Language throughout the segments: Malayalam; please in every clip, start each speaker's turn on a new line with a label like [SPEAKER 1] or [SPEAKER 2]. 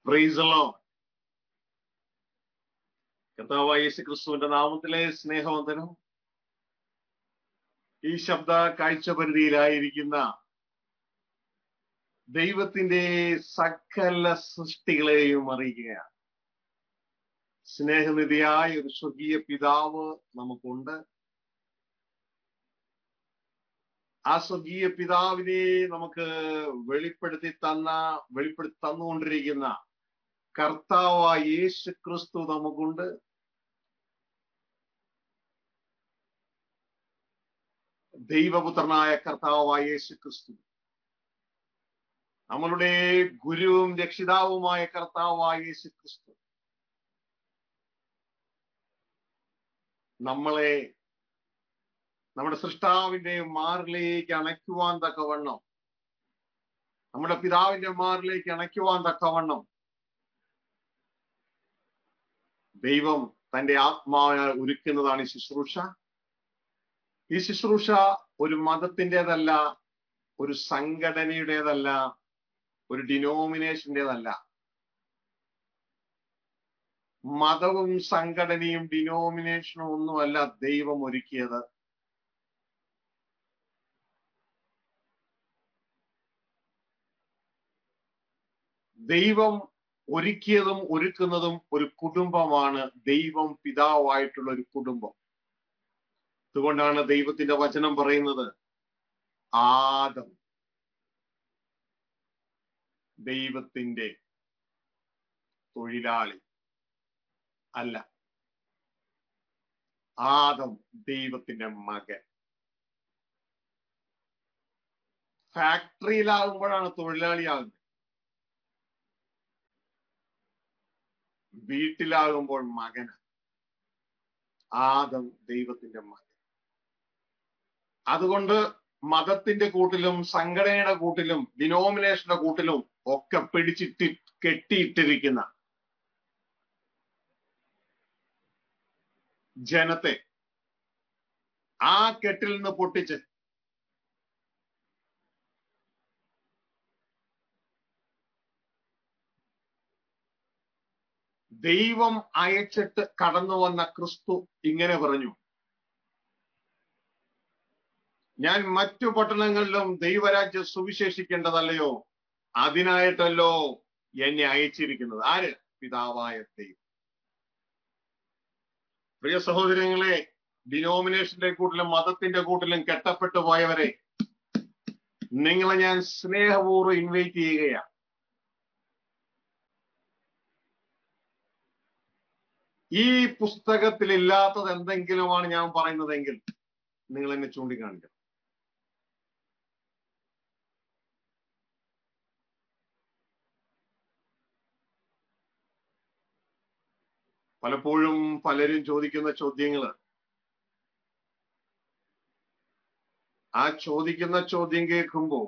[SPEAKER 1] പ്രൈസലോ കർത്താവായ യേശു ക്രിസ്തുവിന്റെ നാമത്തിലെ സ്നേഹവന്ദനം ഈ ശബ്ദ കാഴ്ചപരിധിയിലായിരിക്കുന്ന ദൈവത്തിന്റെ സകല സൃഷ്ടികളെയും അറിയിക്കുകയാണ് സ്നേഹനിധിയായ ഒരു സ്വർഗീയ പിതാവ് നമുക്കുണ്ട് ആ സ്വർഗീയ പിതാവിനെ നമുക്ക് വെളിപ്പെടുത്തി തന്ന വെളിപ്പെടുത്തി തന്നുകൊണ്ടിരിക്കുന്ന കർത്താവായ യേശു ക്രിസ്തു നമുക്കുണ്ട് ദൈവപുത്രനായ കർത്താവായ യേശു ക്രിസ്തു നമ്മളുടെ ഗുരുവും രക്ഷിതാവുമായ കർത്താവായ യേശു ക്രിസ്തു നമ്മളെ നമ്മുടെ സൃഷ്ടാവിന്റെ മാറിലേക്ക് അണയ്ക്കുവാൻ തക്കവണ്ണം നമ്മുടെ പിതാവിന്റെ മാറിലേക്ക് അണയ്ക്കുവാൻ തക്കവണ്ണം ദൈവം തന്റെ ആത്മാവിനാൽ ഒരുക്കുന്നതാണ് ഈ ശുശ്രൂഷ ഈ ശുശ്രൂഷ ഒരു മതത്തിൻ്റെതല്ല ഒരു സംഘടനയുടേതല്ല ഒരു ഡിനോമിനേഷൻ്റെതല്ല മതവും സംഘടനയും ഡിനോമിനേഷനും ഒന്നുമല്ല ദൈവം ഒരുക്കിയത് ദൈവം ഒരുക്കിയതും ഒരുക്കുന്നതും ഒരു കുടുംബമാണ് ദൈവം പിതാവായിട്ടുള്ള ഒരു കുടുംബം അതുകൊണ്ടാണ് ദൈവത്തിന്റെ വചനം പറയുന്നത് ആദം ദൈവത്തിന്റെ തൊഴിലാളി അല്ല ആദം ദൈവത്തിന്റെ മകൻ ഫാക്ടറിയിലാകുമ്പോഴാണ് തൊഴിലാളിയാകുന്നത് വീട്ടിലാകുമ്പോൾ മകന് ആദം ദൈവത്തിന്റെ മകൻ അതുകൊണ്ട് മതത്തിന്റെ കൂട്ടിലും സംഘടനയുടെ കൂട്ടിലും ഡിനോമിനേഷന്റെ കൂട്ടിലും ഒക്കെ പിടിച്ചിട്ട് കെട്ടിയിട്ടിരിക്കുന്ന ജനത്തെ ആ കെട്ടിൽ നിന്ന് പൊട്ടിച്ച് ദൈവം അയച്ചിട്ട് കടന്നു വന്ന ക്രിസ്തു ഇങ്ങനെ പറഞ്ഞു ഞാൻ മറ്റു പട്ടണങ്ങളിലും ദൈവരാജ്യം സുവിശേഷിക്കേണ്ടതല്ലയോ അതിനായിട്ടല്ലോ എന്നെ അയച്ചിരിക്കുന്നത് ആര് പിതാവായ ദൈവം പ്രിയ സഹോദരങ്ങളെ ഡിനോമിനേഷന്റെ കൂട്ടിലും മതത്തിന്റെ കൂട്ടിലും കെട്ടപ്പെട്ടു പോയവരെ നിങ്ങളെ ഞാൻ സ്നേഹപൂർവ്വം ഇൻവൈറ്റ് ചെയ്യുകയാണ് ഈ പുസ്തകത്തിൽ ഇല്ലാത്തത് എന്തെങ്കിലുമാണ് ഞാൻ പറയുന്നതെങ്കിൽ നിങ്ങൾ എന്നെ ചൂണ്ടിക്കാണിക്കണം പലപ്പോഴും പലരും ചോദിക്കുന്ന ചോദ്യങ്ങള് ആ ചോദിക്കുന്ന ചോദ്യം കേൾക്കുമ്പോ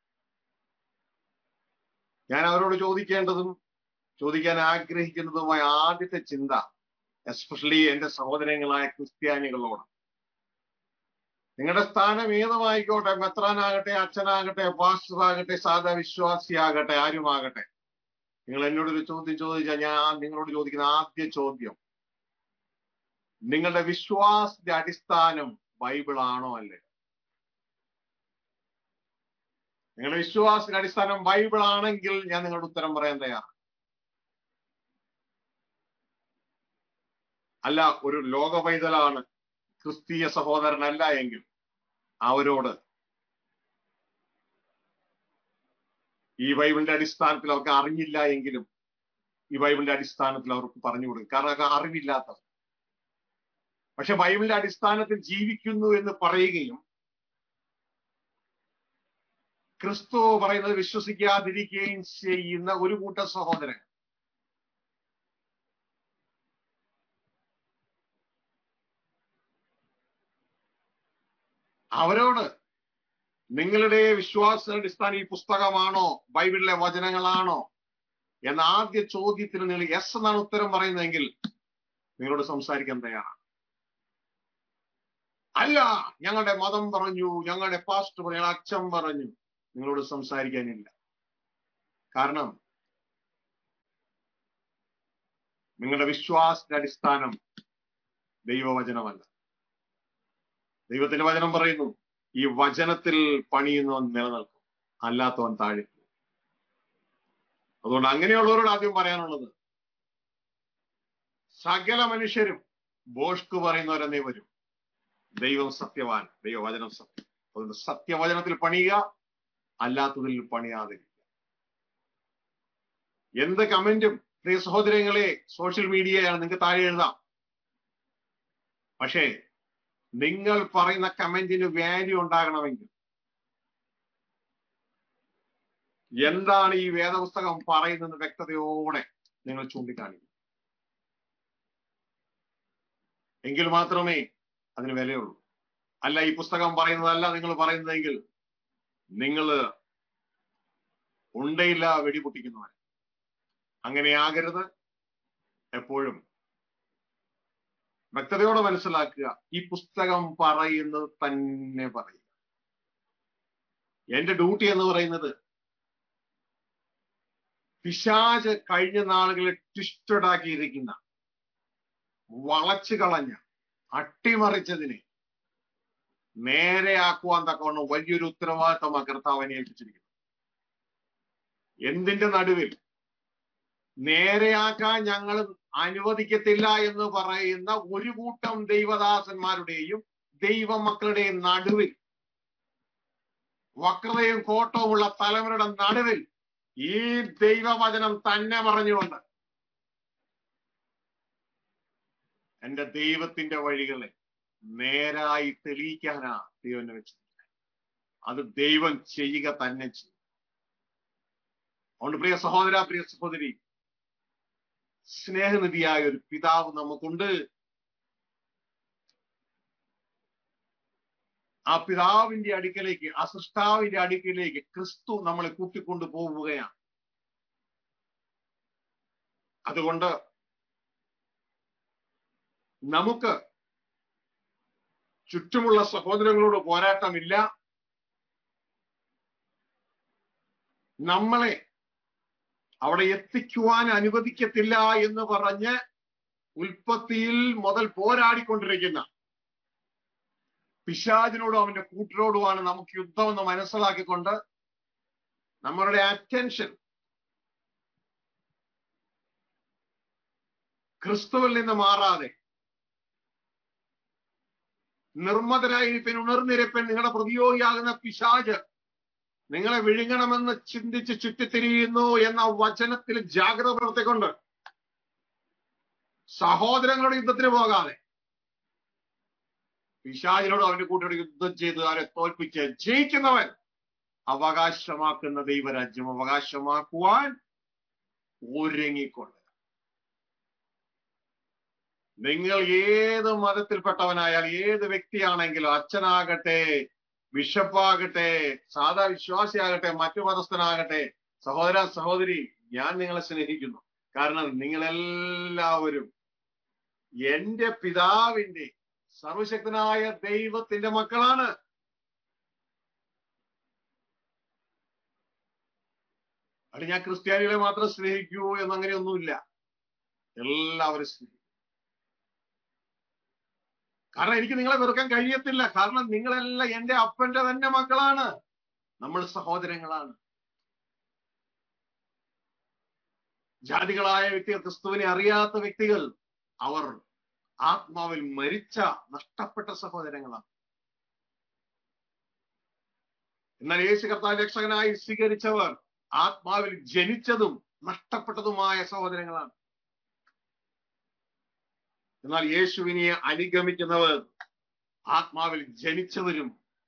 [SPEAKER 1] ഞാൻ അവരോട് ചോദിക്കേണ്ടതും ചോദിക്കാൻ ആഗ്രഹിക്കുന്നതുമായ ആദ്യത്തെ ചിന്ത എസ്പെഷ്യലി എന്റെ സഹോദരങ്ങളായ ക്രിസ്ത്യാനികളോട് നിങ്ങളുടെ സ്ഥാനം ഏതുമായിക്കോട്ടെ മെത്രാനാകട്ടെ അച്ഛനാകട്ടെ പാസ്റ്ററാകട്ടെ സാധാ വിശ്വാസിയാകട്ടെ ആരുമാകട്ടെ നിങ്ങൾ എന്നോടൊരു ചോദ്യം ചോദിച്ചാൽ ഞാൻ നിങ്ങളോട് ചോദിക്കുന്ന ആദ്യ ചോദ്യം നിങ്ങളുടെ വിശ്വാസത്തിന്റെ അടിസ്ഥാനം ബൈബിൾ ആണോ അല്ലേ നിങ്ങളുടെ വിശ്വാസത്തിന്റെ അടിസ്ഥാനം ബൈബിൾ ആണെങ്കിൽ ഞാൻ നിങ്ങളുടെ ഉത്തരം പറയാൻ തയ്യാറാണ് അല്ല ഒരു ലോക പൈതലാണ് ക്രിസ്തീയ സഹോദരനല്ല എങ്കിൽ അവരോട് ഈ ബൈബിളിന്റെ അടിസ്ഥാനത്തിൽ അവർക്ക് അറിഞ്ഞില്ല എങ്കിലും ഈ ബൈബിളിന്റെ അടിസ്ഥാനത്തിൽ അവർക്ക് പറഞ്ഞു കൊടുക്കും കാരണം അറിവില്ലാത്തവർ പക്ഷെ ബൈബിളിന്റെ അടിസ്ഥാനത്തിൽ ജീവിക്കുന്നു എന്ന് പറയുകയും ക്രിസ്തു പറയുന്നത് വിശ്വസിക്കാതിരിക്കുകയും ചെയ്യുന്ന ഒരു കൂട്ടം സഹോദരൻ അവരോട് നിങ്ങളുടെ വിശ്വാസ അടിസ്ഥാനം ഈ പുസ്തകമാണോ ബൈബിളിലെ വചനങ്ങളാണോ എന്ന ആദ്യ ചോദ്യത്തിന് നിങ്ങൾ യെസ് എന്നാണ് ഉത്തരം പറയുന്നതെങ്കിൽ നിങ്ങളോട് സംസാരിക്കാൻ തയ്യാറാണ് അല്ല ഞങ്ങളുടെ മതം പറഞ്ഞു ഞങ്ങളുടെ പാസ്റ്റ് പറഞ്ഞു ഞങ്ങളുടെ അച്ഛൻ പറഞ്ഞു നിങ്ങളോട് സംസാരിക്കാനില്ല കാരണം നിങ്ങളുടെ വിശ്വാസത്തിന്റെ അടിസ്ഥാനം ദൈവവചനമല്ല ദൈവത്തിന്റെ വചനം പറയുന്നു ഈ വചനത്തിൽ പണിയുന്നവൻ നിലനിൽക്കും അല്ലാത്തവൻ താഴെ പോകും. അതുകൊണ്ട് അങ്ങനെയുള്ളവരോട് ആദ്യം പറയാനുള്ളത് സകല മനുഷ്യരും ബോഷ്ക്ക് പറയുന്നവരെന്നേ വരും ദൈവം സത്യവാൻ ദൈവവചനം സത്യം അതുകൊണ്ട് സത്യവചനത്തിൽ പണിയുക അല്ലാത്തതിൽ പണിയാതിരിക്കുക എന്ത് കമന്റും പ്രിയ സഹോദരങ്ങളെ സോഷ്യൽ മീഡിയയാണ് നിങ്ങൾക്ക് താഴെ എഴുതാം പക്ഷേ നിങ്ങൾ പറയുന്ന കമന്റിന് വാല്യൂ ഉണ്ടാകണമെങ്കിൽ എന്താണ് ഈ വേദപുസ്തകം പറയുന്നത് വ്യക്തതയോടെ നിങ്ങൾ ചൂണ്ടിക്കാണിക്കും എങ്കിൽ മാത്രമേ അതിന് വിലയുള്ളൂ അല്ല ഈ പുസ്തകം പറയുന്നതല്ല നിങ്ങൾ പറയുന്നതെങ്കിൽ നിങ്ങൾ ഉണ്ടയില്ല വെടിപൊട്ടിക്കുന്നവൻ അങ്ങനെ ആകരുത് എപ്പോഴും വ്യക്തതയോടെ മനസ്സിലാക്കുക ഈ പുസ്തകം പറയുന്നത് തന്നെ പറയുക എന്റെ ഡ്യൂട്ടി എന്ന് പറയുന്നത് പിശാജ് കഴിഞ്ഞ നാളുകളിൽ ട്വിസ്റ്റഡ് ആക്കിയിരിക്കുന്ന വളച്ചു കളഞ്ഞ അട്ടിമറിച്ചതിനെ നേരെയാക്കുവാൻ തക്കവണ്ണം വലിയൊരു ഉത്തരവാദിത്തം ആ കർത്താവിനെ ഏൽപ്പിച്ചിരിക്കുന്നു എന്തിന്റെ നടുവിൽ നേരെയാക്കാൻ ഞങ്ങൾ അനുവദിക്കത്തില്ല എന്ന് പറയുന്ന ഒരു കൂട്ടം ദൈവദാസന്മാരുടെയും ദൈവമക്കളുടെയും നടുവിൽ വക്രതയും കോട്ടവുമുള്ള തലമുറയുടെ നടുവിൽ ഈ ദൈവവചനം തന്നെ പറഞ്ഞുകൊണ്ട് എന്റെ ദൈവത്തിന്റെ വഴികളെ നേരായി തെളിയിക്കാനാ ദൈവം വെച്ചത് അത് ദൈവം ചെയ്യുക തന്നെ ചെയ്യും അതുകൊണ്ട് പ്രിയ സഹോദര പ്രിയ സഹോദരി സ്നേഹനിധിയായ ഒരു പിതാവ് നമുക്കുണ്ട് ആ പിതാവിന്റെ അടുക്കലേക്ക് ആ സൃഷ്ടാവിന്റെ അടുക്കലേക്ക് ക്രിസ്തു നമ്മളെ കൂട്ടിക്കൊണ്ടു പോവുകയാണ് അതുകൊണ്ട് നമുക്ക് ചുറ്റുമുള്ള സഹോദരങ്ങളോട് പോരാട്ടമില്ല നമ്മളെ അവിടെ എത്തിക്കുവാൻ അനുവദിക്കത്തില്ല എന്ന് പറഞ്ഞ് ഉൽപ്പത്തിയിൽ മുതൽ പോരാടിക്കൊണ്ടിരിക്കുന്ന പിശാചിനോടും അവന്റെ കൂട്ടരോടുമാണ് നമുക്ക് യുദ്ധമെന്ന് മനസ്സിലാക്കിക്കൊണ്ട് നമ്മളുടെ അറ്റൻഷൻ ക്രിസ്തുവിൽ നിന്ന് മാറാതെ നിർമ്മതരായിരിപ്പൻ ഉണർന്നിരപ്പൻ നിങ്ങളുടെ പ്രതിയോഗിയാകുന്ന പിശാജ് നിങ്ങളെ വിഴുങ്ങണമെന്ന് ചിന്തിച്ച് ചുറ്റിത്തിരിയുന്നു എന്ന വചനത്തിൽ ജാഗ്രത പുലർത്തിക്കൊണ്ട് സഹോദരങ്ങളുടെ യുദ്ധത്തിന് പോകാതെ പിശാചിനോട് അവന്റെ കൂട്ടിയോട് യുദ്ധം ചെയ്ത് അവരെ തോൽപ്പിച്ച് ജയിക്കുന്നവൻ അവകാശമാക്കുന്ന ദൈവരാജ്യം അവകാശമാക്കുവാൻ ഒരുങ്ങിക്കൊണ്ട് നിങ്ങൾ ഏത് മതത്തിൽപ്പെട്ടവനായാൽ ഏത് വ്യക്തിയാണെങ്കിലും അച്ഛനാകട്ടെ ബിഷപ്പാകട്ടെ സാധാ വിശ്വാസിയാകട്ടെ മറ്റു മതസ്ഥനാകട്ടെ സഹോദര സഹോദരി ഞാൻ നിങ്ങളെ സ്നേഹിക്കുന്നു കാരണം നിങ്ങളെല്ലാവരും എന്റെ പിതാവിന്റെ സർവശക്തനായ ദൈവത്തിന്റെ മക്കളാണ് അത് ഞാൻ ക്രിസ്ത്യാനികളെ മാത്രം സ്നേഹിക്കൂ എന്നങ്ങനെയൊന്നുമില്ല എല്ലാവരും സ്നേഹിക്കും കാരണം എനിക്ക് നിങ്ങളെ വെറുക്കാൻ കഴിയത്തില്ല കാരണം നിങ്ങളെല്ലാം എന്റെ അപ്പന്റെ തന്നെ മക്കളാണ് നമ്മൾ സഹോദരങ്ങളാണ് ജാതികളായ വ്യക്തികൾ ക്രിസ്തുവിനെ അറിയാത്ത വ്യക്തികൾ അവർ ആത്മാവിൽ മരിച്ച നഷ്ടപ്പെട്ട സഹോദരങ്ങളാണ് എന്നാൽ യേശു കർത്താവ് രക്ഷകനായി സ്വീകരിച്ചവർ ആത്മാവിൽ ജനിച്ചതും നഷ്ടപ്പെട്ടതുമായ സഹോദരങ്ങളാണ് എന്നാൽ യേശുവിനെ അനുഗമിക്കുന്നവർ ആത്മാവിൽ ജനിച്ചവരും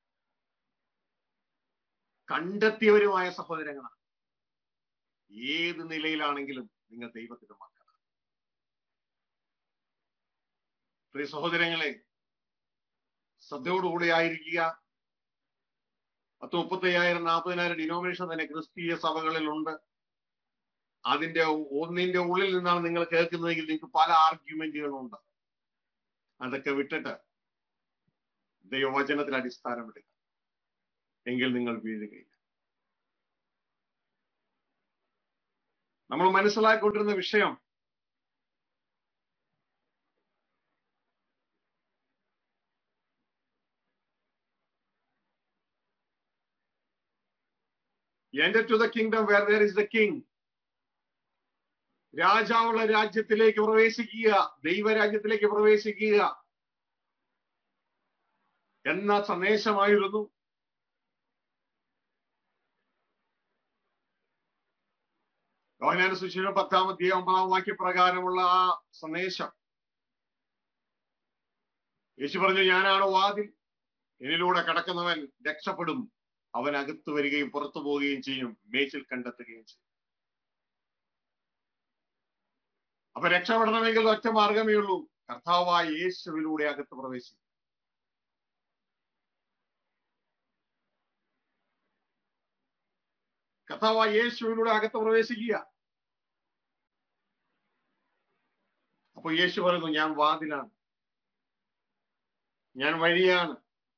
[SPEAKER 1] കണ്ടെത്തിയവരുമായ സഹോദരങ്ങളാണ് ഏത് നിലയിലാണെങ്കിലും നിങ്ങൾ ദൈവത്തിന്റെ മക്കളാണ് പ്രിയ സഹോദരങ്ങളെ ശ്രദ്ധയോടുകൂടി ആയിരിക്കുക പത്ത് മുപ്പത്തയ്യായിരം നാൽപ്പതിനായിരം ഡിനോമിനേഷൻ തന്നെ ക്രിസ്തീയ സഭകളിലുണ്ട് അതിന്റെ ഒന്നിന്റെ ഉള്ളിൽ നിന്നാണ് നിങ്ങൾ കേൾക്കുന്നതെങ്കിൽ നിങ്ങൾക്ക് പല ആർഗ്യുമെന്റുകളുണ്ട് അതൊക്കെ വിട്ടിട്ട് ദൈവവചനത്തിൽ അടിസ്ഥാനമിടുക എങ്കിൽ നിങ്ങൾ വീഴുകയില്ല നമ്മൾ മനസ്സിലാക്കിക്കൊണ്ടിരുന്ന വിഷയം എന്റെ to the kingdom where there is the king രാജാവുള്ള രാജ്യത്തിലേക്ക് പ്രവേശിക്കുക ദൈവരാജ്യത്തിലേക്ക് പ്രവേശിക്കുക എന്ന സന്ദേശമായിരുന്നു യോഹനാന സുശീലം പത്താം അധ്യായം ഒമ്പതാം വാക്യപ്രകാരമുള്ള ആ സന്ദേശം യേശു പറഞ്ഞു ഞാനാണ് വാതിൽ എന്നിലൂടെ കടക്കുന്നവൻ രക്ഷപ്പെടും അവൻ അകത്ത് വരികയും പുറത്തു പോവുകയും ചെയ്യും മേച്ചിൽ കണ്ടെത്തുകയും ചെയ്യും അപ്പൊ രക്ഷപ്പെടണമെങ്കിൽ ഒറ്റ മാർഗമേ ഉള്ളൂ കർത്താവായ യേശുവിലൂടെ അകത്ത് പ്രവേശിക്കും കർത്താവായ യേശുവിലൂടെ അകത്ത് പ്രവേശിക്കുക അപ്പൊ യേശു പറയുന്നു ഞാൻ വാതിലാണ് ഞാൻ വഴിയാണ്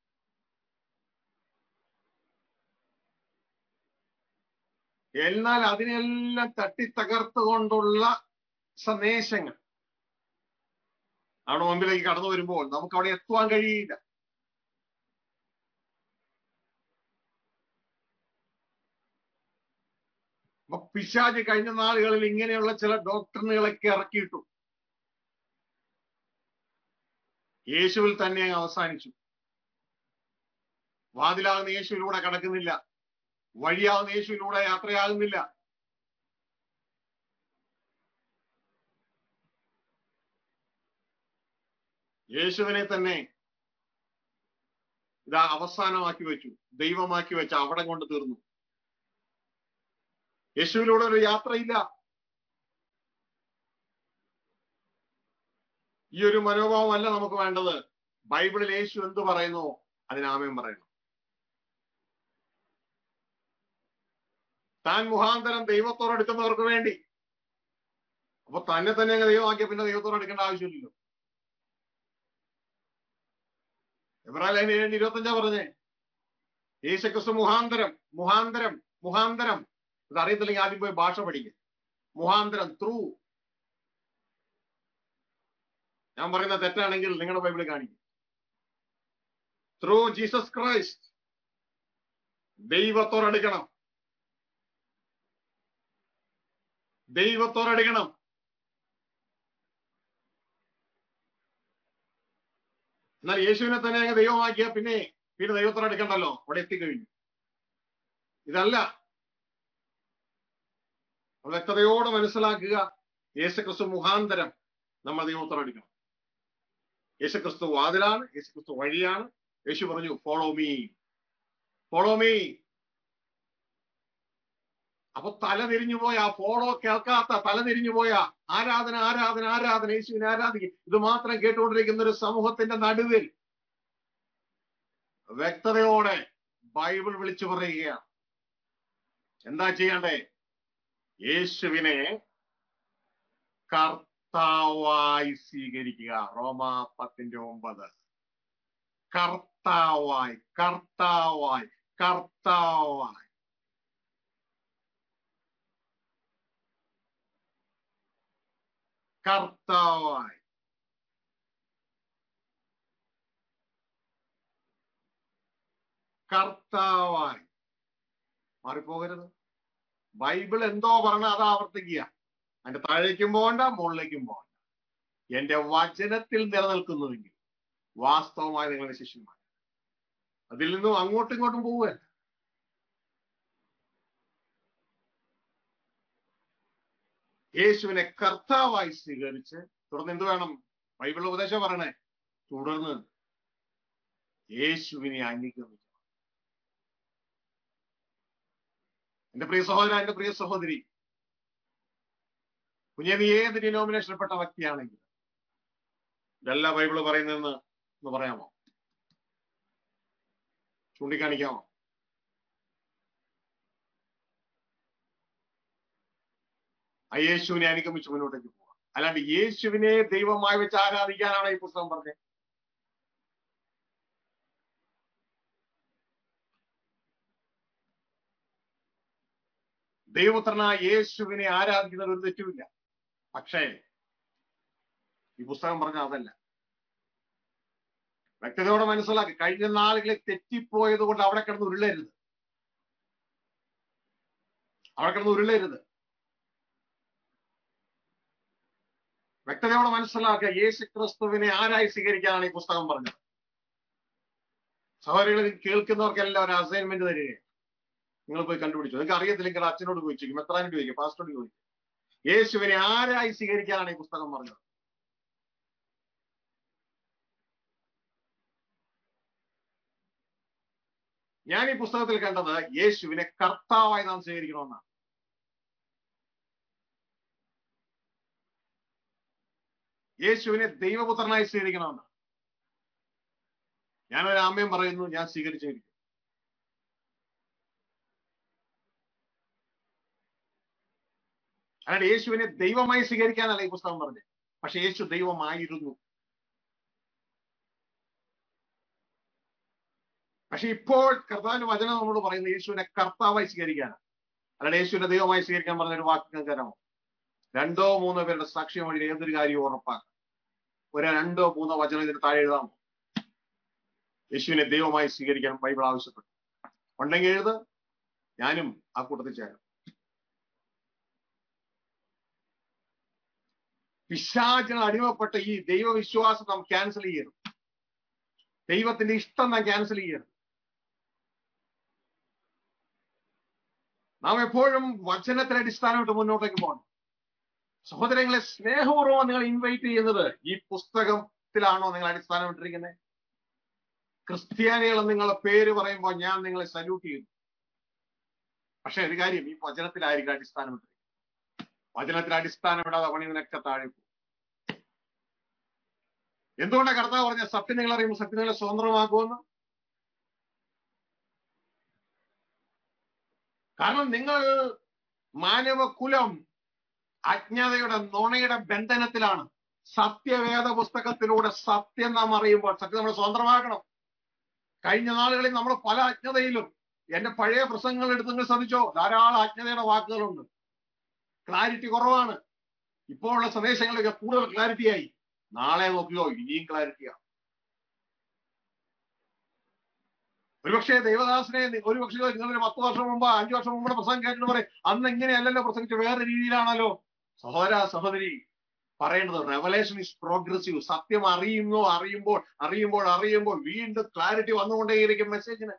[SPEAKER 1] എന്നാൽ അതിനെല്ലാം തട്ടിത്തകർത്തുകൊണ്ടുള്ള സന്ദേശങ്ങൾ അവിടെ മുമ്പിലേക്ക് കടന്നു വരുമ്പോൾ നമുക്ക് അവിടെ എത്തുവാൻ കഴിയില്ല അപ്പൊ പിശാജ് കഴിഞ്ഞ നാളുകളിൽ ഇങ്ങനെയുള്ള ചില ഡോക്ടറിനുകളൊക്കെ ഇറക്കിയിട്ടു യേശുവിൽ തന്നെ അങ്ങ് അവസാനിച്ചു വാതിലാകുന്ന യേശുവിലൂടെ കടക്കുന്നില്ല വഴിയാകുന്ന യേശുവിലൂടെ യാത്രയാകുന്നില്ല യേശുവിനെ തന്നെ ഇതാ അവസാനമാക്കി വെച്ചു ദൈവമാക്കി വെച്ച അവിടെ കൊണ്ട് തീർന്നു യേശുവിലൂടെ ഒരു യാത്രയില്ല ഈ ഒരു മനോഭാവമല്ല നമുക്ക് വേണ്ടത് ബൈബിളിൽ യേശു എന്ത് പറയുന്നു അതിനാമയം പറയണം താൻ മുഖാന്തരം ദൈവത്തോടെടുക്കുന്നവർക്ക് വേണ്ടി അപ്പൊ തന്നെ തന്നെ അങ്ങ് ദൈവമാക്കിയ പിന്നെ ദൈവത്തോട് എടുക്കേണ്ട ആവശ്യമില്ലല്ലോ എബ്രാഹിം ഏഴ് ഇരുപത്തഞ്ചാ പറഞ്ഞേ യേശുക്രിസ്തു മുഖാന്തരം മുഖാന്തരം മുഖാന്തരം ഇത് അറിയത്തില്ലെങ്കിൽ ആദ്യം പോയി ഭാഷ പഠിക്കുക മുഖാന്തരം ത്രൂ ഞാൻ പറയുന്ന തെറ്റാണെങ്കിൽ നിങ്ങളുടെ ബൈബിളിൽ കാണിക്കും ത്രൂ ജീസസ് ക്രൈസ്റ്റ് ദൈവത്തോടടുക്കണം ദൈവത്തോടടുക്കണം എന്നാൽ യേശുവിനെ തന്നെ അങ്ങ് ദൈവമാക്കിയ പിന്നെ പിന്നെ ദൈവത്തോടടുക്കണ്ടല്ലോ അവിടെ എത്തിക്കഴിഞ്ഞു ഇതല്ല വ്യക്തതയോടെ മനസ്സിലാക്കുക യേശുക്രിസ്തു മുഖാന്തരം നമ്മൾ ദൈവത്തോടടുക്കണം യേശുക്രിസ്തു വാതിലാണ് യേശുക്രിസ്തു വഴിയാണ് യേശു പറഞ്ഞു ഫോളോ മീ ഫോളോ മീ അപ്പൊ തല തിരിഞ്ഞു പോയ ഫോളോ കേൾക്കാത്ത തല തിരിഞ്ഞു പോയ ആരാധന ആരാധന ആരാധന യേശുവിനെ ആരാധിക്കും ഇത് മാത്രം കേട്ടുകൊണ്ടിരിക്കുന്ന ഒരു സമൂഹത്തിന്റെ നടുവിൽ വ്യക്തതയോടെ ബൈബിൾ വിളിച്ചു പറയുകയാണ് എന്താ ചെയ്യണ്ടേ യേശുവിനെ കർത്താവായി സ്വീകരിക്കുക റോമ പത്തിന്റെ ഒമ്പത് കർത്താവായി കർത്താവായി കർത്താവായി കർത്താവായി കർത്താവായി മാറിപ്പോകരുത് ബൈബിൾ എന്തോ പറഞ്ഞ അത് ആവർത്തിക്കുക അതിന്റെ താഴേക്കും പോകണ്ട മുകളിലേക്കും പോകണ്ട എന്റെ വചനത്തിൽ നിലനിൽക്കുന്നുവെങ്കിൽ വാസ്തവമായി നിങ്ങളുടെ ശിഷ്യന്മാർ അതിൽ നിന്നും അങ്ങോട്ടും ഇങ്ങോട്ടും പോവുകയല്ല യേശുവിനെ കർത്താവായി സ്വീകരിച്ച് തുടർന്ന് എന്ത് വേണം ബൈബിൾ ഉപദേശം പറയണേ തുടർന്ന് യേശുവിനെ അനുഗമിക്കണം എന്റെ പ്രിയ സഹോദര എന്റെ പ്രിയ സഹോദരി കുഞ്ഞെ നീ ഏത് ഡിനോമിനേഷനിൽപ്പെട്ട വ്യക്തിയാണെങ്കിൽ ഇതല്ല ബൈബിള് പറയുന്നതെന്ന് ഒന്ന് പറയാമോ ചൂണ്ടിക്കാണിക്കാമോ ആ യേശുവിനെ അനുഗമിച്ച് മുന്നോട്ടേക്ക് പോവാം അല്ലാണ്ട് യേശുവിനെ ദൈവമായി വെച്ച് ആരാധിക്കാനാണ് ഈ പുസ്തകം പറഞ്ഞത് ദൈവപുത്രനായ യേശുവിനെ ആരാധിക്കുന്നതിൽ ഒരു തെറ്റുമില്ല പക്ഷേ ഈ പുസ്തകം പറഞ്ഞ അതല്ല വ്യക്തതയോടെ മനസ്സിലാക്കി കഴിഞ്ഞ നാളുകളിൽ തെറ്റിപ്പോയത് കൊണ്ട് അവിടെ കിടന്ന് ഉരുളരുത് അവിടെ കിടന്ന് ഉരുളരുത് വ്യക്തതയോടെ മനസ്സിലാക്കുക യേശു ക്രിസ്തുവിനെ ആരായി സ്വീകരിക്കാനാണ് ഈ പുസ്തകം പറഞ്ഞത് സഹോദരികൾ ഇത് കേൾക്കുന്നവർക്കെല്ലാം ഒരു അസൈൻമെന്റ് തരികയാണ് നിങ്ങൾ പോയി കണ്ടുപിടിച്ചു നിങ്ങൾക്ക് അറിയത്തില്ലെങ്കിൽ അച്ഛനോട് ചോദിക്കും എത്രാനോട് ചോദിക്കും പാസ്റ്ററോട് ചോദിക്കും യേശുവിനെ ആരായി സ്വീകരിക്കാനാണ് ഈ പുസ്തകം പറഞ്ഞത് ഞാൻ ഈ പുസ്തകത്തിൽ കണ്ടത് യേശുവിനെ കർത്താവായി നാം സ്വീകരിക്കണമെന്നാണ് യേശുവിനെ ദൈവപുത്രനായി സ്വീകരിക്കണമെന്നാണ് ഞാനൊരു ആമയം പറയുന്നു ഞാൻ സ്വീകരിച്ചിരിക്കും അല്ലാണ്ട് യേശുവിനെ ദൈവമായി സ്വീകരിക്കാനല്ല ഈ പുസ്തകം പറഞ്ഞത് പക്ഷെ യേശു ദൈവമായിരുന്നു പക്ഷെ ഇപ്പോൾ കർത്താവിന്റെ വചനം നമ്മളോട് പറയുന്നത് യേശുവിനെ കർത്താവായി സ്വീകരിക്കാനാണ് അല്ലാണ്ട് യേശുവിനെ ദൈവമായി സ്വീകരിക്കാൻ പറഞ്ഞ ഒരു വാക്ക് തരാമോ രണ്ടോ മൂന്നോ പേരുടെ സാക്ഷ്യം വഴി ഏതൊരു കാര്യവും ഉറപ്പാക്കാം ഒരു രണ്ടോ മൂന്നോ വചനം ഇതിന് താഴെ എഴുതാമോ യേശുവിനെ ദൈവമായി സ്വീകരിക്കാൻ ബൈബിൾ ആവശ്യപ്പെട്ടു ഉണ്ടെങ്കിൽ എഴുത് ഞാനും ആ കൂട്ടത്തിൽ ചേരാം പിശാചിന് അടിമപ്പെട്ട ഈ ദൈവവിശ്വാസം നാം ക്യാൻസൽ ചെയ്യരുത് ദൈവത്തിന്റെ ഇഷ്ടം നാം ക്യാൻസൽ ചെയ്യരുത് നാം എപ്പോഴും വചനത്തിന് അടിസ്ഥാനമായിട്ട് മുന്നോട്ടേക്ക് പോകണം സഹോദരങ്ങളെ സ്നേഹപൂർവ്വം നിങ്ങൾ ഇൻവൈറ്റ് ചെയ്യുന്നത് ഈ പുസ്തകത്തിലാണോ നിങ്ങൾ അടിസ്ഥാനമിട്ടിരിക്കുന്നത് ക്രിസ്ത്യാനികൾ നിങ്ങളെ പേര് പറയുമ്പോൾ ഞാൻ നിങ്ങളെ സല്യൂട്ട് ചെയ്യുന്നു പക്ഷെ ഒരു കാര്യം ഈ വചനത്തിലായിരിക്കും അടിസ്ഥാനമിട്ടിരിക്കുന്നത് വചനത്തിൽ അടിസ്ഥാനമിടാതെ പണി നിനക്ക് താഴെ പോകും എന്തുകൊണ്ടാണ് കർത്താവ് പറഞ്ഞ സത്യം നിങ്ങൾ അറിയുമ്പോൾ സത്യം നിങ്ങളെ സ്വതന്ത്രമാക്കുമെന്ന് കാരണം നിങ്ങൾ മാനവകുലം അജ്ഞതയുടെ നുണയുടെ ബന്ധനത്തിലാണ് സത്യവേദ പുസ്തകത്തിലൂടെ സത്യം നാം അറിയുമ്പോൾ സത്യം നമ്മൾ സ്വതന്ത്രമാക്കണം കഴിഞ്ഞ നാളുകളിൽ നമ്മൾ പല അജ്ഞതയിലും എന്റെ പഴയ പ്രസംഗങ്ങൾ എടുത്ത് നിങ്ങൾ ശ്രദ്ധിച്ചോ ധാരാളം അജ്ഞതയുടെ വാക്കുകളുണ്ട് ക്ലാരിറ്റി കുറവാണ് ഇപ്പോൾ ഉള്ള സന്ദേശങ്ങളൊക്കെ കൂടുതൽ ക്ലാരിറ്റിയായി നാളെ നോക്കിയോ ഇനിയും ക്ലാരിറ്റിയാണ് ഒരുപക്ഷെ ദൈവദാസനെ ഒരുപക്ഷെ നിങ്ങളൊരു പത്ത് വർഷം മുമ്പ് അഞ്ചു വർഷം മുമ്പ് പ്രസംഗം കേട്ടിട്ട് പറയും അന്ന് ഇങ്ങനെയല്ലല്ലോ പ്രസംഗിച്ച് വേറെ രീതിയിലാണല്ലോ സഹോദര സഹോദരി പറയേണ്ടത് റെവലേഷൻ ഇസ് പ്രോഗ്രസീവ് സത്യം അറിയുന്നു അറിയുമ്പോൾ അറിയുമ്പോൾ അറിയുമ്പോൾ വീണ്ടും ക്ലാരിറ്റി വന്നുകൊണ്ടേയിരിക്കും മെസ്സേജിന്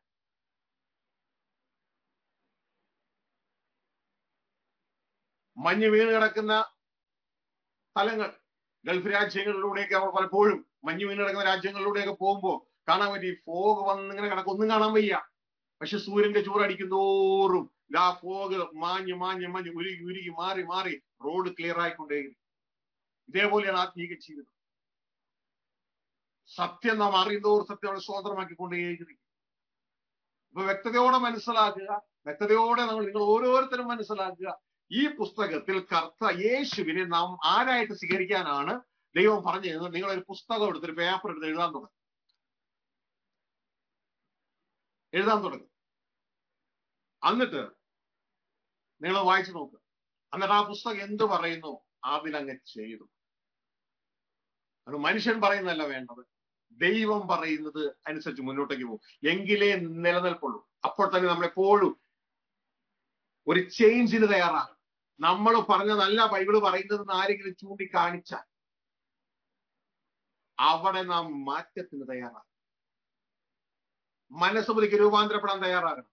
[SPEAKER 1] മഞ്ഞ് വീണ് കിടക്കുന്ന സ്ഥലങ്ങൾ ഗൾഫ് രാജ്യങ്ങളിലൂടെയൊക്കെ നമ്മൾ പലപ്പോഴും മഞ്ഞ് വീണ് കിടക്കുന്ന രാജ്യങ്ങളിലൂടെയൊക്കെ പോകുമ്പോൾ കാണാൻ പറ്റി ഫോഗ് വന്ന് ഇങ്ങനെ കിടക്കും ഒന്നും കാണാൻ വയ്യ പക്ഷെ സൂര്യന്റെ ചൂടടിക്കും തോറും ആ ഫോഗ് മാഞ്ഞ് മാഞ്ഞ് മാഞ്ഞ് ഉരുകി ഉരുകി മാറി മാറി റോഡ് ക്ലിയർ ആയിക്കൊണ്ടേയിരിക്കും ഇതേപോലെയാണ് ആത്മീക ജീവിതം സത്യം നാം അറിയുന്നതോർ സത്യം അവിടെ സ്വതന്ത്രമാക്കിക്കൊണ്ടേയിരിക്കും അപ്പൊ വ്യക്തതയോടെ മനസ്സിലാക്കുക വ്യക്തതയോടെ നമ്മൾ നിങ്ങൾ ഓരോരുത്തരും മനസ്സിലാക്കുക ഈ പുസ്തകത്തിൽ കർത്ത യേശുവിനെ നാം ആരായിട്ട് സ്വീകരിക്കാനാണ് ദൈവം പറഞ്ഞു തരുന്നത് നിങ്ങൾ ഒരു പുസ്തകം എടുത്തൊരു പേപ്പർ എടുത്ത് എഴുതാൻ തുടങ്ങും എഴുതാൻ തുടങ്ങും എന്നിട്ട് നിങ്ങൾ വായിച്ചു നോക്കുക എന്നിട്ട് ആ പുസ്തകം എന്ത് പറയുന്നു അതിലങ്ങ് ചെയ്തു അത് മനുഷ്യൻ പറയുന്നതല്ല വേണ്ടത് ദൈവം പറയുന്നത് അനുസരിച്ച് മുന്നോട്ടേക്ക് പോകും എങ്കിലേ നിലനിൽപ്പുള്ളൂ അപ്പോൾ തന്നെ നമ്മളെപ്പോഴും ഒരു ചേഞ്ചിന് തയ്യാറാകണം നമ്മൾ പറഞ്ഞതല്ല ബൈബിള് പറയുന്നത് ആരെങ്കിലും ചൂണ്ടിക്കാണിച്ചാൽ അവിടെ നാം മാറ്റത്തിന് തയ്യാറാകണം മനസ്സുബുദ്ധിക്ക് രൂപാന്തരപ്പെടാൻ തയ്യാറാകണം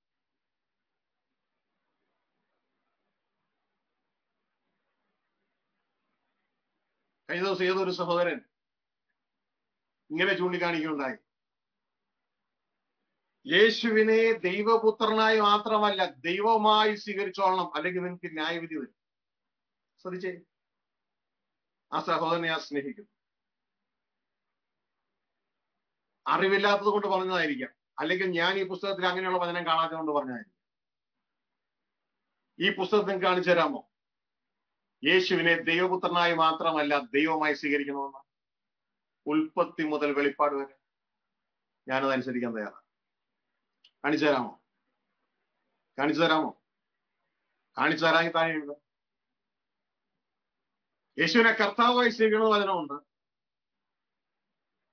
[SPEAKER 1] കഴിഞ്ഞ ദിവസം ഏതൊരു സഹോദരൻ ഇങ്ങനെ ചൂണ്ടിക്കാണിക്കുകയുണ്ടായി യേശുവിനെ ദൈവപുത്രനായി മാത്രമല്ല ദൈവമായി സ്വീകരിച്ചോളണം അല്ലെങ്കിൽ നിനക്ക് ന്യായവിധി വരും ശ്രദ്ധിച്ചേ ആ സഹോദരനെ ഞാൻ സ്നേഹിക്കുന്നു അറിവില്ലാത്തത് കൊണ്ട് പറഞ്ഞതായിരിക്കാം അല്ലെങ്കിൽ ഞാൻ ഈ പുസ്തകത്തിൽ അങ്ങനെയുള്ള വചനം കാണാത്തത് കൊണ്ട് പറഞ്ഞതായിരിക്കും ഈ പുസ്തകത്തിൽ കാണിച്ചു തരാമോ യേശുവിനെ ദൈവപുത്രനായി മാത്രമല്ല ദൈവമായി സ്വീകരിക്കണമെന്ന് ഉൽപ്പത്തി മുതൽ വെളിപ്പാട് വരെ ഞാനത് അനുസരിക്കാൻ തയ്യാറാണ് കാണിച്ചു തരാമോ കാണിച്ചു തരാമോ കാണിച്ചു തരാമെങ്കിൽ താഴെ എഴുതാം യേശുവിനെ കർത്താവായി സ്വീകരിക്കണമെന്ന് വചനമുണ്ട്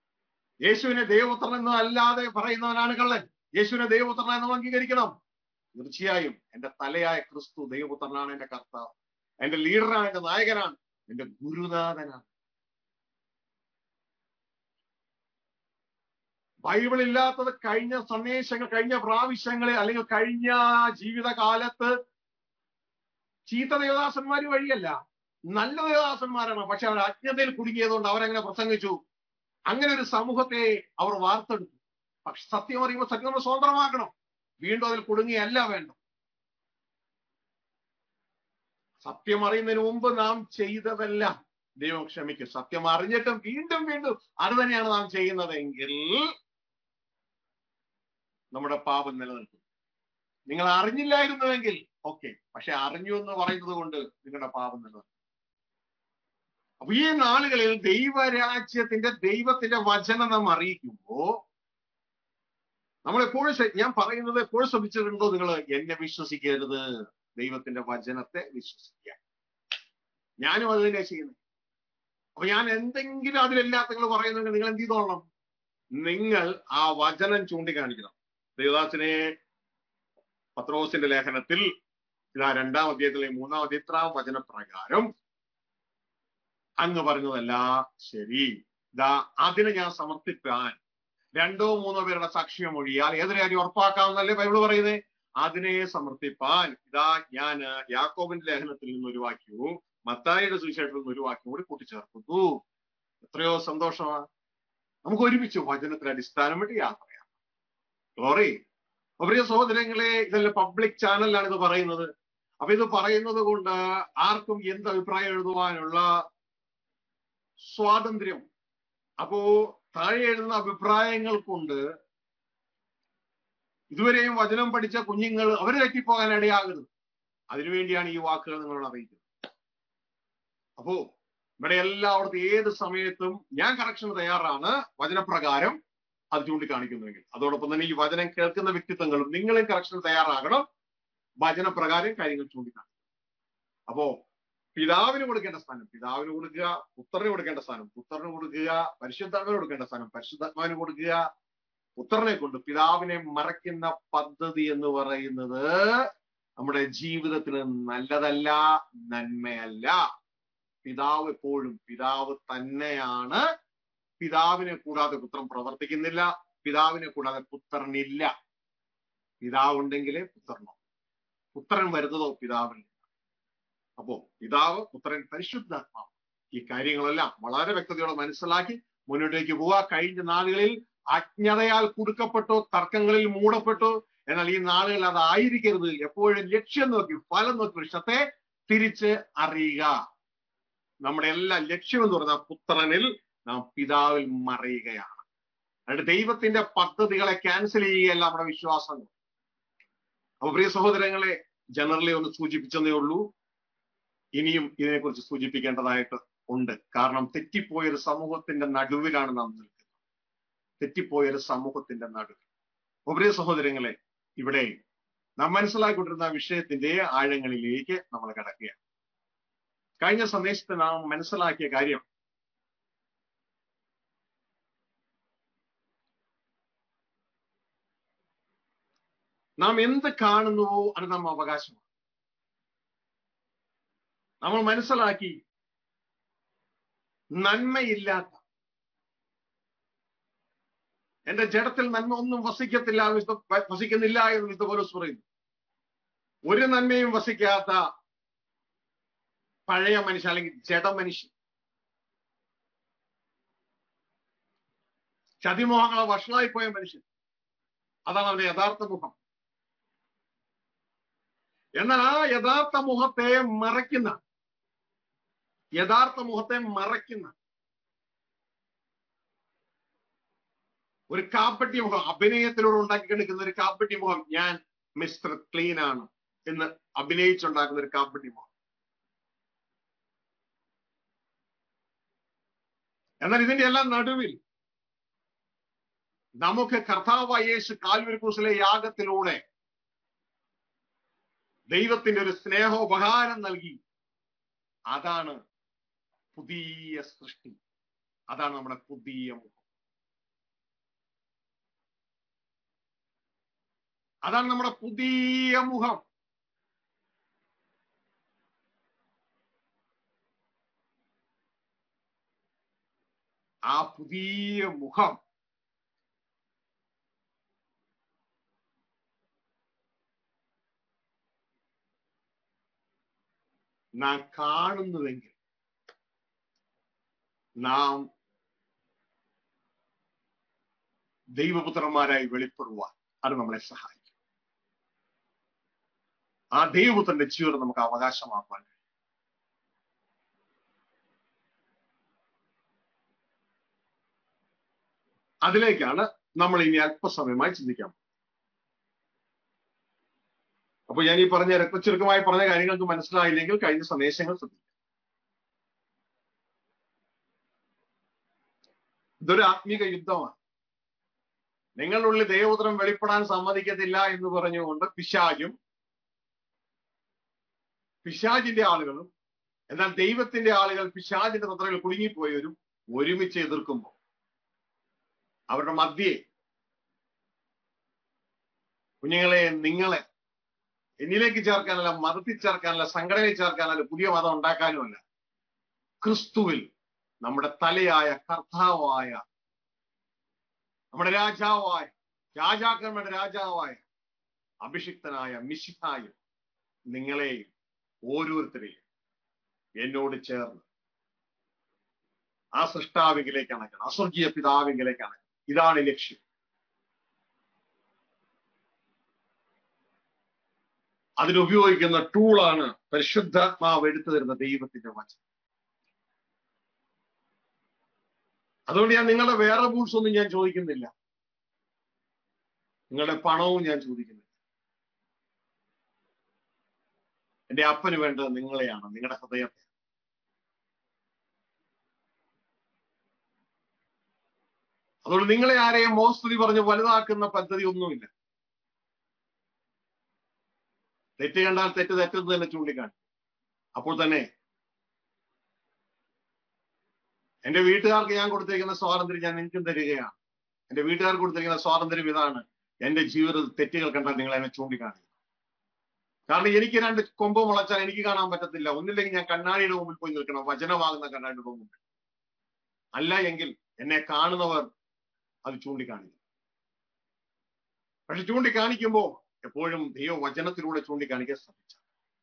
[SPEAKER 1] യേശുവിനെ ദൈവപുത്രൻ എന്ന് അല്ലാതെ പറയുന്നവനാണ് കള്ളൻ യേശുവിനെ ദൈവപുത്രൻ എന്ന് അംഗീകരിക്കണം തീർച്ചയായും എന്റെ തലയായ ക്രിസ്തു ദൈവപുത്രനാണ് എന്റെ കർത്താവ് എന്റെ ലീഡറാണ് എന്റെ നായകനാണ് എന്റെ ഗുരുനാഥനാണ് ബൈബിൾ ഇല്ലാത്തത് കഴിഞ്ഞ സന്ദേശങ്ങൾ കഴിഞ്ഞ പ്രാവശ്യങ്ങളിൽ അല്ലെങ്കിൽ കഴിഞ്ഞ ജീവിതകാലത്ത് ചീത്ത ദേവദാസന്മാര് വഴിയല്ല നല്ല ദേവദാസന്മാരാണ് പക്ഷെ അവർ അജ്ഞതയിൽ കുടുങ്ങിയതുകൊണ്ട് അവരങ്ങനെ പ്രസംഗിച്ചു അങ്ങനെ ഒരു സമൂഹത്തെ അവർ വാർത്തെടുത്തു പക്ഷെ സത്യം അറിയുമ്പോൾ സത്യം നമ്മൾ സ്വതന്ത്രമാക്കണം വീണ്ടും അതിൽ കുടുങ്ങിയല്ല വേണ്ട സത്യം അറിയുന്നതിന് മുമ്പ് നാം ചെയ്തതെല്ലാം ദൈവം ക്ഷമിക്കും സത്യം അറിഞ്ഞിട്ടും വീണ്ടും വീണ്ടും അത് തന്നെയാണ് നാം ചെയ്യുന്നതെങ്കിൽ നമ്മുടെ പാപം നിലനിൽക്കും നിങ്ങൾ അറിഞ്ഞില്ലായിരുന്നുവെങ്കിൽ ഓക്കെ പക്ഷെ അറിഞ്ഞു എന്ന് പറയുന്നത് കൊണ്ട് നിങ്ങളുടെ പാപം നിലനിൽക്കും അപ്പൊ ഈ നാളുകളിൽ ദൈവരാജ്യത്തിന്റെ ദൈവത്തിന്റെ വചനം നാം അറിയിക്കുമ്പോ നമ്മൾ എപ്പോഴും ശ്ര- ഞാൻ പറയുന്നത് എപ്പോഴും ശ്രമിച്ചിട്ടുണ്ടോ നിങ്ങൾ എന്നെ വിശ്വസിക്കരുത് ദൈവത്തിന്റെ വചനത്തെ വിശ്വസിക്കുക ഞാനും അത് തന്നെ ചെയ്യുന്നത് അപ്പൊ ഞാൻ എന്തെങ്കിലും അതിലെല്ലാത്ത നിങ്ങൾ പറയുന്നെങ്കിൽ നിങ്ങൾ എന്ത് ചെയ്തോളണം നിങ്ങൾ ആ വചനം ചൂണ്ടിക്കാണിക്കണം ദേവദാസിനെ പത്രോസിന്റെ ലേഖനത്തിൽ ഇതാ രണ്ടാം അധ്യായത്തിലെ മൂന്നാം അധ്യത്രാം വചനപ്രകാരം അങ്ങ് പറഞ്ഞതല്ല ശരി ഇതാ അതിനെ ഞാൻ സമർപ്പിക്കാൻ രണ്ടോ മൂന്നോ പേരുടെ സാക്ഷ്യം ഒഴിയാൽ ഏതൊരു കാര്യം ഉറപ്പാക്കാമെന്നല്ലേ ബൈബിള് പറയുന്നത് അതിനെ സമർപ്പിപ്പാൻ ഇതാ ഞാൻ യാക്കോബിന്റെ ലേഖനത്തിൽ നിന്ന് ഒരു വാക്യവും മത്തായിയുടെ സുവിശേഷത്തിൽ നിന്ന് ഒരു വാക്യവും കൂടി കൂട്ടിച്ചേർക്കുന്നു എത്രയോ സന്തോഷമാണ് നമുക്ക് ഒരുമിച്ച് വചനത്തിന് അടിസ്ഥാനം വേണ്ടി യാത്ര ചെയ്യാം സോറി പ്രിയ സഹോദരങ്ങളെ ഇതല്ല പബ്ലിക് ചാനലിലാണ് ഇത് പറയുന്നത് അപ്പൊ ഇത് പറയുന്നത് കൊണ്ട് ആർക്കും എന്ത് അഭിപ്രായം എഴുതുവാനുള്ള സ്വാതന്ത്ര്യം അപ്പോ താഴെ എഴുതുന്ന അഭിപ്രായങ്ങൾ കൊണ്ട് ഇതുവരെയും വചനം പഠിച്ച കുഞ്ഞുങ്ങൾ അവർ തെറ്റിപ്പോകാൻ ഇടയാകരുത് അതിനുവേണ്ടിയാണ് ഈ വാക്കുകൾ നിങ്ങളോട് അറിയിക്കുന്നത് അപ്പോ ഇവിടെ എല്ലായിടത്തും ഏത് സമയത്തും ഞാൻ കറക്ഷൻ തയ്യാറാണ് വചനപ്രകാരം അത് ചൂണ്ടിക്കാണിക്കുന്നുവെങ്കിൽ അതോടൊപ്പം തന്നെ ഈ വചനം കേൾക്കുന്ന വ്യക്തിത്വങ്ങളും നിങ്ങളും കറക്ഷൻ തയ്യാറാകണം വചനപ്രകാരം കാര്യങ്ങൾ ചൂണ്ടിക്കാണിക്കും അപ്പോ പിതാവിന് കൊടുക്കേണ്ട സ്ഥാനം പിതാവിന് കൊടുക്കുക പുത്രന് കൊടുക്കേണ്ട സ്ഥാനം പുത്രന് കൊടുക്കുക പരിശുദ്ധാത്മാവിന് കൊടുക്കേണ്ട സ്ഥാനം പരിശുദ്ധാത്മാവിന് കൊടുക്കുക പുത്രനെ കൊണ്ട് പിതാവിനെ മറയ്ക്കുന്ന പദ്ധതി എന്ന് പറയുന്നത് നമ്മുടെ ജീവിതത്തിന് നല്ലതല്ല നന്മയല്ല പിതാവ് എപ്പോഴും പിതാവ് തന്നെയാണ് പിതാവിനെ കൂടാതെ പുത്രൻ പ്രവർത്തിക്കുന്നില്ല പിതാവിനെ കൂടാതെ പുത്രനില്ല പിതാവ് ഉണ്ടെങ്കിലേ പുത്രനോ പുത്രൻ വരുന്നതോ പിതാവിൽ അപ്പോ പിതാവ് പുത്രൻ പരിശുദ്ധാത്മാവ് ഈ കാര്യങ്ങളെല്ലാം വളരെ വ്യക്തതയോടെ മനസ്സിലാക്കി മുന്നോട്ടേക്ക് പോവുക കഴിഞ്ഞ നാളുകളിൽ അജ്ഞതയാൽ കുടുക്കപ്പെട്ടു തർക്കങ്ങളിൽ മൂടപ്പെട്ടു എന്നാൽ ഈ നാളുകളിൽ അതായിരിക്കരുത് എപ്പോഴും ലക്ഷ്യം നോക്കി ഫലം നോക്കി വൃക്ഷത്തെ തിരിച്ച് അറിയുക നമ്മുടെ എല്ലാ ലക്ഷ്യം എന്ന് പറഞ്ഞാൽ പുത്രനിൽ നാം പിതാവിൽ മറയുകയാണ് അതുകൊണ്ട് ദൈവത്തിന്റെ പദ്ധതികളെ ക്യാൻസൽ ചെയ്യുകയല്ല നമ്മുടെ വിശ്വാസം അപ്പൊ പ്രിയ സഹോദരങ്ങളെ ജനറലി ഒന്ന് സൂചിപ്പിച്ചതേ ഉള്ളൂ ഇനിയും ഇതിനെക്കുറിച്ച് സൂചിപ്പിക്കേണ്ടതായിട്ട് ഉണ്ട് കാരണം തെറ്റിപ്പോയ ഒരു സമൂഹത്തിന്റെ നടുവിലാണ് നാം നിൽക്കുന്നത് തെറ്റിപ്പോയ ഒരു സമൂഹത്തിന്റെ നടുവിൽ അപ്പൊ പ്രിയ സഹോദരങ്ങളെ ഇവിടെ നാം മനസ്സിലാക്കിക്കൊണ്ടിരുന്ന വിഷയത്തിന്റെ ആഴങ്ങളിലേക്ക് നമ്മൾ കിടക്കുകയാണ് കഴിഞ്ഞ സന്ദേശത്തിൽ നാം മനസ്സിലാക്കിയ കാര്യം നാം എന്ത് കാണുന്നുവോ അത് നാം അവകാശമാണ് നമ്മൾ മനസ്സിലാക്കി നന്മയില്ലാത്ത എന്റെ ജഡത്തിൽ നന്മ ഒന്നും വസിക്കത്തില്ല എന്ന് വിശുദ്ധ- വസിക്കുന്നില്ല എന്ന് വിശുദ്ധ പോലീസ് പറയുന്നു ഒരു നന്മയും വസിക്കാത്ത പഴയ മനുഷ്യൻ അല്ലെങ്കിൽ ജഡമനുഷ്യൻ ചതിമോഹങ്ങളെ വഷളായിപ്പോയ മനുഷ്യൻ അതാണ് അവന്റെ യഥാർത്ഥ മുഖം എന്നാൽ ആ യഥാർത്ഥ മുഖത്തെ മറയ്ക്കുന്ന യഥാർത്ഥ മുഖത്തെ മറയ്ക്കുന്ന ഒരു കാപ്പട്ടി മുഖം അഭിനയത്തിലൂടെ ഉണ്ടാക്കിക്കെടുക്കുന്ന ഒരു കാപ്പട്ടി മുഖം ഞാൻ മിസ്റ്റർ ക്ലീൻ ആണ് എന്ന് അഭിനയിച്ചുണ്ടാക്കുന്ന ഒരു കാപ്പട്ടി മുഖം എന്നാൽ ഇതിന്റെ എല്ലാം നടുവിൽ നമുക്ക് കർത്താവായ യേശു കാൽവരി ക്രൂസിലെ യാഗത്തിലൂടെ ദൈവത്തിന്റെ ഒരു സ്നേഹോപകാരം നൽകി അതാണ് പുതിയ സൃഷ്ടി അതാണ് നമ്മുടെ പുതിയ മുഖം അതാണ് നമ്മുടെ പുതിയ മുഖം ആ പുതിയ മുഖം നാം കാണുന്നുവെങ്കിൽ നാം ദൈവപുത്രന്മാരായി വെളിപ്പെടുവാൻ അത് നമ്മളെ സഹായിക്കും ആ ദൈവപുത്രന്റെ ജീവിതം നമുക്ക് അവകാശമാക്കാൻ കഴിയും അതിലേക്കാണ് നമ്മൾ ഇനി അല്പസമയമായി ചിന്തിക്കാൻ അപ്പൊ ഞാൻ ഈ പറഞ്ഞ രക്തചുരുക്കമായി പറഞ്ഞ കാര്യങ്ങൾക്ക് മനസ്സിലായില്ലെങ്കിൽ കഴിഞ്ഞ സന്ദേശങ്ങൾ ശ്രദ്ധിക്കും ഇതൊരു ആത്മീക യുദ്ധമാണ് നിങ്ങളുള്ളിൽ ദൈവപുത്രം വെളിപ്പെടാൻ സമ്മതിക്കത്തില്ല എന്ന് പറഞ്ഞുകൊണ്ട് പിശാചും പിശാചിന്റെ ആളുകളും എന്നാൽ ദൈവത്തിന്റെ ആളുകൾ പിശാചിന്റെ തന്ത്രങ്ങൾ കുടുങ്ങിപ്പോയവരും ഒരുമിച്ച് എതിർക്കുമ്പോൾ അവരുടെ മധ്യേ കുഞ്ഞുങ്ങളെ നിങ്ങളെ എന്നിലേക്ക് ചേർക്കാനല്ല മതത്തിൽ ചേർക്കാനല്ല സംഘടനയിൽ ചേർക്കാനല്ല പുതിയ മതം ഉണ്ടാക്കാനുമല്ല ക്രിസ്തുവിൽ നമ്മുടെ തലയായ കർത്താവായ നമ്മുടെ രാജാവായ രാജാക്കന്മാരുടെ രാജാവായ അഭിഷിക്തനായ മിശിഹായും നിങ്ങളെയും ഓരോരുത്തരെയും എന്നോട് ചേർന്ന് ആ സൃഷ്ടാവിങ്കിലേക്ക് അണക്കണം അസ്വർഗീയ പിതാവിങ്കിലേക്ക് അണക്കണം ഇതാണ് ലക്ഷ്യം അതിനുപയോഗിക്കുന്ന ടൂളാണ് പരിശുദ്ധാത്മാവ് എടുത്തു തരുന്ന ദൈവത്തിന്റെ വചനം അതുകൊണ്ട് ഞാൻ നിങ്ങളുടെ വേറെ ബൂട്ട്സ് ഒന്നും ഞാൻ ചോദിക്കുന്നില്ല നിങ്ങളുടെ പണവും ഞാൻ ചോദിക്കുന്നില്ല എന്റെ അപ്പന് വേണ്ടത് നിങ്ങളെയാണ് നിങ്ങളുടെ ഹൃദയത്തെ അതുകൊണ്ട് നിങ്ങളെ ആരെയും മോസ്തുതി പറഞ്ഞ് വലുതാക്കുന്ന പദ്ധതി ഒന്നുമില്ല തെറ്റ് കണ്ടാൽ തെറ്റ് തെറ്റെന്ന് തന്നെ ചൂണ്ടിക്കാണി അപ്പോൾ തന്നെ എന്റെ വീട്ടുകാർക്ക് ഞാൻ കൊടുത്തിരിക്കുന്ന സ്വാതന്ത്ര്യം ഞാൻ എനിക്കും തരികയാണ് എന്റെ വീട്ടുകാർക്ക് കൊടുത്തിരിക്കുന്ന സ്വാതന്ത്ര്യം ഇതാണ് എന്റെ ജീവിതത്തിൽ തെറ്റുകൾ കണ്ടാൽ നിങ്ങൾ എന്നെ ചൂണ്ടിക്കാണിക്കും കാരണം എനിക്ക് രണ്ട് കൊമ്പ് മുളച്ചാൽ എനിക്ക് കാണാൻ പറ്റത്തില്ല ഒന്നില്ലെങ്കിൽ ഞാൻ കണ്ണാടിയുടെ മുമ്പിൽ പോയി നിൽക്കണം വചനമാകുന്ന കണ്ണാടിയുടെ മുമ്പിൽ അല്ല എങ്കിൽ എന്നെ കാണുന്നവർ അത് ചൂണ്ടിക്കാണിക്കും പക്ഷെ ചൂണ്ടിക്കാണിക്കുമ്പോൾ എപ്പോഴും ദൈവവചനത്തിലൂടെ ചൂണ്ടിക്കാണിക്കാൻ ശ്രമിച്ച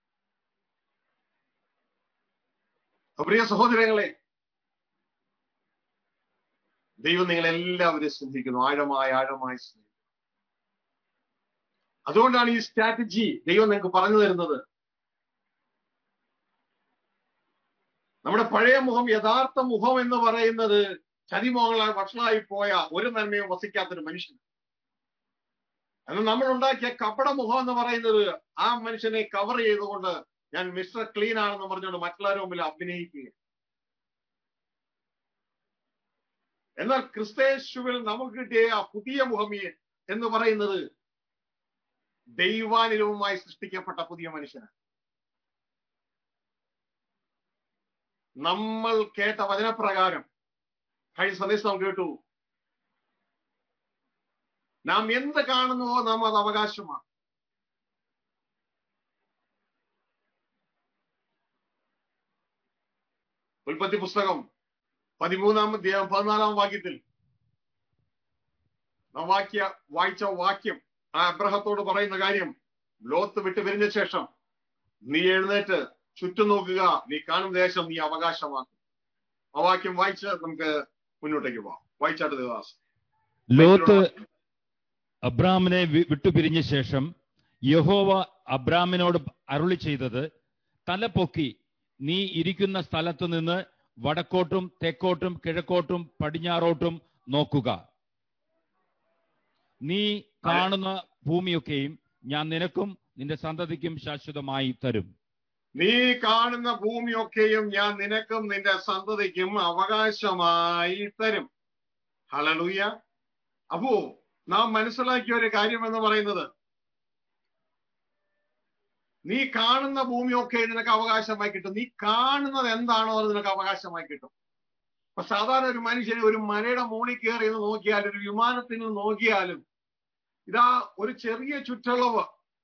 [SPEAKER 1] പ്രിയ സഹോദരങ്ങളെ ദൈവം നിങ്ങളെല്ലാവരെയും സ്നേഹിക്കുന്നു ആഴമായി ആഴമായി സ്നേഹിക്കുന്നു അതുകൊണ്ടാണ് ഈ സ്ട്രാറ്റജി ദൈവം നിങ്ങൾക്ക് പറഞ്ഞു തരുന്നത് നമ്മുടെ പഴയ മുഖം യഥാർത്ഥ മുഖം എന്ന് പറയുന്നത് ചതിമോഹങ്ങളാൽ വഷളായി പോയ ഒരു നന്മയും വസിക്കാത്തൊരു മനുഷ്യൻ എന്നാൽ നമ്മൾ ഉണ്ടാക്കിയ കപട മുഖം എന്ന് പറയുന്നത് ആ മനുഷ്യനെ കവർ ചെയ്തുകൊണ്ട് ഞാൻ മിസ്റ്റർ ക്ലീൻ ആണെന്ന് പറഞ്ഞുകൊണ്ട് മറ്റുള്ളവരുടെ മുമ്പിൽ അഭിനയിക്കുക എന്നാൽ ക്രിസ്തേശുവിൽ നമുക്ക് കിട്ടിയ ആ പുതിയ മുഖം എന്ന് പറയുന്നത് ദൈവാനുരവുമായി സൃഷ്ടിക്കപ്പെട്ട പുതിയ മനുഷ്യനാണ് നമ്മൾ കേട്ട വചനപ്രകാരം കഴിഞ്ഞ സന്ദേശം നാം കേട്ടു നാം എന്ത് കാണുന്നുവോ നാം അത് അവകാശമാണ് ഉൽപ്പത്തി പുസ്തകം പതിമൂന്നാം അധ്യായം പതിനാലാം വാക്യത്തിൽ നാം വാക്യ വായിച്ച വാക്യം ആ അബ്രഹത്തോട് പറയുന്ന കാര്യം ലോത്ത് വിട്ടു പിരിഞ്ഞ ശേഷം നീ എഴുന്നേറ്റ് ചുറ്റും നോക്കുക നീ കാണുന്ന ദേശം നീ അവകാശമാക്കും ആ വാക്യം വായിച്ച് നമുക്ക് മുന്നോട്ടേക്ക് പോവാം വായിച്ചാട്ട് ദേവദാസ്
[SPEAKER 2] ലോത്ത് അബ്രാമിനെ വി- വിട്ടുപിരിഞ്ഞ ശേഷം യഹോവ അബ്രാമിനോട് അരുളി ചെയ്തത് തല പൊക്കി നീ ഇരിക്കുന്ന സ്ഥലത്തു നിന്ന് വടക്കോട്ടും തെക്കോട്ടും കിഴക്കോട്ടും പടിഞ്ഞാറോട്ടും നോക്കുക നീ കാണുന്ന ഭൂമിയൊക്കെയും ഞാൻ നിനക്കും നിന്റെ സന്തതിക്കും ശാശ്വതമായി തരും
[SPEAKER 1] നീ കാണുന്ന ഭൂമിയൊക്കെയും ഞാൻ നിനക്കും നിന്റെ സന്തതിക്കും അവകാശമായി തരും ഹലലൂയ അപ്പോ നാം മനസ്സിലാക്കിയ ഒരു കാര്യം എന്ന് പറയുന്നത് നീ കാണുന്ന ഭൂമിയൊക്കെ നിനക്ക് അവകാശമായി കിട്ടും നീ കാണുന്നത് എന്താണോ അത് നിനക്ക് അവകാശമായി കിട്ടും അപ്പൊ സാധാരണ ഒരു മനുഷ്യന് ഒരു മലയുടെ മുകളിൽ കയറി എന്ന് നോക്കിയാലും ഒരു വിമാനത്തിൽ നിന്ന് നോക്കിയാലും ഇതാ ഒരു ചെറിയ ചുറ്റളവ്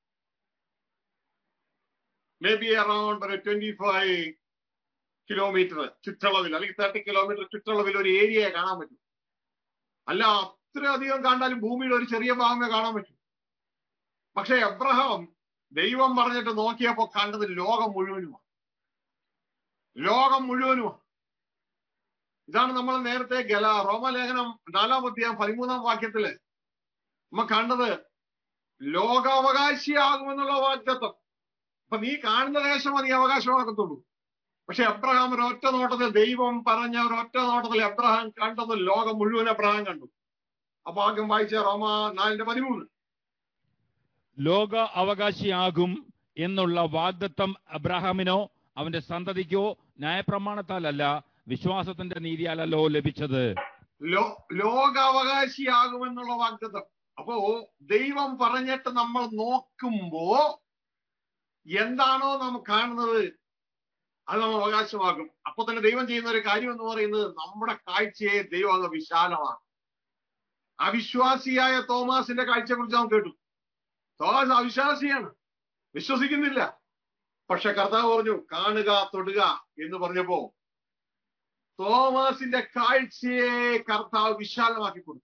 [SPEAKER 1] മേ ബി അറൌണ്ട് ഒരു ട്വന്റി ഫൈവ് കിലോമീറ്റർ ചുറ്റളവിൽ അല്ലെങ്കിൽ തേർട്ടി കിലോമീറ്റർ ചുറ്റളവിൽ ഒരു ഏരിയ കാണാൻ പറ്റും അല്ല അത്രയധികം കണ്ടാലും ഭൂമിയുടെ ഒരു ചെറിയ ഭാഗമേ കാണാൻ പറ്റൂ പക്ഷെ എബ്രഹാം ദൈവം പറഞ്ഞിട്ട് നോക്കിയപ്പോ കണ്ടത് ലോകം മുഴുവനുമാണ് ലോകം മുഴുവനുമാണ് ഇതാണ് നമ്മൾ നേരത്തെ ഗല റോമലേഖനം നാലാം അധ്യായം പതിമൂന്നാം വാക്യത്തില് നമ്മ കണ്ടത് ലോകാവകാശിയാകുമെന്നുള്ള വാഗ്ദത്വം അപ്പൊ നീ കാണുന്ന ദേശമോ നീ അവകാശമാക്കത്തുള്ളൂ പക്ഷെ അബ്രഹാം ഒരു ഒറ്റ നോട്ടത്തിൽ ദൈവം പറഞ്ഞ ഒരു ഒറ്റ നോട്ടത്തിൽ അബ്രഹാം കണ്ടത് ലോകം മുഴുവൻ അബ്രഹാം കണ്ടു അപ്പൊ ആദ്യം വായിച്ച റോമ നാലിന്റെ പതിമൂന്ന്
[SPEAKER 2] ലോക അവകാശിയാകും എന്നുള്ള വാഗ്ദത്തം അബ്രഹാമിനോ അവന്റെ സന്തതിക്കോ ന്യായപ്രമാണത്താലല്ല വിശ്വാസത്തിന്റെ നീതിയാലല്ലോ ലഭിച്ചത്
[SPEAKER 1] ലോ ലോകാവകാശിയാകുമെന്നുള്ള വാഗ്ദത്തം അപ്പോ ദൈവം പറഞ്ഞിട്ട് നമ്മൾ നോക്കുമ്പോ എന്താണോ നാം കാണുന്നത് അത് നമ്മൾ അവകാശമാകും അപ്പൊ തന്നെ ദൈവം ചെയ്യുന്ന ഒരു കാര്യം എന്ന് പറയുന്നത് നമ്മുടെ കാഴ്ചയെ ദൈവം അങ്ങ് വിശാലമാണ് അവിശ്വാസിയായ തോമാസിന്റെ കാഴ്ചയെ കുറിച്ച് നാം കേട്ടു തോമസ് അവിശ്വാസിയാണ് വിശ്വസിക്കുന്നില്ല പക്ഷെ കർത്താവ് പറഞ്ഞു കാണുക തൊടുക എന്ന് പറഞ്ഞപ്പോ തോമസിന്റെ കാഴ്ചയെ കർത്താവ് വിശാലമാക്കി കൊടുത്തു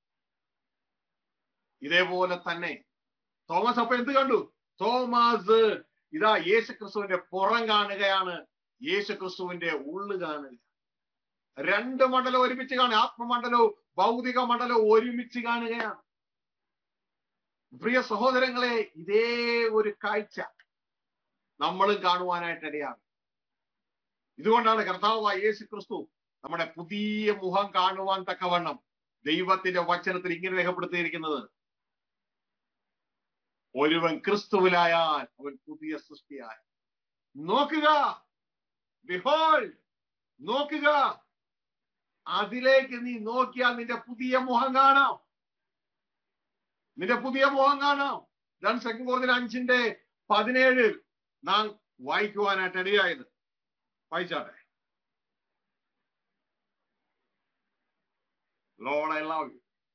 [SPEAKER 1] ഇതേപോലെ തന്നെ തോമസ് അപ്പൊ എന്ത് കണ്ടു തോമസ് ഇതാ യേശു ക്രിസ്തുവിന്റെ പുറം കാണുകയാണ് യേശു ക്രിസ്തുവിന്റെ ഉള്ളു കാണുക രണ്ട് മണ്ഡലം ഒരുമിച്ച് കാണുക ആത്മമണ്ഡലവും ഭൗതിക മണ്ഡലവും ഒരുമിച്ച് കാണുകയാണ് പ്രിയ സഹോദരങ്ങളെ ഇതേ ഒരു കാഴ്ച നമ്മളും കാണുവാനായിട്ട് ഇടയാണ് ഇതുകൊണ്ടാണ് കർത്താവായ യേശു ക്രിസ്തു നമ്മുടെ പുതിയ മുഖം കാണുവാൻ തക്കവണ്ണം ദൈവത്തിന്റെ വചനത്തിൽ ഇങ്ങനെ രേഖപ്പെടുത്തിയിരിക്കുന്നത് ഒരുവൻ ക്രിസ്തുവിലായാൽ അവൻ പുതിയ സൃഷ്ടിയായ നോക്കുക ബിഹോൾ നോക്കുക അതിലേക്ക് നീ നോക്കിയാൽ നിന്റെ പുതിയ മുഖം കാണാം നിന്റെ പുതിയ മുഖം കാണാം ഇതാണ് സെക്കൻഡ് കോർദിൽ അഞ്ചിന്റെ പതിനേഴിൽ നാം വായിക്കുവാനായിട്ട് ഇടയായത് വായിച്ചാട്ടെ ലോഡ് ഐ ലവ് യു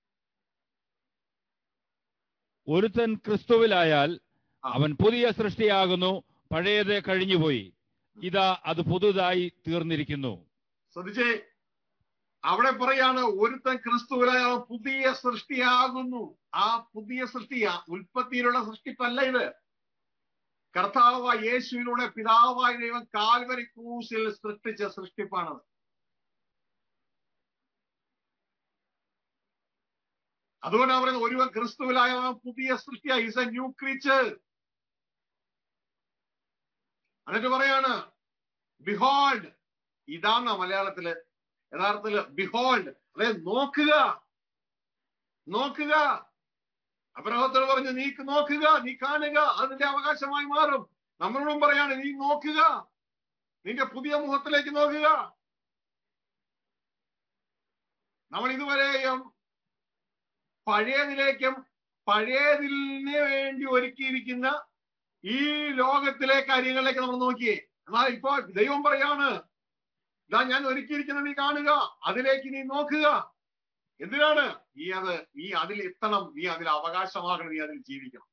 [SPEAKER 2] ഒരുത്തൻ ക്രിസ്തുവിലായാൽ
[SPEAKER 1] ആ.
[SPEAKER 2] അവൻ പുതിയ സൃഷ്ടിയാകുന്നു പഴയത് കഴിഞ്ഞുപോയി ഇതാ അത് പുതുതായി തീർന്നിരിക്കുന്നു
[SPEAKER 1] ശ്രദ്ധിച്ചേ അവിടെ പറയാണ് ഒരുത്തൻ ക്രിസ്തുവിലായ അവൻ പുതിയ സൃഷ്ടിയാകുന്നു ആ പുതിയ സൃഷ്ടി ആ ഉൽപ്പത്തിയിലുള്ള സൃഷ്ടിപ്പല്ല ഇത് കർത്താവ് യേശുവിലൂടെ പിതാവായ ദൈവം കാൽവരി ക്രൂസിൽ സൃഷ്ടിച്ച സൃഷ്ടിപ്പാണത് അതുകൊണ്ടാണ് പറയുന്നത് ഒരുവൻ ക്രിസ്തുവിലായ അവൻ പുതിയ സൃഷ്ടിയായി ഇസ് എ ന്യൂ ക്രീച്ചർ എന്നിട്ട് പറയാണ് ബിഹോൾഡ് ഇതാണ് മലയാളത്തില് യഥാർത്ഥത്തില് ബിഹോൾഡ് അതായത് നോക്കുക നോക്കുക അബ്രഹത്തോട് പറഞ്ഞു നീ നോക്കുക നീ കാണുക അതിന്റെ അവകാശമായി മാറും നമ്മളോടും പറയാണ് നീ നോക്കുക നിന്റെ പുതിയ മുഖത്തിലേക്ക് നോക്കുക നമ്മൾ ഇതുവരെയും പഴയതിലേക്കും പഴയതിന് വേണ്ടി ഒരുക്കിയിരിക്കുന്ന ഈ ലോകത്തിലെ കാര്യങ്ങളിലേക്ക് നമ്മൾ നോക്കിയേ എന്നാൽ ഇപ്പോ ദൈവം പറയാണ് ഇതാ ഞാൻ ഒരുക്കിയിരിക്കുന്നത് നീ കാണുക അതിലേക്ക് നീ നോക്കുക എന്തിനാണ് നീ അത് നീ അതിൽ എത്തണം നീ അതിൽ അവകാശമാകണം നീ അതിൽ ജീവിക്കണം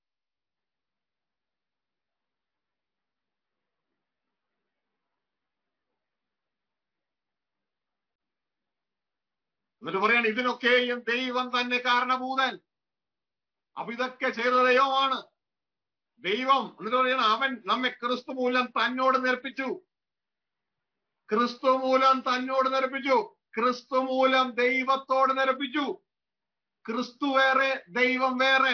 [SPEAKER 1] എന്നിട്ട് പറയാണ് ഇതിനൊക്കെയും ദൈവം തന്നെ കാരണഭൂതൻ അപ്പൊ ഇതൊക്കെ ചെയ്ത ദൈവമാണ് ദൈവം എന്നിട്ട് പറയണം അവൻ നമ്മെ ക്രിസ്തു മൂലം തന്നോട് നേർപ്പിച്ചു ക്രിസ്തു മൂലം തന്നോട് നിരപ്പിച്ചു ക്രിസ്തു മൂലം ദൈവത്തോട് നിരപ്പിച്ചു ക്രിസ്തു വേറെ ദൈവം വേറെ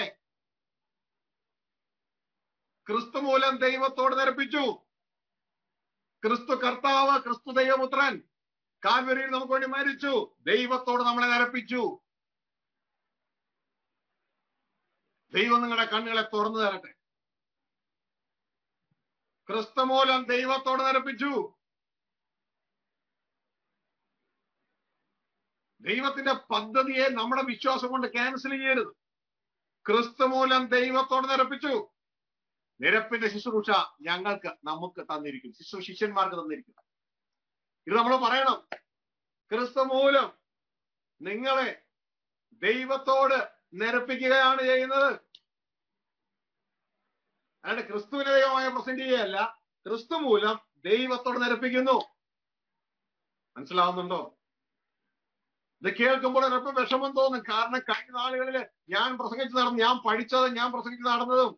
[SPEAKER 1] ക്രിസ്തു മൂലം ദൈവത്തോട് നിരപ്പിച്ചു ക്രിസ്തു കർത്താവ് ക്രിസ്തു ദൈവപുത്രൻ കാൽവരിയിൽ നമുക്ക് വേണ്ടി മരിച്ചു ദൈവത്തോട് നമ്മളെ നിരപ്പിച്ചു ദൈവം നിങ്ങളുടെ കണ്ണുകളെ തുറന്നു തരട്ടെ ക്രിസ്തു മൂലം ദൈവത്തോട് നിരപ്പിച്ചു ദൈവത്തിന്റെ പദ്ധതിയെ നമ്മുടെ വിശ്വാസം കൊണ്ട് ക്യാൻസൽ ചെയ്യരുത് ക്രിസ്തു മൂലം ദൈവത്തോട് നിരപ്പിച്ചു നിരപ്പിന്റെ ശുശ്രൂഷ ഞങ്ങൾക്ക് നമുക്ക് തന്നിരിക്കും ശിശു ശിഷ്യന്മാർക്ക് തന്നിരിക്കും ഇത് നമ്മൾ പറയണം ക്രിസ്തു മൂലം നിങ്ങളെ ദൈവത്തോട് നിരപ്പിക്കുകയാണ് ചെയ്യുന്നത് അല്ലാണ്ട് ക്രിസ്തുവിനെ ദൈവമായി പ്രസന്റ് ചെയ്യുകയല്ല ക്രിസ്തു മൂലം ദൈവത്തോട് നിരപ്പിക്കുന്നു മനസ്സിലാവുന്നുണ്ടോ ഇത് കേൾക്കുമ്പോൾ ഒരല്പം വിഷമം തോന്നും കാരണം കഴിഞ്ഞ നാളുകളിൽ ഞാൻ പ്രസംഗിച്ച് നടന്നു ഞാൻ പഠിച്ചതും ഞാൻ പ്രസംഗിച്ച് നടന്നതും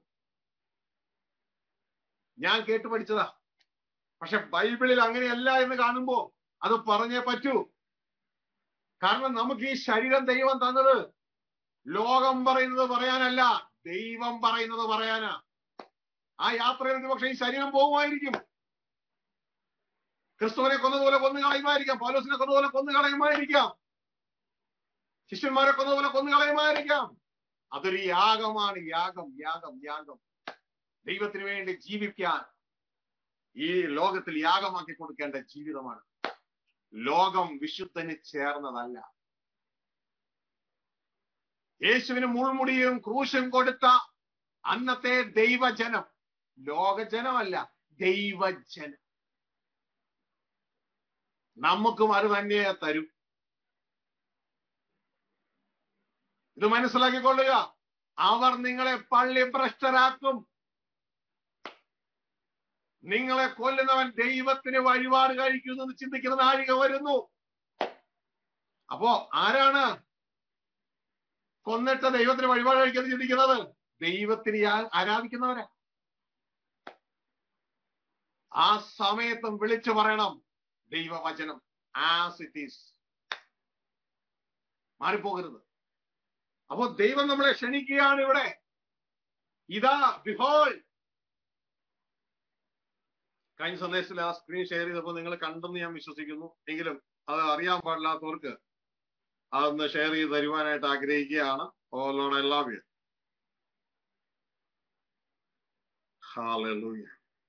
[SPEAKER 1] ഞാൻ കേട്ട് പഠിച്ചതാ പക്ഷെ ബൈബിളിൽ അങ്ങനെയല്ല എന്ന് കാണുമ്പോ അത് പറഞ്ഞേ പറ്റൂ കാരണം നമുക്ക് ഈ ശരീരം ദൈവം തന്നത് ലോകം പറയുന്നത് പറയാനല്ല ദൈവം പറയുന്നത് പറയാനാ ആ യാത്രയിൽ പക്ഷെ ഈ ശരീരം പോകുമായിരിക്കും ക്രിസ്തുവിനെ കൊന്നതുപോലെ കൊന്നു കളയുമായിരിക്കാം പൗലോസിനെ കൊന്നതുപോലെ കൊന്നു കളയുമായിരിക്കാം ശിഷ്യന്മാരെ കൊന്നതുപോലെ കൊന്നു കളയുമായിരിക്കാം അതൊരു യാഗമാണ് യാഗം യാഗം യാഗം ദൈവത്തിന് വേണ്ടി ജീവിക്കാൻ ഈ ലോകത്തിൽ യാഗമാക്കി കൊടുക്കേണ്ട ജീവിതമാണ് ലോകം വിശുദ്ധന് ചേർന്നതല്ല യേശുവിന് മുൾമുടിയും ക്രൂശും കൊടുത്ത അന്നത്തെ ദൈവജനം ലോകജനമല്ല ദൈവജനം നമുക്കും അത് തന്നെ തരും ഇത് മനസ്സിലാക്കിക്കൊള്ളുക അവർ നിങ്ങളെ പള്ളി ഭ്രഷ്ടരാക്കും നിങ്ങളെ കൊല്ലുന്നവൻ ദൈവത്തിന് വഴിപാട് കഴിക്കുന്നു എന്ന് ചിന്തിക്കുന്ന നാഴിക വരുന്നു അപ്പോ ആരാണ് കൊന്നിട്ട് ദൈവത്തിന് വഴിപാട് കഴിക്കുന്നത് ചിന്തിക്കുന്നത് ദൈവത്തിന് യാ- ആരാധിക്കുന്നവരാ ആ സമയത്തും വിളിച്ചു പറയണം ദൈവവചനം ആസ് ഇറ്റ് ഈസ് മാറിപ്പോകരുത് അപ്പോ ദൈവം നമ്മളെ ക്ഷണിക്കുകയാണ് ഇവിടെ ഇതാ ബിഹോൾ കഴിഞ്ഞ സന്ദേശത്തിൽ ആ സ്ക്രീൻ ഷെയർ ചെയ്തപ്പോൾ നിങ്ങൾ കണ്ടെന്ന് ഞാൻ വിശ്വസിക്കുന്നു എങ്കിലും അത് അറിയാൻ പാടില്ലാത്തവർക്ക് അതൊന്ന് ഷെയർ ചെയ്ത് തരുവാനായിട്ട് ആഗ്രഹിക്കുകയാണ് ഓലോട് എല്ലാ വ്യൂ ഹാലൂയ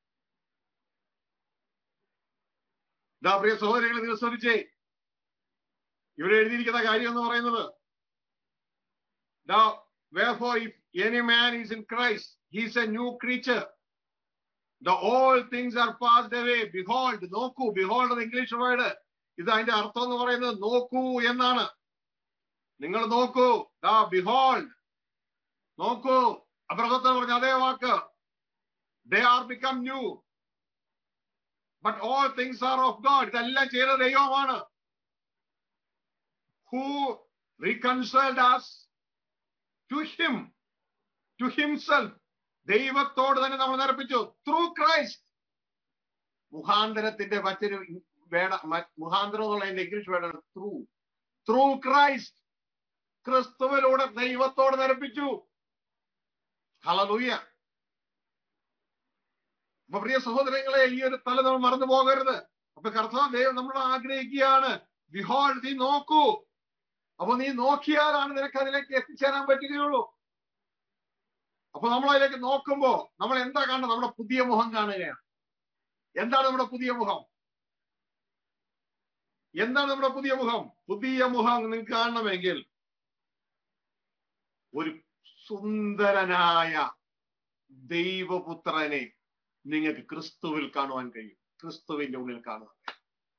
[SPEAKER 1] ഇതാ പ്രിയ സഹോദരങ്ങളെ നിങ്ങൾ ശ്രദ്ധിച്ചേ ഇവിടെ എഴുതിയിരിക്കുന്ന കാര്യം എന്ന് പറയുന്നത് Now, wherefore, if any man is in Christ, he is a new creature. The old things are passed away. Behold, നോക്കൂ behold എന്ന ഇംഗ്ലീഷ് വേർഡ് ഇത് അതിന്റെ അർത്ഥം എന്ന് പറയുന്നത് നോക്കൂ എന്നാണ് നിങ്ങൾ നോക്കൂ ദാ behold നോക്കൂ അബ്രഹത്തെ പറഞ്ഞ അതേ വാക്ക് they are become new but all things are of God ഇതെല്ലാം ചെയ്ത ദൈവമാണ് who reconciled us to him to himself ദൈവത്തോട് തന്നെ നമ്മൾ നിരപ്പിച്ചു ത്രൂ ക്രൈസ്റ്റ് മുഖാന്തരത്തിന്റെ മറ്റൊരു വേട മ- മുഖാന്തരം എന്നുള്ള ഇംഗ്ലീഷ് വേർഡാണ് ത്രൂ ത്രൂ ക്രൈസ്റ്റ് ക്രിസ്തുവിലൂടെ ദൈവത്തോട് നിരപ്പിച്ചു ഹലലൂയ അപ്പൊ പ്രിയ സഹോദരങ്ങളെ ഈ ഒരു തല നമ്മൾ മറന്നു പോകരുത് അപ്പൊ കർത്താവ് ദൈവം നമ്മൾ ആഗ്രഹിക്കുകയാണ് ബിഹോൾ നീ നോക്കൂ അപ്പൊ നീ നോക്കിയാലാണ് നിനക്ക് അതിലേക്ക് എത്തിച്ചേരാൻ പറ്റുകയുള്ളൂ അപ്പൊ നമ്മൾ അതിലേക്ക് നോക്കുമ്പോ നമ്മൾ എന്താ കാണുന്നത് നമ്മുടെ പുതിയ മുഖം കാണുകയാണ് എന്താണ് നമ്മുടെ പുതിയ മുഖം എന്താണ് നമ്മുടെ പുതിയ മുഖം പുതിയ മുഖം നിങ്ങൾക്ക് കാണണമെങ്കിൽ ഒരു സുന്ദരനായ ദൈവപുത്രനെ നിങ്ങൾക്ക് ക്രിസ്തുവിൽ കാണുവാൻ കഴിയും ക്രിസ്തുവിന്റെ ഉള്ളിൽ കാണുവാൻ കഴിയും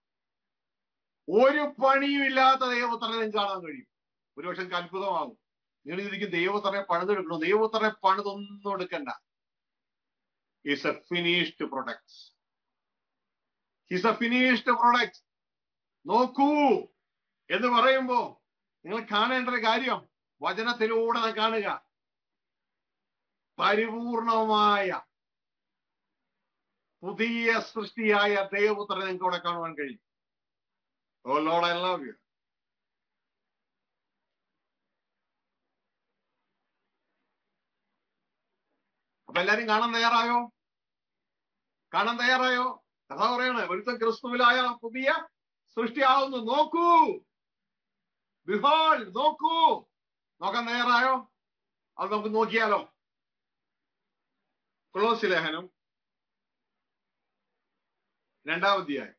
[SPEAKER 1] ഒരു പണിയും ഇല്ലാത്ത ദൈവപുത്രനെ നിങ്ങൾക്ക് കാണാൻ കഴിയും ഒരുപക്ഷെ നിങ്ങൾക്ക് അത്ഭുതമാകും നിങ്ങൾ ഇതിരിക്കും ദൈവപുത്രനെ പണിതെടുക്കണോ ദൈവപുത്രനെ പണിതൊന്നും എടുക്കണ്ട is a finished product is a finished product നോക്കൂ എന്ന് പറയുമ്പോ നിങ്ങൾ കാണേണ്ട ഒരു കാര്യം വചനത്തിലൂടെ അത് കാണുക പരിപൂർണമായ പുതിയ സൃഷ്ടിയായ ദൈവപുത്രനെ നിങ്ങൾക്ക് അവിടെ കാണുവാൻ കഴിയും O Lord I love you അപ്പൊ എല്ലാരും കാണാൻ തയ്യാറായോ കാണാൻ തയ്യാറായോ കഥ പറയാണ് ഒരുത്തൻ ക്രിസ്തുവിലായ പുതിയ സൃഷ്ടിയാവുന്നു നോക്കൂ ബിഹോൾ നോക്കൂ നോക്കാൻ തയ്യാറായോ അത് നമുക്ക് നോക്കിയാലോ ക്ലോസ് ലേഖനം രണ്ടാം അധ്യായം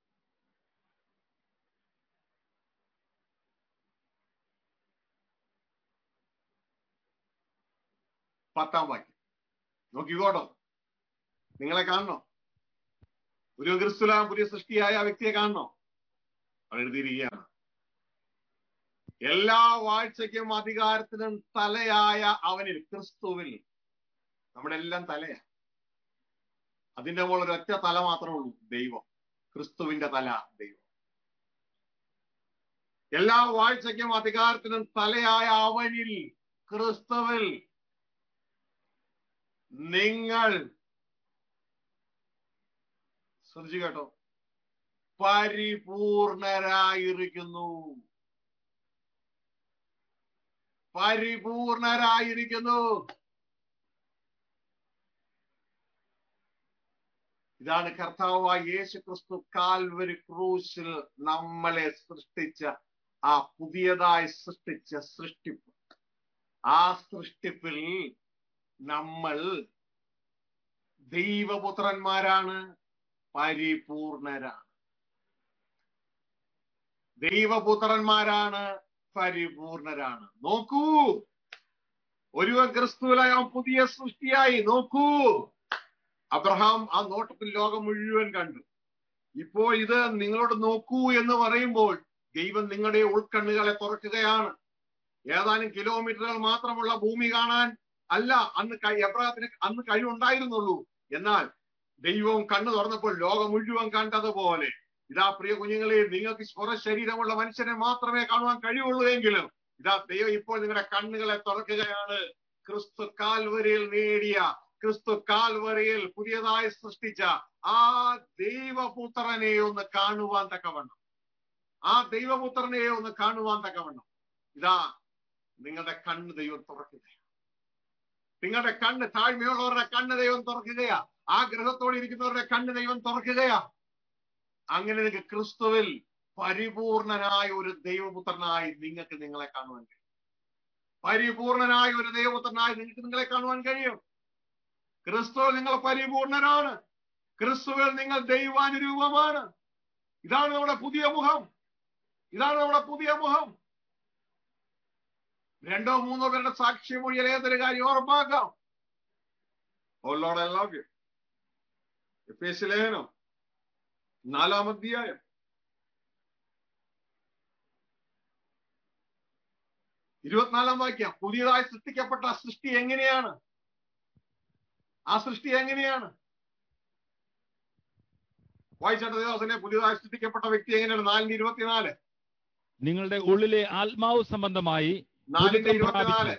[SPEAKER 1] പത്താം വാക്യം നോക്കിക്കോട്ടോ നിങ്ങളെ കാണണോ ഒരു ക്രിസ്തുല പുതിയ സൃഷ്ടിയായ ആ വ്യക്തിയെ കാണണോ അവിടെ എഴുതിയിരിക്കുകയാണ് എല്ലാ വാഴ്ചയ്ക്കും അധികാരത്തിനും തലയായ അവനിൽ ക്രിസ്തുവിൽ നമ്മുടെ എല്ലാം തലയാ അതിന്റെ മുകളിൽ ഒരൊറ്റ തല മാത്രമേ ഉള്ളൂ ദൈവം ക്രിസ്തുവിന്റെ തല ദൈവം എല്ലാ വാഴ്ചയ്ക്കും അധികാരത്തിനും തലയായ അവനിൽ ക്രിസ്തുവിൽ നിങ്ങൾ ശ്രദ്ധിച്ചു കേട്ടോ പരിപൂർണരായിരിക്കുന്നു പരിപൂർണരായിരിക്കുന്നു ഇതാണ് കർത്താവായ യേശു ക്രിസ്തു കാൽവരി ക്രൂശിൽ നമ്മളെ സൃഷ്ടിച്ച ആ പുതിയതായി സൃഷ്ടിച്ച സൃഷ്ടിപ്പ് ആ സൃഷ്ടിപ്പിൽ നമ്മൾ ദൈവപുത്രന്മാരാണ് പരിപൂർണരാണ് ദൈവപുത്രന്മാരാണ് പരിപൂർണരാണ് നോക്കൂ ഒരുവൻ ക്രിസ്തുവിലായ അവൻ പുതിയ സൃഷ്ടിയായി നോക്കൂ അബ്രഹാം ആ നോട്ടത്തിൽ ലോകം മുഴുവൻ കണ്ടു ഇപ്പോൾ ഇത് നിങ്ങളോട് നോക്കൂ എന്ന് പറയുമ്പോൾ ദൈവം നിങ്ങളുടെ ഉൾക്കണ്ണുകളെ തുറക്കുകയാണ് ഏതാനും കിലോമീറ്ററുകൾ മാത്രമുള്ള ഭൂമി കാണാൻ അല്ല അന്ന് കൈ- എബ്രഹാത്തിന് അന്ന് കഴിവുണ്ടായിരുന്നുള്ളൂ എന്നാൽ ദൈവവും കണ്ണു തുറന്നപ്പോൾ ലോകം മുഴുവൻ കണ്ടതുപോലെ ഇതാ പ്രിയ കുഞ്ഞുങ്ങളെ നിങ്ങൾക്ക് സ്വര ശരീരമുള്ള മനുഷ്യനെ മാത്രമേ കാണുവാൻ കഴിയുള്ളൂ എങ്കിലും ഇതാ ദൈവം ഇപ്പോൾ നിങ്ങളുടെ കണ്ണുകളെ തുറക്കുകയാണ് ക്രിസ്തു കാൽവരിയിൽ നേടിയ ക്രിസ്തു കാൽവരിയിൽ പുതിയതായി സൃഷ്ടിച്ച ആ ദൈവപുത്രനെ ഒന്ന് കാണുവാൻ തക്കവണ്ണം ആ ദൈവപുത്രനെ ഒന്ന് കാണുവാൻ തക്കവണ്ണം ഇതാ നിങ്ങളുടെ കണ്ണ് ദൈവം തുറക്കുകയാണ് നിങ്ങളുടെ കണ്ണ് താഴ്മയുള്ളവരുടെ കണ്ണ് ദൈവം തുറക്കുകയാ ആ ഗ്രഹത്തോടെ ഇരിക്കുന്നവരുടെ കണ്ണ് ദൈവം തുറക്കുകയാ അങ്ങനെ നിങ്ങൾക്ക് ക്രിസ്തുവിൽ പരിപൂർണനായ ഒരു ദൈവപുത്രനായി നിങ്ങൾക്ക് നിങ്ങളെ കാണുവാൻ കഴിയും പരിപൂർണനായ ഒരു ദൈവപുത്രനായി നിങ്ങൾക്ക് നിങ്ങളെ കാണുവാൻ കഴിയും ക്രിസ്തുവിൽ നിങ്ങൾ പരിപൂർണനാണ് ക്രിസ്തുവിൽ നിങ്ങൾ ദൈവാനുരൂപമാണ് ഇതാണ് നമ്മുടെ പുതിയ മുഖം ഇതാണ് നമ്മുടെ പുതിയ മുഖം രണ്ടോ മൂന്നോ പേരുടെ സാക്ഷ്യമൊഴിയിൽ ഏതൊരു കാര്യം ഉറപ്പാക്കാം O Lord I love you എഫേസ്യ ലേഖനം നാലാം അധ്യായം ഇരുപത്തിനാലാം വാക്യം പുതിയതായി സൃഷ്ടിക്കപ്പെട്ട ആ സൃഷ്ടി എങ്ങനെയാണ് ആ സൃഷ്ടി എങ്ങനെയാണ് വായിച്ചേട്ട ദേവസനെ പുതിയതായി സൃഷ്ടിക്കപ്പെട്ട വ്യക്തി എങ്ങനെയാണ് നാലിന്റെ ഇരുപത്തിനാല്
[SPEAKER 2] നിങ്ങളുടെ ഉള്ളിലെ ആത്മാവ് സംബന്ധമായി
[SPEAKER 1] നാലിന്റെ
[SPEAKER 2] പുതുക്കം
[SPEAKER 1] ഇരുപത്തിനാല്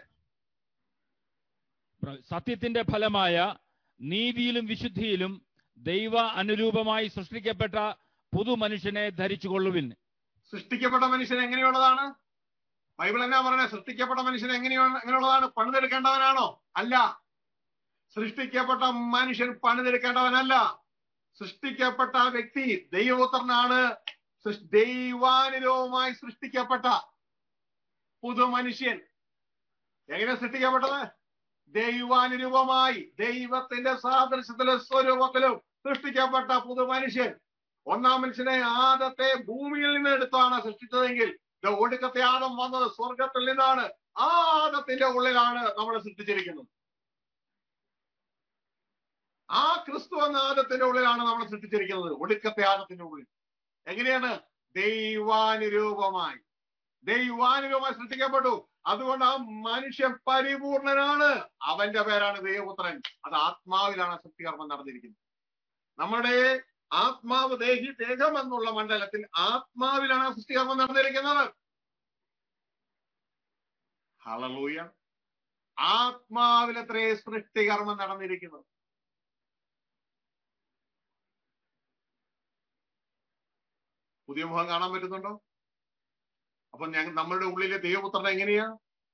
[SPEAKER 2] സത്യത്തിന്റെ ഫലമായ നീതിയിലും വിശുദ്ധിയിലും ദൈവ അനുരൂപമായി സൃഷ്ടിക്കപ്പെട്ട പുതു മനുഷ്യനെ ധരിച്ചുകൊള്ളുവിൻ
[SPEAKER 1] സൃഷ്ടിക്കപ്പെട്ട മനുഷ്യൻ എങ്ങനെയുള്ളതാണ് ബൈബിൾ എന്നാ പറയണേ സൃഷ്ടിക്കപ്പെട്ട മനുഷ്യൻ എങ്ങനെയാണ് എങ്ങനെയുള്ളതാണ് പണിതെടുക്കേണ്ടവനാണോ അല്ല സൃഷ്ടിക്കപ്പെട്ട മനുഷ്യൻ പണിതെടുക്കേണ്ടവനല്ല സൃഷ്ടിക്കപ്പെട്ട ആ വ്യക്തി ദൈവപുത്രനാണ് സൃഷ്- ദൈവാനുരൂപമായി സൃഷ്ടിക്കപ്പെട്ട പുതു മനുഷ്യൻ എങ്ങനെ സൃഷ്ടിക്കപ്പെട്ടത് ദൈവാനുരൂപമായി ദൈവത്തിന്റെ സാദൃശ്യത്തിലും സ്വരൂപത്തിലും സൃഷ്ടിക്കപ്പെട്ട പുതു മനുഷ്യൻ ഒന്നാം മനുഷ്യനെ ആദത്തെ ഭൂമിയിൽ നിന്ന് എടുത്താണ് സൃഷ്ടിച്ചതെങ്കിൽ ഇത് ഒടുക്കത്തെ ആദം വന്നത് സ്വർഗത്തിൽ നിന്നാണ് ആ ആദത്തിന്റെ ഉള്ളിലാണ് നമ്മൾ സൃഷ്ടിച്ചിരിക്കുന്നത് ആ ക്രിസ്തു എന്ന ആദത്തിന്റെ ഉള്ളിലാണ് നമ്മൾ സൃഷ്ടിച്ചിരിക്കുന്നത് ഒടുക്കത്തെ ആദത്തിന്റെ ഉള്ളിൽ എങ്ങനെയാണ് ദൈവാനുരൂപമായി ദൈവാനുരൂപമായി സൃഷ്ടിക്കപ്പെട്ടു അതുകൊണ്ട് ആ മനുഷ്യൻ പരിപൂർണനാണ് അവന്റെ പേരാണ് ദൈവപുത്രൻ അത് ആത്മാവിലാണ് സൃഷ്ടികർമ്മം നടന്നിരിക്കുന്നത് നമ്മുടെ ആത്മാവ് ദേഹി ദേഹം എന്നുള്ള മണ്ഡലത്തിൽ ആത്മാവിലാണ് ആ സൃഷ്ടികർമ്മം നടന്നിരിക്കുന്നത് ഹളലൂയ ആത്മാവിലത്രേ സൃഷ്ടികർമ്മം നടന്നിരിക്കുന്നത് പുതിയ മുഖം കാണാൻ പറ്റുന്നുണ്ടോ അപ്പൊ ഞങ്ങൾ നമ്മളുടെ ഉള്ളിലെ ദൈവപുത്രൻ എങ്ങനെയാ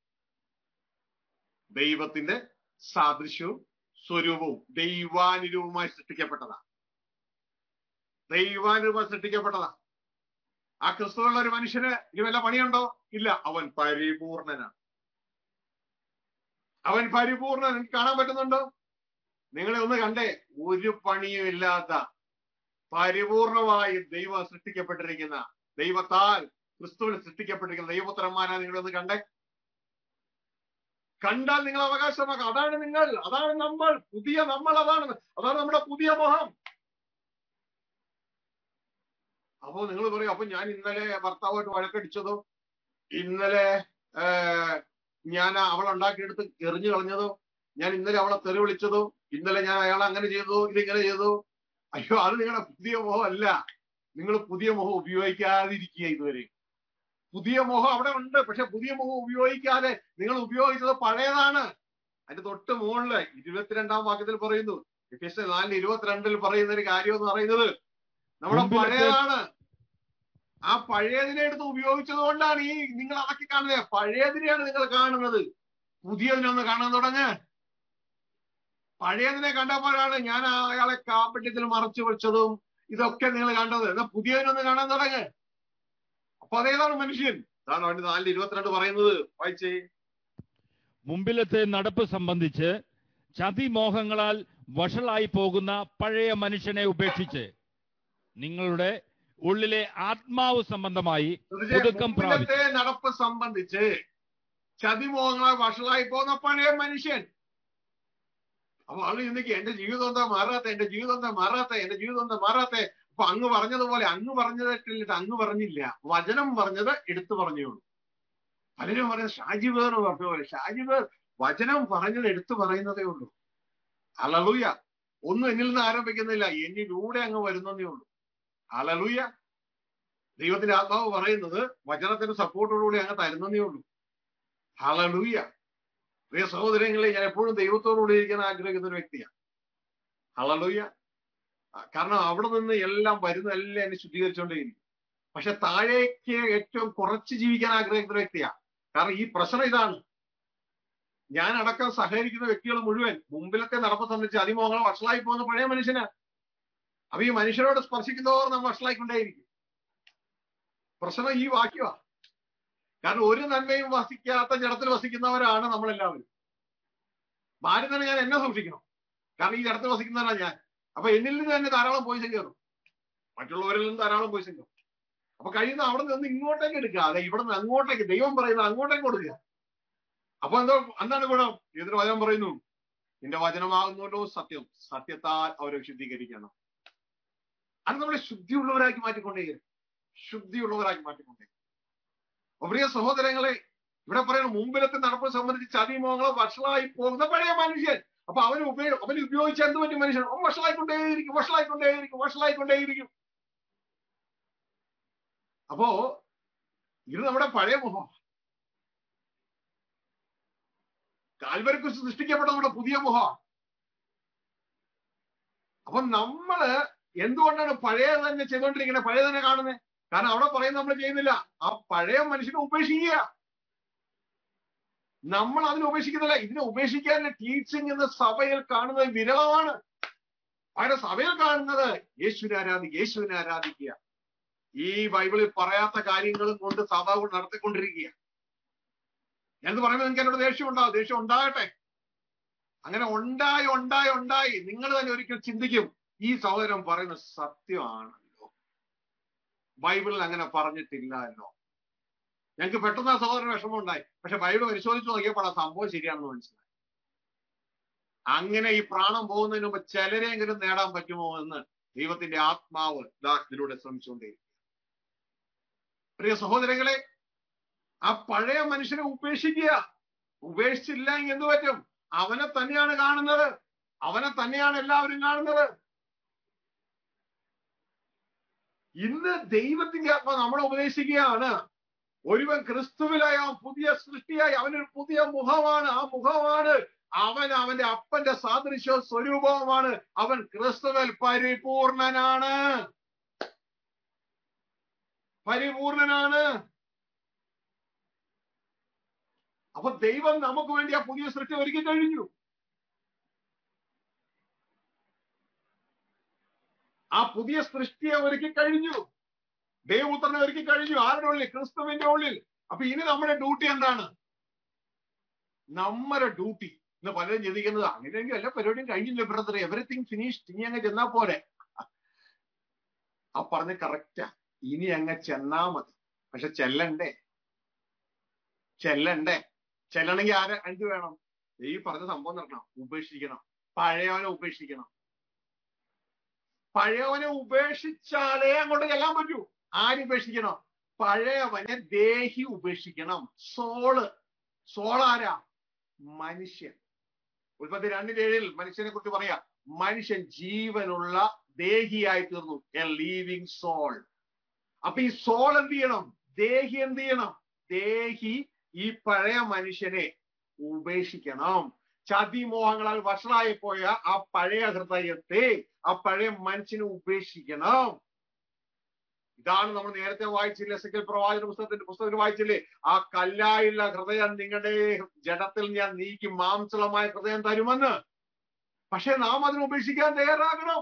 [SPEAKER 1] ദൈവത്തിന്റെ സാദൃശ്യവും സ്വരൂപവും ദൈവാനുരൂപമായി സൃഷ്ടിക്കപ്പെട്ടതാ ദൈവാനുരൂപം സൃഷ്ടിക്കപ്പെട്ടതാ ആ ക്രിസ്തുവുള്ള ഒരു മനുഷ്യന് ഇനി വല്ല പണിയുണ്ടോ ഇല്ല അവൻ പരിപൂർണനാണ് അവൻ പരിപൂർണൻ എനിക്ക് കാണാൻ പറ്റുന്നുണ്ടോ നിങ്ങളെ ഒന്ന് കണ്ടേ ഒരു പണിയും ഇല്ലാത്ത പരിപൂർണമായി ദൈവം സൃഷ്ടിക്കപ്പെട്ടിരിക്കുന്ന ദൈവത്താൽ ക്രിസ്തുവിൽ സൃഷ്ടിക്കപ്പെട്ടിരിക്കുന്ന ദൈവപുത്രന്മാരാ നിങ്ങളൊന്ന് കണ്ടേ കണ്ടാൽ നിങ്ങൾ അവകാശമാക്കാം അതാണ് നിങ്ങൾ അതാണ് നമ്മൾ പുതിയ നമ്മൾ അതാണ് അതാണ് നമ്മുടെ പുതിയ മുഖം അപ്പോ നിങ്ങൾ പറയും അപ്പൊ ഞാൻ ഇന്നലെ ഭർത്താവായിട്ട് വഴക്കടിച്ചതോ ഇന്നലെ ഏർ, ഞാൻ അവൾ ഉണ്ടാക്കിയെടുത്ത് എറിഞ്ഞു കളഞ്ഞതോ ഞാൻ ഇന്നലെ അവളെ തെറി വിളിച്ചതോ ഇന്നലെ ഞാൻ അയാളെ അങ്ങനെ ചെയ്തു ഇതിങ്ങനെ ചെയ്തു അയ്യോ അത് നിങ്ങളുടെ പുതിയ മോഹം അല്ല നിങ്ങൾ പുതിയ മോഹം ഉപയോഗിക്കാതിരിക്കുക ഇതുവരെ പുതിയ മോഹം അവിടെ ഉണ്ട് പക്ഷെ പുതിയ മോഹം ഉപയോഗിക്കാതെ നിങ്ങൾ ഉപയോഗിച്ചത് പഴയതാണ് അതിന്റെ തൊട്ട് മുകളില് ഇരുപത്തിരണ്ടാം വാക്യത്തിൽ പറയുന്നു എഫേസ്യ നാലിന് ഇരുപത്തിരണ്ടിൽ പറയുന്ന ഒരു കാര്യം എന്ന് പറയുന്നത് നമ്മുടെ
[SPEAKER 2] മുമ്പിലത്തെ-
[SPEAKER 1] പഴയതാണ് ആ പഴയതിനെ എടുത്ത് ഉപയോഗിച്ചത് കൊണ്ടാണ് ഈ നിങ്ങൾ അതൊക്കെ കാണുന്നത് പഴയതിനെയാണ് നിങ്ങൾ കാണുന്നത് പുതിയതിനൊന്ന് കാണാൻ തുടങ്ങ് പഴയതിനെ കണ്ടപ്പോഴാണ് ഞാൻ അയാളെ കാപ്പറ്റ്യത്തിൽ മറച്ചു വെച്ചതും ഇതൊക്കെ നിങ്ങൾ കണ്ടത് എന്നാ പുതിയതിനൊന്ന് കാണാൻ തുടങ്ങ് അപ്പൊ അതേതാണ് മനുഷ്യൻ അതാണ് അവന്റെ നാലിൽ ഇരുപത്തിരണ്ട് പറയുന്നത് വായിച്ചേ
[SPEAKER 2] മുമ്പിലത്തെ നടപ്പ് സംബന്ധിച്ച് ചതിമോഹങ്ങളാൽ വഷളായി പോകുന്ന പഴയ മനുഷ്യനെ ഉപേക്ഷിച്ച് നിങ്ങളുടെ ഉള്ളിലെ ആത്മാവ് സംബന്ധമായി പുതുക്കം പ്രാപിച്ചു
[SPEAKER 1] മുമ്പിലത്തെ നടപ്പ് സംബന്ധിച്ച് ചതിമോഹങ്ങളെ വഷളായി പോകുന്ന പഴയ മനുഷ്യൻ അപ്പൊ ആള് ചിന്തിക്കുക എന്റെ ജീവിതം എന്താ മാറാത്ത എന്റെ ജീവിതം എന്താ മാറാത്ത എന്റെ ജീവിതം എന്താ മാറാത്ത അപ്പൊ അങ്ങ് പറഞ്ഞതുപോലെ അങ്ങ് പറഞ്ഞതിട്ട് അങ്ങ് പറഞ്ഞില്ല വചനം പറഞ്ഞത് എടുത്തു പറഞ്ഞുള്ളൂ പലരും പറയുന്നത് ഷാജി വേർ പറഞ്ഞ പോലെ ഷാജി വേർ വചനം പറഞ്ഞത് എടുത്തു പറയുന്നതേ ഉള്ളൂ അലലൂയ ഒന്നും എന്നിൽ നിന്ന് ആരംഭിക്കുന്നില്ല എന്നിലൂടെ അങ്ങ് വരുന്നതേ ഉള്ളൂ അലലൂയ ദൈവത്തിന്റെ ആത്മാവ് പറയുന്നത് വചനത്തിന് സപ്പോർട്ടോടുകൂടി അങ്ങ് തരുന്നതേ ഉള്ളൂ ഹലലൂയ പ്രിയ സഹോദരങ്ങളെ ഞാൻ എപ്പോഴും ദൈവത്തോടുകൂടി ഇരിക്കാൻ ആഗ്രഹിക്കുന്ന ഒരു വ്യക്തിയാണ് ഹലലൂയ ആ, കാരണം അവിടെ നിന്ന് എല്ലാം വരുന്ന എല്ലാം എന്നെ ശുദ്ധീകരിച്ചുകൊണ്ടേയിരിക്കും പക്ഷെ താഴേക്ക് ഏറ്റവും കുറച്ച് ജീവിക്കാൻ ആഗ്രഹിക്കുന്ന ഒരു വ്യക്തിയാണ് കാരണം ഈ പ്രശ്നം ഇതാണ് ഞാൻ അടക്കം സഹകരിക്കുന്ന വ്യക്തികൾ മുഴുവൻ മുമ്പിലത്തെ നടപ്പ് സംബന്ധിച്ച് അതിമോഹങ്ങൾ വഷളായി പോകുന്ന പഴയ മനുഷ്യനാ അപ്പൊ ഈ മനുഷ്യരോട് സ്പർശിക്കുന്നവർ നമ്മൾ വഷളായിക്കൊണ്ടേയിരിക്കും പ്രശ്നം ഈ വാക്യമാ കാരണം ഒരു നന്മയും വസിക്കാത്ത ജഡത്തിൽ വസിക്കുന്നവരാണ് നമ്മളെല്ലാവരും ഭാര്യ തന്നെ ഞാൻ എന്നെ സൂക്ഷിക്കണം കാരണം ഈ ജഡത്തിൽ വസിക്കുന്നവരാണ് ഞാൻ അപ്പൊ എന്നിൽ നിന്ന് തന്നെ ധാരാളം പോയിസം കയറും മറ്റുള്ളവരിൽ നിന്ന് ധാരാളം പോയിസം കയറും അപ്പൊ കഴിയുന്ന അവിടെ നിന്ന് ഇങ്ങോട്ടേക്ക് എടുക്കുക അതെ ഇവിടെ നിന്ന് അങ്ങോട്ടേക്ക് ദൈവം പറയുന്നത് അങ്ങോട്ടേക്ക് കൊടുക്കുക അപ്പൊ എന്തോ എന്താണ് ഗുണം ഇതിന് വചനം പറയുന്നു നിന്റെ വചനമാകുന്നല്ലോ സത്യം സത്യത്താൽ അവരെ ശുദ്ധീകരിക്കണം അത് നമ്മളെ ശുദ്ധിയുള്ളവരാക്കി മാറ്റിക്കൊണ്ടേയിരിക്കും ശുദ്ധിയുള്ളവരാക്കി മാറ്റിക്കൊണ്ടേ അപ്പൊ പ്രിയ സഹോദരങ്ങളെ ഇവിടെ പറയുന്ന മുമ്പിലത്തെ നടപ്പ് സംബന്ധിച്ച് ചതിമോഹങ്ങളെ വഷളായി പോകുന്ന പഴയ മനുഷ്യൻ അപ്പൊ അവന് ഉപയോഗ അവന് ഉപയോഗിച്ച എന്ത് പറ്റും മനുഷ്യൻ അവൻ വഷളായിക്കൊണ്ടേയിരിക്കും വഷളായിക്കൊണ്ടേയിരിക്കും വഷളായിക്കൊണ്ടേയിരിക്കും അപ്പോ ഇത് നമ്മുടെ പഴയ മുഖം കാൽവരക്കുറിച്ച് സൃഷ്ടിക്കപ്പെട്ട നമ്മുടെ പുതിയ മുഖം അപ്പൊ നമ്മള് എന്തുകൊണ്ടാണ് പഴയ തന്നെ ചെയ്തുകൊണ്ടിരിക്കുന്നത് പഴയ തന്നെ കാണുന്നത് കാരണം അവിടെ പറയുന്നത് നമ്മൾ ചെയ്യുന്നില്ല ആ പഴയ മനുഷ്യനെ ഉപേക്ഷിക്കുക നമ്മൾ അതിനെ ഉപേക്ഷിക്കുന്നില്ല ഇതിനെ ഉപേക്ഷിക്കാൻ ടീച്ചിങ് എന്ന സഭയിൽ കാണുന്നത് വിരളമാണ് പകരം സഭയിൽ കാണുന്നത് യേശുവിനെ ആരാധിക്കുക യേശുവിനെ ആരാധിക്കുക ഈ ബൈബിളിൽ പറയാത്ത കാര്യങ്ങളും കൊണ്ട് സഭ കൊണ്ട് നടത്തിക്കൊണ്ടിരിക്കുക എന്ന് പറയുമ്പോൾ നിങ്ങൾക്ക് എന്നോട് ദേഷ്യം ഉണ്ടാവും ദേഷ്യം ഉണ്ടാകട്ടെ അങ്ങനെ ഉണ്ടായി ഉണ്ടായി ഉണ്ടായി നിങ്ങൾ തന്നെ ഒരിക്കൽ ചിന്തിക്കും ഈ സഹോദരൻ പറയുന്നത് സത്യമാണല്ലോ ബൈബിളിൽ അങ്ങനെ പറഞ്ഞിട്ടില്ലല്ലോ ഞങ്ങൾക്ക് പെട്ടെന്ന് ആ സഹോദരൻ വിഷമം ഉണ്ടായി പക്ഷെ ബൈബിൾ പരിശോധിച്ച് നോക്കിയപ്പോൾ ആ സംഭവം ശരിയാണെന്ന് മനസ്സിലായി അങ്ങനെ ഈ പ്രാണം പോകുന്നതിന് മുമ്പ് ചിലരെങ്കിലും നേടാൻ പറ്റുമോ എന്ന് ദൈവത്തിന്റെ ആത്മാവ് ദാ ഇതിലൂടെ ശ്രമിച്ചുകൊണ്ടേയിരിക്കും പ്രിയ സഹോദരങ്ങളെ ആ പഴയ മനുഷ്യനെ ഉപേക്ഷിക്കുക ഉപേക്ഷിച്ചില്ല എങ്കിൽ എന്ത് പറ്റും അവനെ തന്നെയാണ് കാണുന്നത് അവനെ തന്നെയാണ് എല്ലാവരും കാണുന്നത് ഇന്ന് ദൈവത്തിന്റെ ആത്മ നമ്മളെ ഉപദേശിക്കുകയാണ് ഒരുവൻ ക്രിസ്തുവിലായ അവൻ പുതിയ സൃഷ്ടിയായി അവനൊരു പുതിയ മുഖമാണ് ആ മുഖമാണ് അവൻ അവന്റെ അപ്പന്റെ സാദൃശ്യ സ്വരൂപവുമാണ് അവൻ ക്രിസ്തുവിൽ പരിപൂർണനാണ് പരിപൂർണനാണ് അപ്പൊ ദൈവം നമുക്ക് വേണ്ടി ആ പുതിയ സൃഷ്ടി ഒരുക്കി കഴിഞ്ഞു ആ പുതിയ സൃഷ്ടിയെ ഒരുക്കി കഴിഞ്ഞു ദൈവപുത്രനെ ഒരുക്കി കഴിഞ്ഞു ആരുടെ ഉള്ളിൽ ക്രിസ്തുവിന്റെ ഉള്ളിൽ അപ്പൊ ഇനി നമ്മുടെ ഡ്യൂട്ടി എന്താണ് നമ്മുടെ ഡ്യൂട്ടി ഇന്ന് പലരും ചിന്തിക്കുന്നത് അങ്ങനെയെങ്കിൽ എല്ലാ പരിപാടിയും കഴിഞ്ഞില്ല ബ്രദർ എവറിത്തിങ് ഫിനിഷ് ഇനി അങ്ങ് ചെന്നാ പോരെ ആ പറഞ്ഞ കറക്റ്റാ ഇനി അങ്ങ് ചെന്നാ മതി പക്ഷെ ചെല്ലണ്ടേ ചെല്ലണ്ടേ ചെല്ലണമെങ്കിൽ ആരെ എന്ത് വേണം ഈ പറഞ്ഞ സംഭവം നടക്കണം ഉപേക്ഷിക്കണം പഴയവനെ ഉപേക്ഷിക്കണം പഴയവനെ ഉപേക്ഷിച്ചാലേ അങ്ങോട്ട് ചെല്ലാൻ പറ്റൂ ആര് ഉപേക്ഷിക്കണം പഴയവനെ ദേഹി ഉപേക്ഷിക്കണം സോള് സോളാരാ മനുഷ്യൻ ഉൽപ്പത്തി രണ്ടിന്റെ ഏഴിൽ മനുഷ്യനെ കുറിച്ച് പറയാ മനുഷ്യൻ ജീവനുള്ള ദേഹിയായി തീർന്നു എ ലീവിങ് സോൾ അപ്പൊ ഈ സോൾ എന്ത് ചെയ്യണം ദേഹി എന്ത് ചെയ്യണം ദേഹി ഈ പഴയ മനുഷ്യനെ ഉപേക്ഷിക്കണം ചതിമോഹങ്ങളാൽ വഷളായി പോയ ആ പഴയ ഹൃദയത്തെ ആ പഴയ മനുഷ്യനെ ഉപേക്ഷിക്കണം ഇതാണ് നമ്മൾ നേരത്തെ വായിച്ചില്ലേ സെക്കൽ പ്രവാചക പുസ്തകത്തിന്റെ പുസ്തകത്തിൽ വായിച്ചില്ലേ ആ കല്ലായുള്ള ഹൃദയം നിങ്ങളുടെ ജഡത്തിൽ ഞാൻ നീക്കി മാംസളമായ ഹൃദയം തരുമെന്ന് പക്ഷെ നാം അതിനെ ഉപേക്ഷിക്കാൻ തയ്യാറാകണം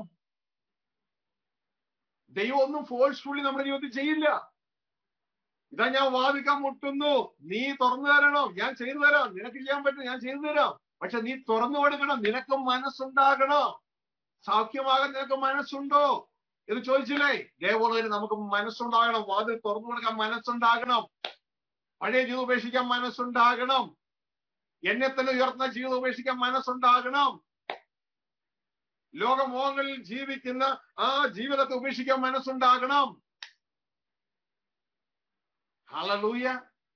[SPEAKER 1] ദൈവം ഒന്നും ഫോഴ്സ്ഫുള്ളി നമ്മുടെ ജീവിതത്തിൽ ചെയ്യില്ല ഇതാ ഞാൻ വാദിക്കാൻ മുട്ടുന്നു നീ തുറന്നു തരണം ഞാൻ ചെയ്തു തരാം നിനക്ക് ചെയ്യാൻ പറ്റും ഞാൻ ചെയ്തു തരാം പക്ഷെ നീ തുറന്നു കൊടുക്കണം നിനക്ക് മനസ്സുണ്ടാകണം സൗഖ്യമാകാൻ നിനക്ക് മനസ്സുണ്ടോ എന്ന് ചോദിച്ചില്ലേ ഇതേപോലെ നമുക്ക് മനസ്സുണ്ടാകണം വാതിൽ തുറന്നു കൊടുക്കാൻ മനസ്സുണ്ടാകണം പഴയ ജീവിതം ഉപേക്ഷിക്കാൻ മനസ്സുണ്ടാകണം എന്നെ തന്നെ ഉയർത്തുന്ന ജീവിതം ഉപേക്ഷിക്കാൻ മനസ്സുണ്ടാകണം ലോകമോഹങ്ങളിൽ ജീവിക്കുന്ന ആ ജീവിതത്തെ ഉപേക്ഷിക്കാൻ മനസ്സുണ്ടാകണം ഹലലൂയ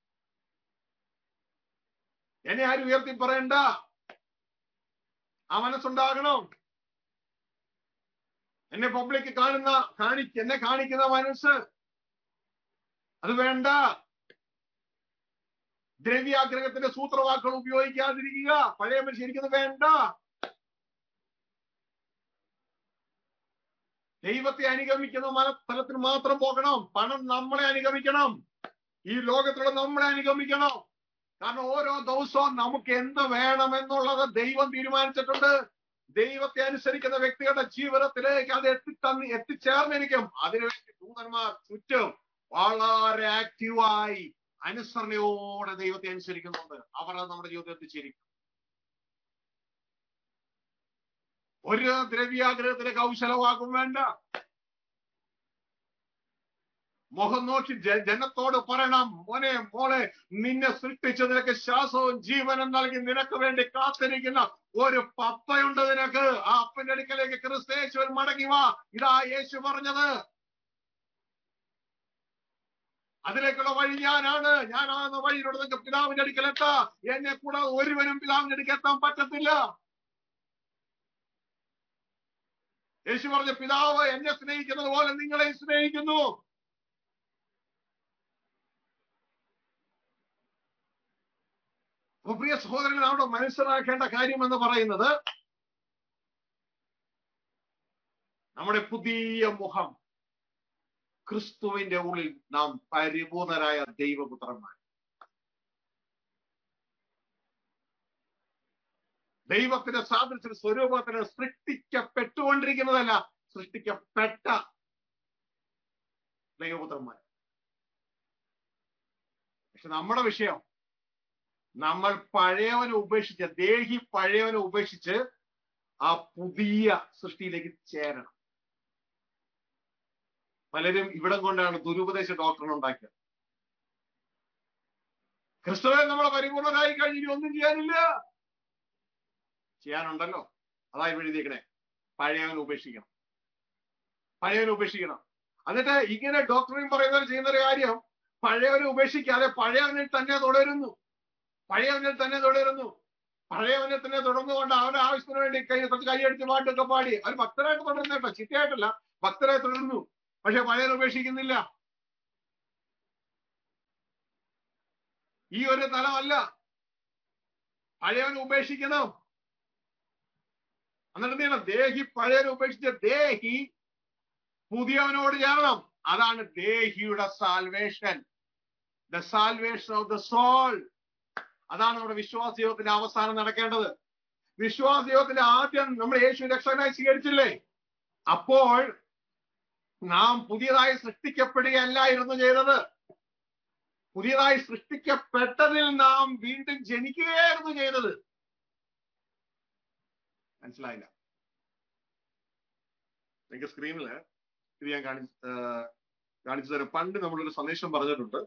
[SPEAKER 1] എന്നെ ആരും ഉയർത്തി പറയണ്ട ആ മനസ്സുണ്ടാകണം എന്നെ പബ്ലിക് കാണുന്ന കാണി എന്നെ കാണിക്കുന്ന മനസ്സ് അത് വേണ്ട ദ്രവ്യാഗ്രഹത്തിന്റെ സൂത്രവാക്കുകൾ ഉപയോഗിക്കാതിരിക്കുക പഴയ മനുഷ്യൻ എനിക്കത് വേണ്ട ദൈവത്തെ അനുഗമിക്കുന്ന മലസ്ഥലത്തിന് മാത്രം പോകണം പണം നമ്മളെ അനുഗമിക്കണം ഈ ലോകത്തിലുള്ള നമ്മളെ അനുഗമിക്കണം കാരണം ഓരോ ദിവസവും നമുക്ക് എന്ത് വേണമെന്നുള്ളത് ദൈവം തീരുമാനിച്ചിട്ടുണ്ട് ദൈവത്തെ അനുസരിക്കുന്ന വ്യക്തികളുടെ ജീവിതത്തിലേക്ക് അത് എത്തിത്തന്ന് എത്തിച്ചേർന്നിരിക്കും അതിനുവേണ്ടി ദൂതന്മാർ ചുറ്റും വളരെ ആക്റ്റീവായി അനുസരണയോടെ ദൈവത്തെ അനുസരിക്കുന്നുണ്ട് അവർ അത് നമ്മുടെ ജീവിതത്തിൽ എത്തിച്ചിരിക്കും ഒരു ദ്രവ്യാഗ്രഹത്തിന് കൗശലവാക്കും വേണ്ട മുഖം നോക്കി ജനത്തോട് പറയണം മോനെ മോളെ നിന്നെ സൃഷ്ടിച്ച് നിനക്ക് ശ്വാസവും ജീവനും നൽകി നിനക്ക് വേണ്ടി കാത്തിരിക്കുന്ന ഒരു പപ്പയുണ്ട് നിനക്ക് ആ അപ്പന്റെ അടുക്കലേക്ക് ക്രിസ്തേശ്വൻ മടങ്ങി വാ ഇതാ യേശു പറഞ്ഞത് അതിലേക്കുള്ള വഴി ഞാനാണ് ഞാനാകുന്ന വഴിയിലൂടെ നിങ്ങൾക്ക് പിതാവിന്റെ അടുക്കൽ എത്താ എന്നെ കൂടെ ഒരുവനും പിതാവിന്റെ അടുക്കൽ എത്താൻ പറ്റത്തില്ല യേശു പറഞ്ഞ പിതാവ് എന്നെ സ്നേഹിക്കുന്നത് പോലെ നിങ്ങളെ സ്നേഹിക്കുന്നു അപ്പൊ പ്രിയ സഹോദരങ്ങൾ അവിടെ മനസ്സിലാക്കേണ്ട കാര്യം എന്ന് പറയുന്നത് നമ്മുടെ പുതിയ മുഖം ക്രിസ്തുവിന്റെ ഉള്ളിൽ നാം പരിപൂർണരായ ദൈവപുത്രന്മാർ ദൈവത്തിന്റെ സാദൃശ്യ സ്വരൂപത്തിന് സൃഷ്ടിക്കപ്പെട്ടുകൊണ്ടിരിക്കുന്നതല്ല സൃഷ്ടിക്കപ്പെട്ട ദൈവപുത്രന്മാർ പക്ഷെ നമ്മുടെ വിഷയം നമ്മൾ പഴയവനെ ഉപേക്ഷിച്ച് ദേഹി പഴയവനെ ഉപേക്ഷിച്ച് ആ പുതിയ സൃഷ്ടിയിലേക്ക് ചേരണം പലരും ഇവിടം കൊണ്ടാണ് ദുരുപദേശ ഡോക്ടറിനെ ഉണ്ടാക്കിയത് ക്രിസ്തുവെ നമ്മളെ പരിപൂർണരായി കഴിഞ്ഞ് ഒന്നും ചെയ്യാനില്ല ചെയ്യാനുണ്ടല്ലോ അതായി എഴുതിയേക്കണേ പഴയവൻ ഉപേക്ഷിക്കണം പഴയവൻ ഉപേക്ഷിക്കണം എന്നിട്ട് ഇങ്ങനെ ഡോക്ടറിയും പറയുന്നവർ ചെയ്യുന്ന ഒരു കാര്യം പഴയവനെ ഉപേക്ഷിക്കാതെ പഴയവനിൽ തന്നെ തുടരുന്നു പഴയവനിൽ തന്നെ തുടരുന്നു പഴയവനെ തന്നെ തുടർന്നുകൊണ്ട് അവന്റെ ആവശ്യത്തിന് വേണ്ടി കൈ കുറച്ച് കൈയടിച്ച് പാട്ടൊക്കെ പാടി അവർ ഭക്തരായിട്ട് തുടരുന്ന കേട്ടോ ചിട്ടയായിട്ടല്ല ഭക്തരായി തുടരുന്നു പക്ഷെ പഴയവൻ ഉപേക്ഷിക്കുന്നില്ല ഈ ഒരു തലമല്ല പഴയവൻ ഉപേക്ഷിക്കണം എന്നിട്ട് എന്ത് ചെയ്യണം ദേഹി പഴയവനെ ഉപേക്ഷിച്ച ദേഹി പുതിയവനോട് ചേരണം അതാണ് ദേഹിയുടെ salvation the salvation of the soul അതാണ് നമ്മുടെ വിശ്വാസ യോഗത്തിന്റെ അവസാനം നടക്കേണ്ടത് വിശ്വാസ യോഗത്തിന്റെ ആദ്യം നമ്മൾ യേശു രക്ഷകനായി സ്വീകരിച്ചില്ലേ അപ്പോൾ നാം പുതിയതായി സൃഷ്ടിക്കപ്പെടുകയല്ലായിരുന്നു ചെയ്തത് പുതിയതായി സൃഷ്ടിക്കപ്പെട്ടതിൽ നാം വീണ്ടും ജനിക്കുകയായിരുന്നു ചെയ്തത് മനസ്സിലായില്ല എനിക്ക് സ്ക്രീനില് ഇത് ഞാൻ കാണി കാണിച്ചു തരാം പണ്ട് നമ്മളൊരു സന്ദേശം പറഞ്ഞിട്ടുണ്ട്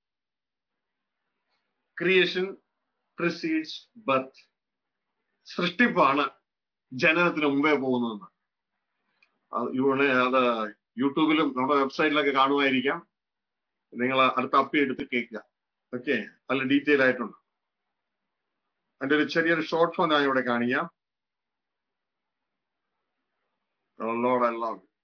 [SPEAKER 1] ക്രിയേഷൻ പ്രിസീഡ്സ് ബർത്ത് സൃഷ്ടിപ്പാണ് ജനനത്തിന് മുമ്പേ പോകുന്നതെന്ന് ഇവിടെ അത് യൂട്യൂബിലും നമ്മുടെ വെബ്സൈറ്റിലൊക്കെ കാണുമായിരിക്കാം നിങ്ങൾ അത് തപ്പി എടുത്ത് കേൾക്കുക ഓക്കെ നല്ല ഡീറ്റെയിൽ ആയിട്ടുണ്ട് അതിന്റെ ഒരു ചെറിയൊരു ഷോർട്ട് ഫോം ഞാൻ ഇവിടെ കാണിക്കാം Oh Lord, I love you.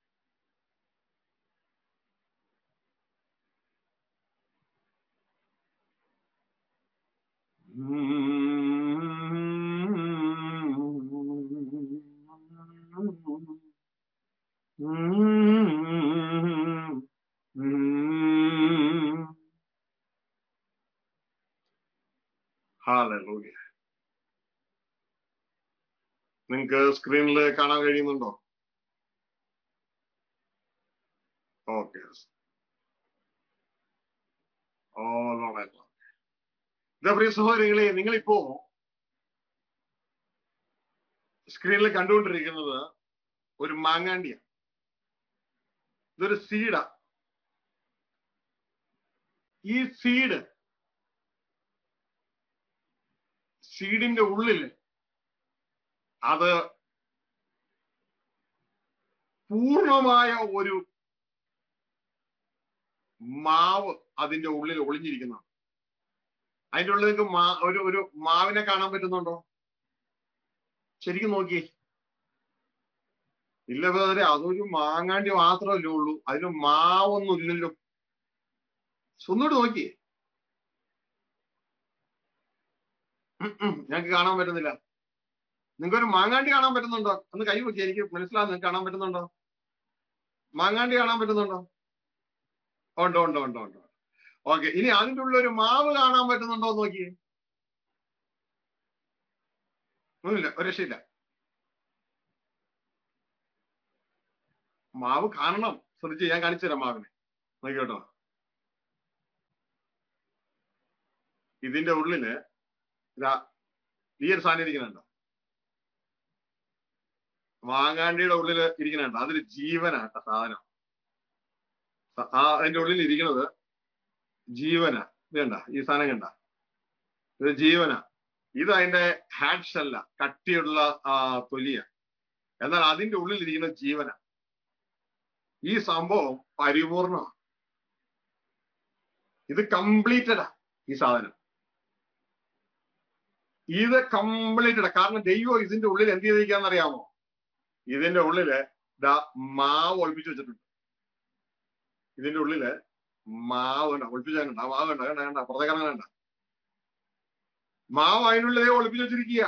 [SPEAKER 1] Hallelujah. നിങ്ങൾക്ക് സ്ക്രീനിൽ കാണാൻ കഴിയുന്നുണ്ടോ ഓക്കെ ഓ ലോണായിട്ടുള്ള ഇതാ പ്രിയ സഹോദരങ്ങളെ നിങ്ങളിപ്പോ സ്ക്രീനിൽ കണ്ടുകൊണ്ടിരിക്കുന്നത് ഒരു മാങ്ങാണ്ടിയാണ് ഇതൊരു സീഡാ ഈ സീഡ് സീഡിന്റെ ഉള്ളിൽ അത് പൂർണ്ണമായ ഒരു മാവ് അതിന്റെ ഉള്ളിൽ ഒളിഞ്ഞിരിക്കുന്നതാണ് അതിന്റെ ഉള്ളിൽ നിങ്ങൾക്ക് മാ ഒരു ഒരു മാവിനെ കാണാൻ പറ്റുന്നുണ്ടോ ശരിക്കും നോക്കിയേ ഇല്ല വേറെ അതൊരു മാങ്ങാണ്ടി മാത്രമല്ലേ ഉള്ളൂ അതിന് മാവൊന്നും ഇല്ലല്ലോ ഒന്നുകൂടി നോക്കിയേ ഞങ്ങൾക്ക് കാണാൻ പറ്റുന്നില്ല നിങ്ങൾക്ക് ഒരു മാങ്ങാണ്ടി കാണാൻ പറ്റുന്നുണ്ടോ ഒന്ന് കൈ നോക്കി എനിക്ക് മനസ്സിലാവും നിങ്ങൾക്ക് കാണാൻ പറ്റുന്നുണ്ടോ മാങ്ങാണ്ടി കാണാൻ പറ്റുന്നുണ്ടോ ഉണ്ട് ഉണ്ട് ഉണ്ട് ഉണ്ട് ഓക്കെ ഇനി അതിൻ്റെ ഉള്ളിൽ ഒരു മാവ് കാണാൻ പറ്റുന്നുണ്ടോ എന്ന് നോക്കിയേ ഒന്നുമില്ല ഒരു രക്ഷയില്ല മാവ് കാണണം ശ്രദ്ധിച്ച് ഞാൻ കാണിച്ചു തരാം മാവിനെ നോക്കിയോട്ടോ ഇതിന്റെ ഉള്ളില് ഇതാ ഈ ഒരു സാധനം ഇരിക്കുന്നുണ്ടോ മാങ്ങാണ്ടിയുടെ ഉള്ളിൽ ഇരിക്കുന്നുണ്ട് അതിൽ ജീവനാട്ട സാധനം ആ അതിന്റെ ഉള്ളിൽ ഇരിക്കുന്നത് ജീവന ഇത് കണ്ട ഈ സാധനം കണ്ട ഇത് ജീവന ഇത് അതിന്റെ ഹാഡ്സ് അല്ല കട്ടിയുള്ള ആ തൊലിയ എന്നാൽ അതിന്റെ ഉള്ളിൽ ഇരിക്കുന്ന ജീവന ഈ സംഭവം പരിപൂർണമാണ് ഇത് കംപ്ലീറ്റഡാ ഈ സാധനം ഇത് കംപ്ലീറ്റഡ് കാരണം ദൈവം ഇതിന്റെ ഉള്ളിൽ എന്ത് ചെയ്തിരിക്കാന്ന് അറിയാമോ ഇതിന്റെ ഉള്ളില് ദാ മാവ് ഒളിപ്പിച്ചു വെച്ചിട്ടുണ്ട് ഇതിന്റെ ഉള്ളില് മാവ് കണ്ട ഒളിപ്പിച്ചു കണ്ട മാവ് കണ്ട കണ്ട കണ്ട പുറത്തേക്ക് കണ്ട മാവ് അതിനുള്ളിൽ ദൈവം ഒളിപ്പിച്ചു വെച്ചിരിക്കുക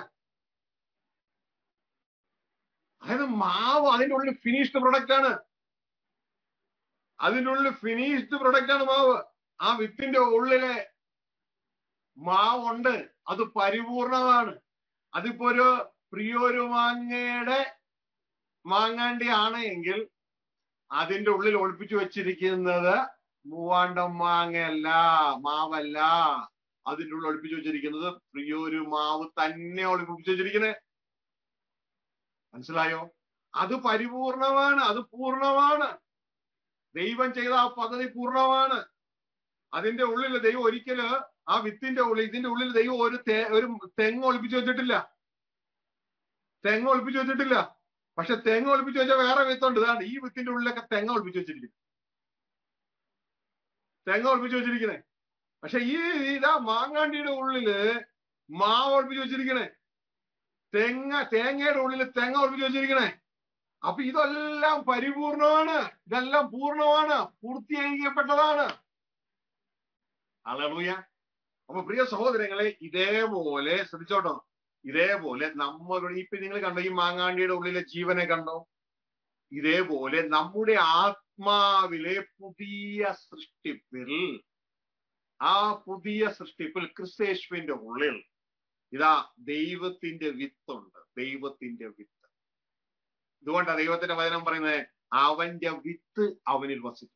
[SPEAKER 1] അതായത് മാവ് അതിന്റെ ഉള്ളിൽ ഫിനിഷ്ഡ് പ്രൊഡക്റ്റ് ആണ് അതിന്റെ ഉള്ളിൽ ഫിനിഷ്ഡ് പ്രൊഡക്റ്റ് ആണ് മാവ് ആ വിത്തിന്റെ ഉള്ളിലെ മാവുണ്ട് അത് പരിപൂർണമാണ് അതിപ്പോ ഒരു പ്രിയൊരു മാങ്ങയുടെ മാങ്ങാണ്ടി ആണ് എങ്കിൽ അതിന്റെ ഉള്ളിൽ ഒളിപ്പിച്ചു വെച്ചിരിക്കുന്നത് മൂവാണ്ടം മാങ്ങയല്ല മാവല്ല അതിന്റെ ഉള്ളിൽ ഒളിപ്പിച്ചു വെച്ചിരിക്കുന്നത് പ്രിയൊരു മാവ് തന്നെ ഒളിപ്പിച്ചു വെച്ചിരിക്കുന്നത് മനസ്സിലായോ അത് പരിപൂർണമാണ് അത് പൂർണ്ണമാണ് ദൈവം ചെയ്ത ആ പദ്ധതി പൂർണ്ണമാണ് അതിന്റെ ഉള്ളിൽ ദൈവം ഒരിക്കല് ആ വിത്തിന്റെ ഉള്ളിൽ ഇതിന്റെ ഉള്ളിൽ ദൈവം ഒരു ഒരു തെങ്ങ് ഒളിപ്പിച്ചു വെച്ചിട്ടില്ല തെങ്ങ് ഒളിപ്പിച്ചു വെച്ചിട്ടില്ല പക്ഷെ തെങ്ങ് ഒളിപ്പിച്ചു വെച്ചാൽ വേറെ വിത്തുണ്ട് ഇതാണ് ഈ വിത്തിന്റെ ഉള്ളിലൊക്കെ തെങ്ങ ഒളിപ്പിച്ചു വെച്ചിരിക്കുന്നത് തെങ്ങ ഒളിപ്പിച്ചു വെച്ചിരിക്കണേ പക്ഷെ ഈ ഇതാ മാങ്ങാണ്ടിയുടെ ഉള്ളില് മാവ് ഒളിപ്പിച്ചു വെച്ചിരിക്കണേ തെങ്ങ തേങ്ങയുടെ ഉള്ളിൽ തെങ്ങ ഒളിപ്പിച്ചു വെച്ചിരിക്കണേ അപ്പൊ ഇതെല്ലാം പരിപൂർണമാണ് ഇതെല്ലാം പൂർണ്ണമാണ് പൂർത്തീകരിക്കപ്പെട്ടതാണ് അളവുയ അപ്പൊ പ്രിയ സഹോദരങ്ങളെ ഇതേപോലെ ശ്രദ്ധിച്ചോട്ടോ ഇതേപോലെ നമ്മളുടെ ഇപ്പൊ നിങ്ങൾ കണ്ടോ ഈ മാങ്ങാണ്ടിയുടെ ഉള്ളിലെ ജീവനെ കണ്ടോ ഇതേപോലെ നമ്മുടെ ആത്മാവിലെ പുതിയ സൃഷ്ടിപ്പിൽ ആ പുതിയ സൃഷ്ടിപ്പിൽ ക്രിസ്തേശ്വന്റെ ഉള്ളിൽ ഇതാ ദൈവത്തിന്റെ വിത്തുണ്ട് ദൈവത്തിന്റെ വിത്ത് ഇതുകൊണ്ടാ ദൈവത്തിന്റെ വചനം പറയുന്നത് അവന്റെ വിത്ത് അവനിൽ വസിക്കും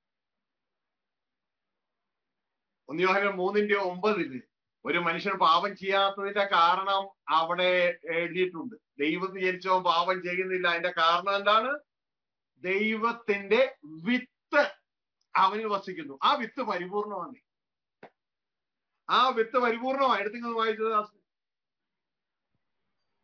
[SPEAKER 1] ഒന്നിയോഹനം മൂന്നിന്റെ ഒമ്പതില് ഒരു മനുഷ്യൻ പാപം ചെയ്യാത്തതിന്റെ കാരണം അവിടെ എഴുതിയിട്ടുണ്ട് ദൈവത്തിന് ജനിച്ചവൻ പാപം ചെയ്യുന്നില്ല അതിന്റെ കാരണം എന്താണ് ദൈവത്തിന്റെ വിത്ത് അവനിൽ വസിക്കുന്നു ആ വിത്ത് പരിപൂർണമാണ് ആ വിത്ത് പരിപൂർണമാണ് എടുത്തിങ്ങനെ വായിച്ചത്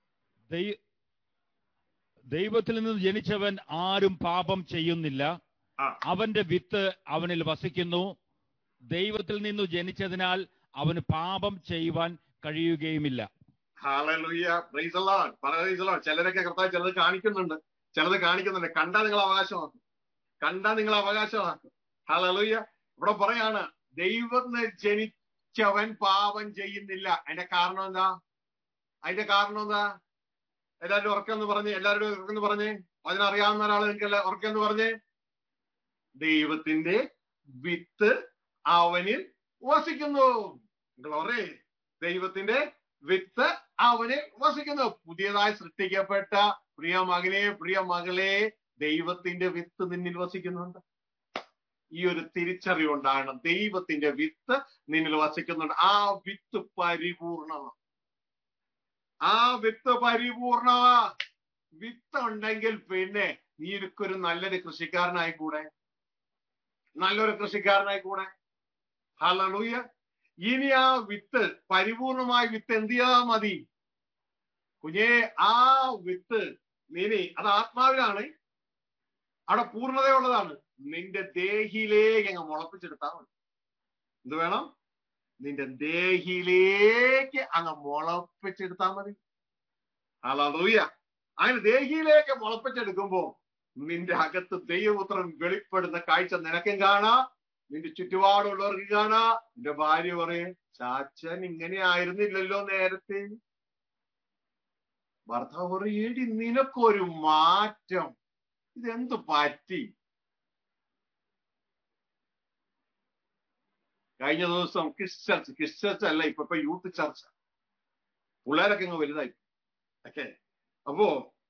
[SPEAKER 2] ദൈവത്തിൽ നിന്ന് ജനിച്ചവൻ ആരും പാപം ചെയ്യുന്നില്ല
[SPEAKER 1] ആ.
[SPEAKER 2] അവന്റെ വിത്ത് അവനിൽ വസിക്കുന്നു ദൈവത്തിൽ നിന്നു ജനിച്ചതിനാൽ അവന് പാപം ചെയ്യുവാൻ കഴിയുകയുമില്ല
[SPEAKER 1] ഹാലലുയ്യ പ്രൈസ് അല്ലാഹ് പ്രൈസ് അല്ലാഹ് ചിലരൊക്കെ കർത്താവ് ചിലത് കാണിക്കുന്നുണ്ട് ചിലത് കാണിക്കുന്നുണ്ട് കണ്ടാ നിങ്ങൾ അവകാശമാക്കും കണ്ടാ നിങ്ങൾ അവകാശമാക്കും ഹാലലുയ്യ ഇവിടെ പറയാണ് ദൈവത്തിന് ജനിച്ചവൻ പാപം ചെയ്യുന്നില്ല അതിന്റെ കാരണം എന്താ അതിന്റെ കാരണം എന്താ എല്ലാവരും ഉറക്കെന്ന് പറഞ്ഞ് എല്ലാവരും ഉറക്കെന്ന് പറഞ്ഞ് അതിനറിയാവുന്ന ഒരാൾ നിങ്ങൾക്ക് ഉറക്കെന്ന് പറഞ്ഞ് ദൈവത്തിന്റെ വിത്ത് അവനിൽ വസിക്കുന്നു ഗ്ലോറി ദൈവത്തിന്റെ വിത്ത് അവനിൽ വസിക്കുന്നു പുതിയതായി സൃഷ്ടിക്കപ്പെട്ട പ്രിയ മകനെ പ്രിയ മകളെ ദൈവത്തിന്റെ വിത്ത് നിന്നിൽ വസിക്കുന്നുണ്ട് ഈ ഒരു തിരിച്ചറിവുണ്ടാണ് ദൈവത്തിന്റെ വിത്ത് നിന്നിൽ വസിക്കുന്നുണ്ട് ആ വിത്ത് പരിപൂർണമാണ് ആ വിത്ത് പരിപൂർണമാ വിത്ത് ഉണ്ടെങ്കിൽ പിന്നെ നീ എനിക്കൊരു നല്ലൊരു കൃഷിക്കാരനായി കൂടെ നല്ലൊരു കൃഷിക്കാരനായി കൂടെ ഹലലൂയ ഇനി ആ വിത്ത് പരിപൂർണമായ വിത്ത് എന്ത് ചെയ്യാ മതി കുഞ്ഞേ ആ വിത്ത് നീനി അത് ആത്മാവിലാണ് അവിടെ പൂർണ്ണതയുള്ളതാണ് നിന്റെ ദേഹിയിലേക്ക് അങ്ങ് മുളപ്പിച്ചെടുത്താൽ മതി എന്ത് വേണം നിന്റെ ദേഹിയിലേക്ക് അങ്ങ് മുളപ്പിച്ചെടുത്താൽ മതി ഹലലൂയ അങ്ങനെ ദേഹിയിലേക്ക് മുളപ്പിച്ചെടുക്കുമ്പോ നിന്റെ അകത്ത് ദൈവപുത്രൻ വെളിപ്പെടുന്ന കാഴ്ച നിനക്കും കാണാം നിന്റെ ചുറ്റുപാടുള്ളവർക്ക് കാണാ നിന്റെ ഭാര്യ പറയും ചാച്ചൻ ഇങ്ങനെ ആയിരുന്നില്ലല്ലോ നേരത്തെ ഭർത്താവ് പറയും ഏടി നിനക്കൊരു മാറ്റം ഇതെന്ത് പറ്റി കഴിഞ്ഞ ദിവസം കിസ് ചർച്ച് കിസ് ചർച്ച് അല്ല ഇപ്പൊ ഇപ്പൊ യൂത്ത് ചർച്ച പിള്ളേരൊക്കെ അങ്ങ് വലുതായി ഓക്കെ അപ്പോ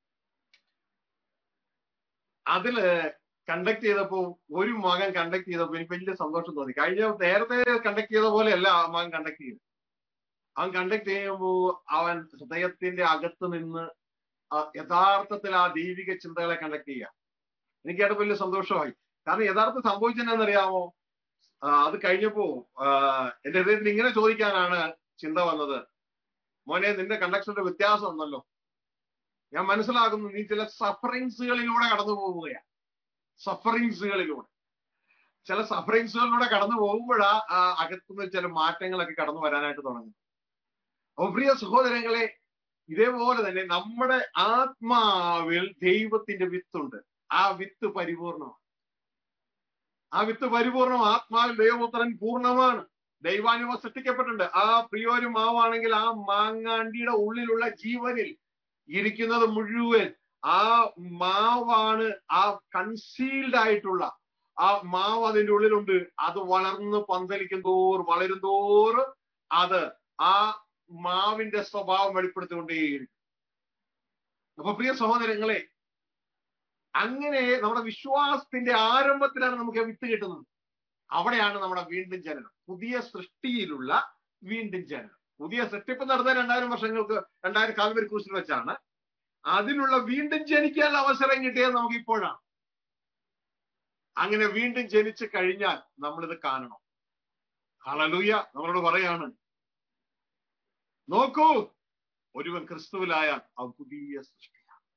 [SPEAKER 1] അതില് കണ്ടക്ട് ചെയ്തപ്പോ ഒരു മകൻ കണ്ടക്ട് ചെയ്തപ്പോ എനിക്ക് വലിയ സന്തോഷം തോന്നി കഴിഞ്ഞ നേരത്തെ കണ്ടക്ട് ചെയ്ത പോലെയല്ല ആ മകൻ കണ്ടക്ട് ചെയ്തത് അവൻ കണ്ടക്ട് ചെയ്യുമ്പോ അവൻ ഹൃദയത്തിന്റെ അകത്ത് നിന്ന് ആ യഥാർത്ഥത്തിൽ ആ ദൈവിക ചിന്തകളെ കണ്ടക്ട് ചെയ്യാം എനിക്ക് അത് വലിയ സന്തോഷമായി കാരണം യഥാർത്ഥ സംഭവിച്ചെന്നറിയാമോ അത് കഴിഞ്ഞപ്പോ എന്റെ ഹൃദയത്തിൽ ഇങ്ങനെ ചോദിക്കാനാണ് ചിന്ത വന്നത് മോനെ നിന്റെ കണ്ടക്ഷന്റെ വ്യത്യാസം ഉണ്ടല്ലോ ഞാൻ മനസ്സിലാക്കുന്നു നീ ചില സഫറിങ്സുകളിലൂടെ കടന്നു പോവുകയാണ് സഫറിങ്സുകളിലൂടെ ചില സഫറിങ്സുകളിലൂടെ കടന്നു പോകുമ്പോഴാ ആ അകത്തുനിന്ന് ചില മാറ്റങ്ങളൊക്കെ കടന്നു വരാനായിട്ട് തുടങ്ങും അപ്പൊ പ്രിയ സഹോദരങ്ങളെ ഇതേപോലെ തന്നെ നമ്മുടെ ആത്മാവിൽ ദൈവത്തിന്റെ വിത്തുണ്ട് ആ വിത്ത് പരിപൂർണമാണ് ആ വിത്ത് പരിപൂർണം ആത്മാവിൽ ദൈവപുത്രൻ പൂർണ്ണമാണ് ദൈവാനുമ സൃഷ്ടിക്കപ്പെട്ടിട്ടുണ്ട് ആ പ്രിയോരു മാവാണെങ്കിൽ ആ മാങ്ങാണ്ടിയുടെ ഉള്ളിലുള്ള ജീവനിൽ ഇരിക്കുന്നത് മുഴുവൻ ആ മാവാണ് ആ കൺസീൽഡ് ആയിട്ടുള്ള ആ മാവ് അതിന്റെ ഉള്ളിലുണ്ട് അത് വളർന്ന് പന്തലിക്കും തോറും വളരും തോറും അത് ആ മാവിന്റെ സ്വഭാവം വെളിപ്പെടുത്തിക്കൊണ്ടേയിരിക്കും അപ്പൊ പ്രിയ സഹോദരങ്ങളെ അങ്ങനെ നമ്മുടെ വിശ്വാസത്തിന്റെ ആരംഭത്തിലാണ് നമുക്ക് വിത്ത് കിട്ടുന്നത് അവിടെയാണ് നമ്മുടെ വീണ്ടും ജനനം പുതിയ സൃഷ്ടിയിലുള്ള വീണ്ടും ജനനം പുതിയ സൃഷ്ടിപ്പ് നടന്ന രണ്ടായിരം വർഷങ്ങൾക്ക് രണ്ടായിരം കാൽവരി ക്രൂസിൽ വെച്ചാണ് അതിനുള്ള വീണ്ടും ജനിക്കാനുള്ള അവസരം കിട്ടിയത് നമുക്ക് ഇപ്പോഴാണ് അങ്ങനെ വീണ്ടും ജനിച്ചു കഴിഞ്ഞാൽ നമ്മളിത് കാണണം ഹളലൂയ നമ്മളോട് പറയാണ് നോക്കൂ ഒരുവൻ ക്രിസ്തുവിലായാൽ അവൻ പുതിയ സൃഷ്ടിയാണ്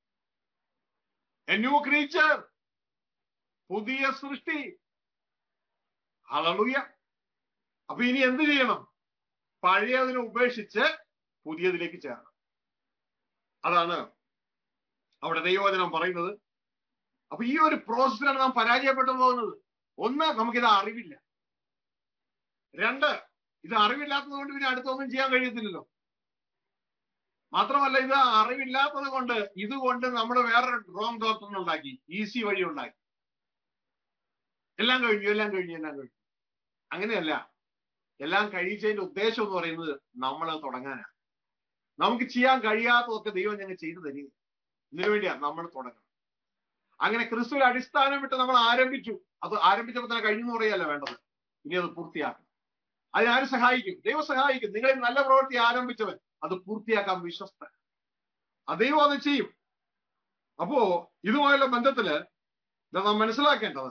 [SPEAKER 1] എ ന്യൂ ക്രീച്ചർ പുതിയ സൃഷ്ടി ഹളലൂയ അപ്പൊ ഇനി എന്ത് ചെയ്യണം പഴയതിനെ ഉപേക്ഷിച്ച് പുതിയതിലേക്ക് ചേരണം അതാണ് അവിടെ ദൈവവചനം പറയുന്നത് അപ്പൊ ഈ ഒരു പ്രോസസ്സിലാണ് നാം പരാജയപ്പെട്ടു പോകുന്നത് ഒന്ന് നമുക്കിത് അറിവില്ല രണ്ട് ഇത് അറിവില്ലാത്തത് കൊണ്ട് പിന്നെ അടുത്തൊന്നും ചെയ്യാൻ കഴിയത്തില്ലല്ലോ മാത്രമല്ല ഇത് അറിവില്ലാത്തത് കൊണ്ട് ഇതുകൊണ്ട് നമ്മൾ വേറെ റോങ് ഡോക്ടറിനെ ഉണ്ടാക്കി ഈസി വഴി ഉണ്ടാക്കി എല്ലാം കഴിഞ്ഞു എല്ലാം കഴിഞ്ഞു എല്ലാം കഴിഞ്ഞു അങ്ങനെയല്ല എല്ലാം കഴിച്ചതിന്റെ ഉദ്ദേശം എന്ന് പറയുന്നത് നമ്മൾ തുടങ്ങാനാണ് നമുക്ക് ചെയ്യാൻ കഴിയാത്തതൊക്കെ ദൈവം ഞങ്ങൾ ചെയ്തു തരിക ഇതിനു വേണ്ടിയാ നമ്മൾ തുടങ്ങണം അങ്ങനെ ക്രിസ്തുവിൽ അടിസ്ഥാനം വിട്ട് നമ്മൾ ആരംഭിച്ചു അത് ആരംഭിച്ചപ്പോൾ തന്നെ കഴിഞ്ഞു പറയല്ല വേണ്ടത് ഇനി അത് പൂർത്തിയാക്കണം അതിനാരും സഹായിക്കും ദൈവം സഹായിക്കും നിങ്ങൾ നല്ല പ്രവൃത്തി ആരംഭിച്ചവൻ അത് പൂർത്തിയാക്കാൻ വിശ്വസ്ത അത് ദൈവം അത് ചെയ്യും അപ്പോ ഇതുമായുള്ള ബന്ധത്തില് നാം മനസ്സിലാക്കേണ്ടത്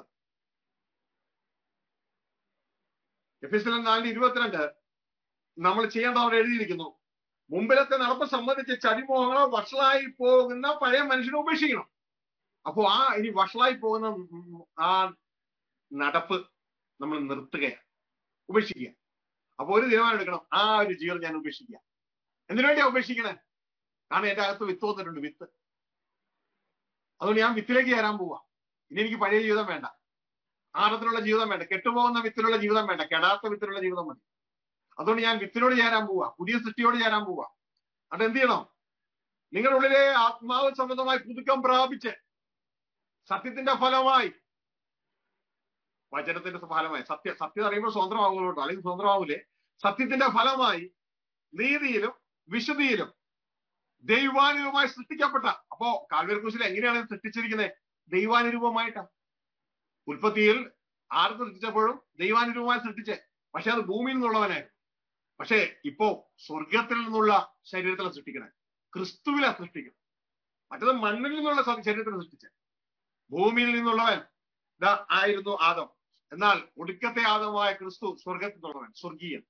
[SPEAKER 1] എഫിസിൽ നാലിന് ഇരുപത്തിരണ്ട് നമ്മൾ ചെയ്യേണ്ടത് അവിടെ എഴുതിയിരിക്കുന്നു മുമ്പിലത്തെ നടപ്പ് സംബന്ധിച്ച് ചതിമോഹങ്ങളോ വഷളായി പോകുന്ന പഴയ മനുഷ്യനെ ഉപേക്ഷിക്കണം അപ്പോ ആ ഇനി വഷളായി പോകുന്ന ആ നടപ്പ് നമ്മൾ നിർത്തുകയാണ് ഉപേക്ഷിക്കുക അപ്പൊ ഒരു തീരുമാനം എടുക്കണം ആ ഒരു ജീവിതം ഞാൻ ഉപേക്ഷിക്കുക എന്തിനു വേണ്ടിയാ ഉപേക്ഷിക്കണേ കാരണം എന്റെ അകത്ത് വിത്ത് വന്നിട്ടുണ്ട് വിത്ത് അതുകൊണ്ട് ഞാൻ വിത്തിലേക്ക് ചേരാൻ പോവാ ഇനി എനിക്ക് പഴയ ജീവിതം വേണ്ട ആഴത്തിലുള്ള ജീവിതം വേണ്ട കെട്ടുപോകുന്ന വിത്തിലുള്ള ജീവിതം വേണ്ട കെടാത്ത വിത്തിലുള്ള ജീവിതം മതി അതുകൊണ്ട് ഞാൻ വിത്തിനോട് ചേരാൻ പോവാ പുതിയ സൃഷ്ടിയോട് ചേരാൻ പോവാ അത് എന്ത് ചെയ്യണം നിങ്ങളുടെ ഉള്ളിലെ ആത്മാവ് സംബന്ധമായി പുതുക്കം പ്രാപിച്ച് സത്യത്തിന്റെ ഫലമായി വചനത്തിന്റെ ഫലമായി സത്യ സത്യം അറിയുമ്പോൾ സ്വതന്ത്രമാകുമല്ലോ കേട്ടോ അല്ലെങ്കിൽ സ്വതന്ത്രമാവൂലേ സത്യത്തിന്റെ ഫലമായി നീതിയിലും വിശുദ്ധിയിലും ദൈവാനുരൂപമായി സൃഷ്ടിക്കപ്പെട്ട അപ്പോ കാൽവരി കുരിശിൽ എങ്ങനെയാണ് ഇത് സൃഷ്ടിച്ചിരിക്കുന്നത് ദൈവാനുരൂപമായിട്ടാ ഉൽപ്പത്തിയിൽ ആര് സൃഷ്ടിച്ചപ്പോഴും ദൈവാനുരൂപമായി സൃഷ്ടിച്ചേ പക്ഷെ അത് ഭൂമിയിൽ നിന്നുള്ളവനായിരുന്നു പക്ഷേ ഇപ്പോ സ്വർഗത്തിൽ നിന്നുള്ള ശരീരത്തിലാണ് സൃഷ്ടിക്കണേ ക്രിസ്തുവിലാ സൃഷ്ടിക്കണം മറ്റത് മണ്ണിൽ നിന്നുള്ള ശരീരത്തിൽ സൃഷ്ടിച്ചേ ഭൂമിയിൽ നിന്നുള്ളവൻ ഇതാ ആയിരുന്നു ആദം എന്നാൽ ഒടുക്കത്തെ ആദമായ ക്രിസ്തു സ്വർഗത്തിൽ നിന്നുള്ളവൻ സ്വർഗീയൻ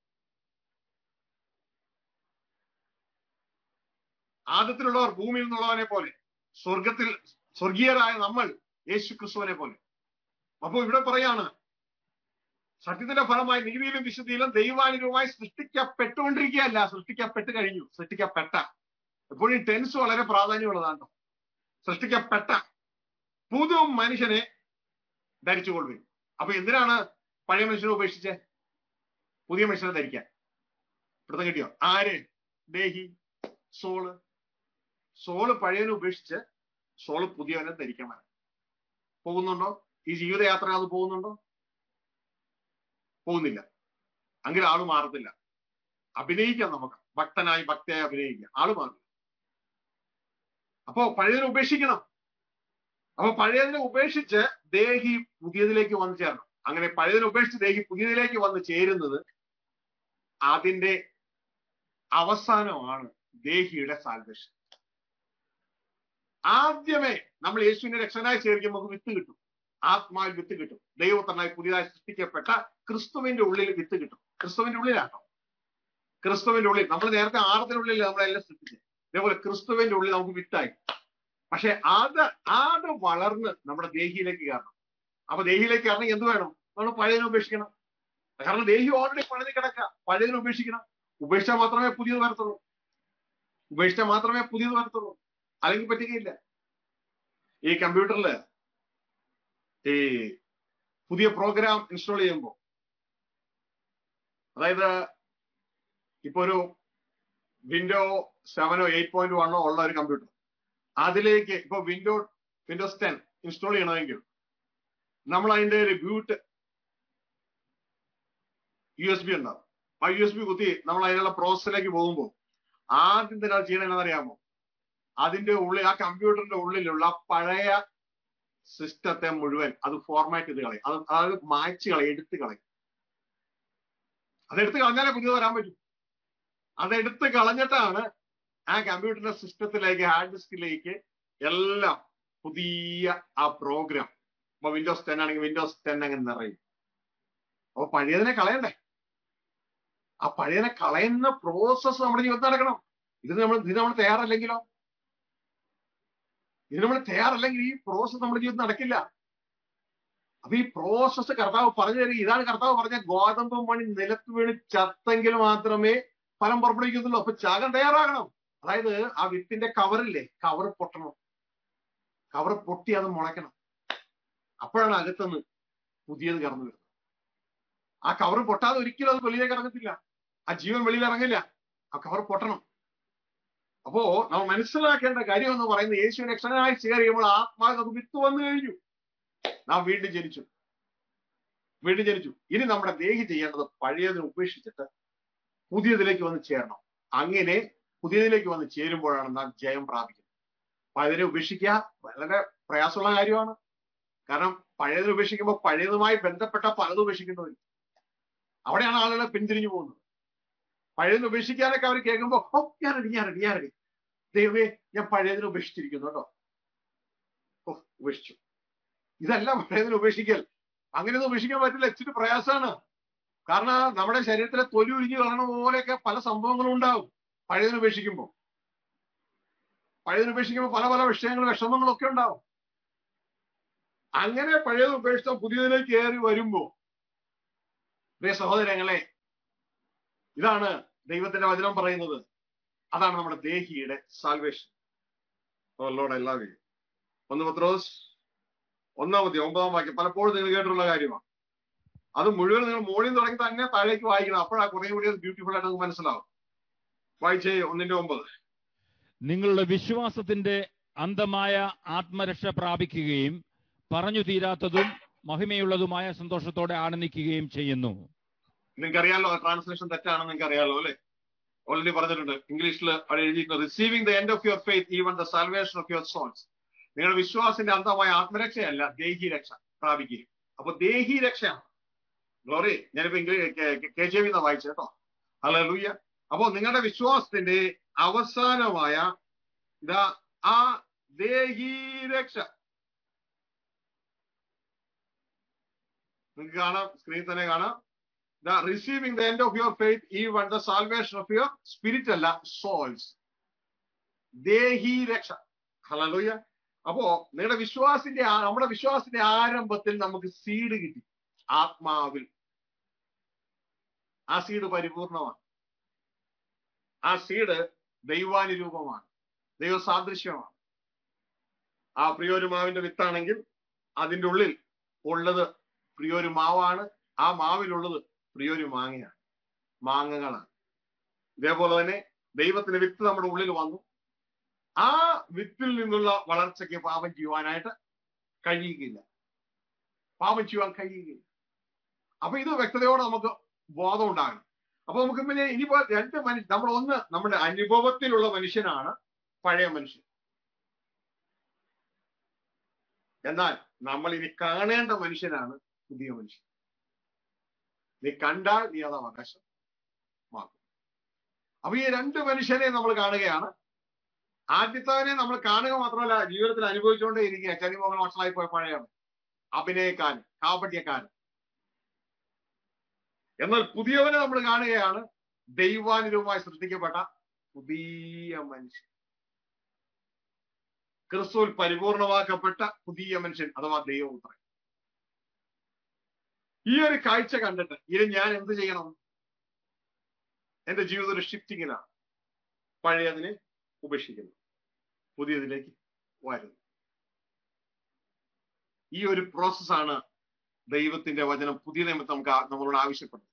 [SPEAKER 1] ആദത്തിലുള്ളവർ ഭൂമിയിൽ നിന്നുള്ളവനെ പോലെ സ്വർഗത്തിൽ സ്വർഗീയരായ നമ്മൾ യേശു ക്രിസ്തുവിനെ പോലെ അപ്പോ ഇവിടെ പറയാണ് സത്യത്തിന്റെ ഫലമായി നീതിയിലും വിശുദ്ധിയിലും ദൈവാനുരൂപമായി സൃഷ്ടിക്കപ്പെട്ടുകൊണ്ടിരിക്കുകയല്ല സൃഷ്ടിക്കപ്പെട്ട് കഴിഞ്ഞു സൃഷ്ടിക്കപ്പെട്ട എപ്പോഴും ടെൻസ് വളരെ പ്രാധാന്യമുള്ളതാണ് സൃഷ്ടിക്കപ്പെട്ട പുതു മനുഷ്യനെ ധരിച്ചുകൊള്ളുകയും അപ്പൊ എന്തിനാണ് പഴയ മനുഷ്യനെ ഉപേക്ഷിച്ച് പുതിയ മനുഷ്യനെ ധരിക്കാൻ പിടുത്തം കിട്ടിയോ ആര് ദേഹി സോള് സോള് പഴയനെ ഉപേക്ഷിച്ച് സോള് പുതിയവനെ ധരിക്കാൻ വരാം പോകുന്നുണ്ടോ ഈ ജീവിതയാത്ര അത് പോകുന്നുണ്ടോ പോകുന്നില്ല അങ്ങനെ ആള് മാറത്തില്ല അഭിനയിക്കാം നമുക്ക് ഭക്തനായി ഭക്തയായി അഭിനയിക്കാം ആള് മാറില്ല അപ്പോ പഴയതിനെ ഉപേക്ഷിക്കണം അപ്പൊ പഴയതിനെ ഉപേക്ഷിച്ച് ദേഹി പുതിയതിലേക്ക് വന്നു ചേരണം അങ്ങനെ പഴയതിനെ ഉപേക്ഷിച്ച് ദേഹി പുതിയതിലേക്ക് വന്ന് ചേരുന്നത് അതിന്റെ അവസാനമാണ് ദേഹിയുടെ സാൽവേഷൻ ആദ്യമേ നമ്മൾ യേശുവിനെ രക്ഷനായി ചേർക്കുമ്പോൾ നമുക്ക് വിത്ത് കിട്ടും ആത്മാവിൽ വിത്ത് കിട്ടും ദൈവത്തനായി പുതിയതായി സൃഷ്ടിക്കപ്പെട്ട ക്രിസ്തുവിന്റെ ഉള്ളിൽ വിത്ത് കിട്ടും ക്രിസ്തുവിന്റെ ഉള്ളിലാട്ടോ ക്രിസ്തുവിന്റെ ഉള്ളിൽ നമ്മൾ നേരത്തെ ആറത്തിനുള്ളിൽ നമ്മളെല്ലാം സൃഷ്ടിച്ചത് ഇതേപോലെ ക്രിസ്തുവിന്റെ ഉള്ളിൽ നമുക്ക് വിത്തായി പക്ഷെ അത് അത് വളർന്ന് നമ്മുടെ ദേഹിയിലേക്ക് കയറണം അപ്പൊ ദേഹിയിലേക്ക് കയറണമെങ്കിൽ എന്ത് വേണം നമ്മൾ പഴയതിനെ ഉപേക്ഷിക്കണം കാരണം ദേഹി ഓൾറെഡി പഴയത് കിടക്കുക പഴയതിനെ ഉപേക്ഷിക്കണം ഉപേക്ഷിച്ചാൽ മാത്രമേ പുതിയത് വരത്തുള്ളൂ ഉപേക്ഷിച്ചാൽ മാത്രമേ പുതിയത് വരത്തുള്ളൂ അല്ലെങ്കിൽ പറ്റുകയില്ല ഈ കമ്പ്യൂട്ടറിൽ ഈ പുതിയ പ്രോഗ്രാം ഇൻസ്റ്റാൾ ചെയ്യുമ്പോൾ അതായത് ഇപ്പൊ ഒരു വിൻഡോ സെവനോ എയ്റ്റ് പോയിന്റ് വണ്ണോ ഉള്ള ഒരു കമ്പ്യൂട്ടർ അതിലേക്ക് ഇപ്പൊ വിൻഡോ വിൻഡോസ് ടെൻ ഇൻസ്റ്റാൾ ചെയ്യണമെങ്കിൽ നമ്മൾ അതിന്റെ ഒരു ബൂട്ട് യു എസ് ബി ഉണ്ടാവും ആ യു എസ് ബി കുത്തി നമ്മൾ അതിനുള്ള പ്രോസസ്സിലേക്ക് പോകുമ്പോൾ ആദ്യം തന്നെ അത് ചെയ്യണമെന്ന് അറിയാമോ അതിന്റെ ഉള്ളിൽ ആ കമ്പ്യൂട്ടറിന്റെ ഉള്ളിലുള്ള പഴയ സിസ്റ്റത്തെ മുഴുവൻ അത് ഫോർമാറ്റ് ചെയ്ത് കളയും അത് അത് മായ്ച്ച് കളയും എടുത്ത് കളയും അതെടുത്ത് കളഞ്ഞാലേ പുതിയത് വരാൻ പറ്റൂ അതെടുത്ത് കളഞ്ഞിട്ടാണ് ആ കമ്പ്യൂട്ടറിന്റെ സിസ്റ്റത്തിലേക്ക് ഹാർഡ് ഡിസ്കിലേക്ക് എല്ലാം പുതിയ ആ പ്രോഗ്രാം ഇപ്പൊ വിൻഡോസ് ടെൻ ആണെങ്കിൽ വിൻഡോസ് ടെൻ അങ്ങനെ നിറയും അപ്പൊ പഴയതിനെ കളയണ്ടേ ആ പഴയതിനെ കളയുന്ന പ്രോസസ്സ് നമ്മുടെ ജീവിതത്തിൽ നടക്കണം ഇത് നമ്മൾ ഇത് നമ്മൾ തയ്യാറല്ലെങ്കിലോ ഇത് നമ്മൾ തയ്യാറല്ലെങ്കിൽ ഈ പ്രോസസ്സ് നമ്മുടെ ജീവിതത്തിൽ നടക്കില്ല അപ്പൊ ഈ പ്രോസസ്സ് കർത്താവ് പറഞ്ഞു തരിക ഇതാണ് കർത്താവ് പറഞ്ഞ ഗോതമ്പ് മണി നിലത്ത് വീണ് ചത്തെങ്കിൽ മാത്രമേ ഫലം പുറപ്പെടുവിക്കുന്നുള്ളൂ അപ്പൊ ചാകാൻ തയ്യാറാകണം അതായത് ആ വിത്തിന്റെ കവറില്ലേ കവർ പൊട്ടണം കവർ പൊട്ടി അത് മുളയ്ക്കണം അപ്പോഴാണ് അകത്തുനിന്ന് പുതിയത് കടന്നു വരുന്നത് ആ കവർ പൊട്ടാതെ ഒരിക്കലും അത് വെളിയിലേക്ക് ഇറങ്ങത്തില്ല ആ ജീവൻ വെളിയിൽ ഇറങ്ങില്ല ആ കവർ പൊട്ടണം അപ്പോ നമ്മൾ മനസ്സിലാക്കേണ്ട കാര്യം എന്ന് പറയുന്നത് യേശു രക്ഷകനായി ചേരുമ്പോൾ ആത്മാവ് നമുക്ക് വിത്ത് വന്നു കഴിഞ്ഞു നാം വീണ്ടും ജനിച്ചു വീണ്ടും ജനിച്ചു ഇനി നമ്മുടെ ദേഹി ചെയ്യേണ്ടത് പഴയതിനെ ഉപേക്ഷിച്ചിട്ട് പുതിയതിലേക്ക് വന്ന് ചേരണം അങ്ങനെ പുതിയതിലേക്ക് വന്ന് ചേരുമ്പോഴാണ് നാം ജയം പ്രാപിക്കുന്നത് പഴയതിനെ ഉപേക്ഷിക്കുക വളരെ പ്രയാസമുള്ള കാര്യമാണ് കാരണം പഴയതിനെ ഉപേക്ഷിക്കുമ്പോൾ പഴയതുമായി ബന്ധപ്പെട്ട പലതും ഉപേക്ഷിക്കേണ്ടി വരും അവിടെയാണ് ആളുകൾ പിന്തിരിഞ്ഞു പോകുന്നത് പഴയതിനെ ഉപേക്ഷിക്കാനൊക്കെ അവർ കേൾക്കുമ്പോൾ ഓ ഞാൻ റെഡി ഞാൻ റെഡി ഞാൻ റെഡി ദൈവമേ ഞാൻ പഴയതിനെ ഉപേക്ഷിച്ചിരിക്കുന്നു കേട്ടോ ഓ ഉപേക്ഷിച്ചു ഇതല്ല പഴയതിനെ ഉപേക്ഷിക്കൽ അങ്ങനെയൊന്നും ഉപേക്ഷിക്കാൻ പറ്റില്ല ഇച്ചിരി പ്രയാസമാണ് കാരണം നമ്മുടെ ശരീരത്തിലെ തൊലി ഉരിഞ്ഞു കളയണ പോലെയൊക്കെ പല സംഭവങ്ങളും ഉണ്ടാവും പഴയതിനെ ഉപേക്ഷിക്കുമ്പോൾ പഴയതിനെ ഉപേക്ഷിക്കുമ്പോൾ പല പല വിഷയങ്ങളും വിഷമങ്ങളും ഒക്കെ ഉണ്ടാവും അങ്ങനെ പഴയത് ഉപേക്ഷിച്ച പുതിയതിലേക്ക് കയറി വരുമ്പോ പ്രിയ സഹോദരങ്ങളെ ഇതാണ് ദൈവത്തിന്റെ വചനം പറയുന്നത് അതാണ് നമ്മുടെ ദേഹിയുടെ സാൽവേഷൻ ലോഡ് എല്ലാവരും ഒന്ന് പത്രോസ് ഒന്നാമത്തെ ഒമ്പതാം വാക്യം പലപ്പോഴും നിങ്ങൾ കേട്ടിട്ടുള്ള കാര്യമാണ് അത് മുഴുവൻ നിങ്ങൾ മോളിൽ തുടങ്ങി തന്നെ താഴേക്ക് വായിക്കണം അപ്പോഴാ കുറെ കൂടി ബ്യൂട്ടിഫുൾ ആയിട്ട് നമുക്ക് മനസ്സിലാവും വായിച്ചേ ഒന്നിന്റെ ഒമ്പത്
[SPEAKER 2] നിങ്ങളുടെ വിശ്വാസത്തിന്റെ അന്തമായ ആത്മരക്ഷ പ്രാപിക്കുകയും പറഞ്ഞു തീരാത്തതും മഹിമയുള്ളതുമായ സന്തോഷത്തോടെ ആനന്ദിക്കുകയും ചെയ്യുന്നു
[SPEAKER 1] നിങ്ങൾക്ക് അറിയാലോ ട്രാൻസ്ലേഷൻ തെറ്റാണെന്ന് നിങ്ങൾക്ക് അറിയാലോ അല്ലെ ഓൾറെഡി പറഞ്ഞിട്ടുണ്ട് ഇംഗ്ലീഷിൽ അവിടെ എഴുതിയിട്ടുണ്ട് receiving the end of your faith even the salvation of your souls നിങ്ങളുടെ വിശ്വാസത്തിന്റെ അന്തമായ ആത്മരക്ഷയല്ല ദേഹി രക്ഷ പ്രാപിക്കുക അപ്പൊ ദേഹി രക്ഷയാണ് ഗ്ലോറി ഞാനിപ്പോ ഇംഗ്ലീഷ് കെ ജെ വി വായിച്ചു കേട്ടോ അല്ല ലൂയ്യ അപ്പോ നിങ്ങളുടെ വിശ്വാസത്തിന്റെ അവസാനമായ ഇതാ ആ ദേഹി രക്ഷ നിങ്ങൾക്ക് കാണാം സ്ക്രീൻ തന്നെ കാണാം the receiving the end of your faith even the salvation of your spirit അല്ല സോൾസ് ദേഹി രക്ഷ ഹലലൂയ അപ്പോ നിങ്ങളുടെ വിശ്വാസിന്റെ ആ- നമ്മുടെ വിശ്വാസത്തിന്റെ ആരംഭത്തിൽ നമുക്ക് സീഡ് കിട്ടി ആത്മാവിൽ ആ സീഡ് പരിപൂർണമാണ് ആ സീഡ് ദൈവാനുരൂപമാണ് ദൈവസാദൃശ്യമാണ് ആ പ്രിയൊരു മാവിന്റെ വിത്താണെങ്കിൽ അതിന്റെ ഉള്ളിൽ ഉള്ളത് പ്രിയൊരു മാവാണ് ആ മാവിലുള്ളത് പ്രിയൊരു മാങ്ങയാണ് മാങ്ങകളാണ് ഇതേപോലെ തന്നെ ദൈവത്തിന്റെ വിത്ത് നമ്മുടെ ഉള്ളിൽ വന്നു ആ വിത്തിൽ നിന്നുള്ള വളർച്ചയ്ക്ക് പാപം ചെയ്യുവാനായിട്ട് കഴിയുകയില്ല പാപം ചെയ്യുവാൻ കഴിയുകയില്ല അപ്പൊ ഇത് വ്യക്തതയോടെ നമുക്ക് ബോധം ഉണ്ടാകണം അപ്പൊ നമുക്ക് പിന്നെ ഇനിയിപ്പോ രണ്ട് മനുഷ്യ നമ്മൾ ഒന്ന് നമ്മുടെ അനുഭവത്തിലുള്ള മനുഷ്യനാണ് പഴയ മനുഷ്യൻ എന്നാൽ നമ്മൾ ഇനി കാണേണ്ട മനുഷ്യനാണ് പുതിയ മനുഷ്യൻ നീ കണ്ടാൽ നീ അത് അവകാശം മാക്കും അപ്പൊ ഈ രണ്ട് മനുഷ്യനെ നമ്മൾ കാണുകയാണ് ആദ്യത്തവനെ നമ്മൾ കാണുക മാത്രമല്ല ജീവിതത്തിൽ അനുഭവിച്ചുകൊണ്ടേ ഇരിക്കുക ചനിമോഹൻ വഷളായി പോയ പഴയാണ് അഭിനയക്കാരൻ കാപട്യക്കാരൻ എന്നാൽ പുതിയവനെ നമ്മൾ കാണുകയാണ് ദൈവാനുരൂപമായി സൃഷ്ടിക്കപ്പെട്ട പുതിയ മനുഷ്യൻ ക്രിസ്തുവിൽ പരിപൂർണമാക്കപ്പെട്ട പുതിയ മനുഷ്യൻ അഥവാ ദൈവപുത്രൻ ഈ ഒരു കാഴ്ച കണ്ടിട്ട് ഇനി ഞാൻ എന്ത് ചെയ്യണം എന്റെ ജീവിതം ഒരു ഷിഫ്റ്റിങ്ങിലാണ് പഴയതിനെ ഉപേക്ഷിക്കുന്നു പുതിയതിലേക്ക് വരുന്നു ഈ ഒരു പ്രോസസ്സാണ് ദൈവത്തിന്റെ വചനം പുതിയ നിയമത്തിൽ നമുക്ക് ആ- നമ്മളോട് ആവശ്യപ്പെടുന്നത്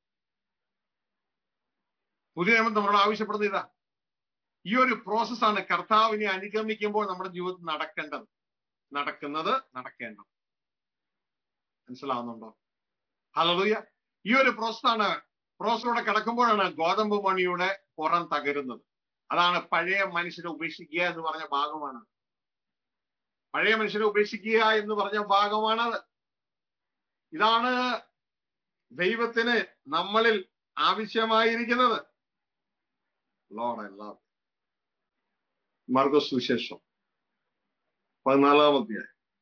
[SPEAKER 1] പുതിയ നിയമം നമ്മളോട് ആവശ്യപ്പെടുന്നത് ഇതാ ഈ ഒരു പ്രോസസ്സാണ് കർത്താവിനെ അനുഗമിക്കുമ്പോൾ നമ്മുടെ ജീവിതത്തിൽ നടക്കേണ്ടത് നടക്കുന്നത് നടക്കേണ്ടത് മനസ്സിലാവുന്നുണ്ടോ ഹലലുയ ഈ ഒരു പ്രോസസ്സാണ് പ്രോസസ്സിലൂടെ കടക്കുമ്പോഴാണ് ഗോതമ്പ് മണിയുടെ പുറം തകരുന്നത് അതാണ് പഴയ മനുഷ്യനെ ഉപേക്ഷിക്കുക എന്ന് പറഞ്ഞ ഭാഗമാണ് പഴയ മനുഷ്യനെ ഉപേക്ഷിക്കുക എന്ന് പറഞ്ഞ ഭാഗമാണത് ഇതാണ് ദൈവത്തിന് നമ്മളിൽ ആവശ്യമായിരിക്കുന്നത് ലോഡ് ഐ ലവ് മാർഗസ് സുശേഷം പതിനാലാമത്തെ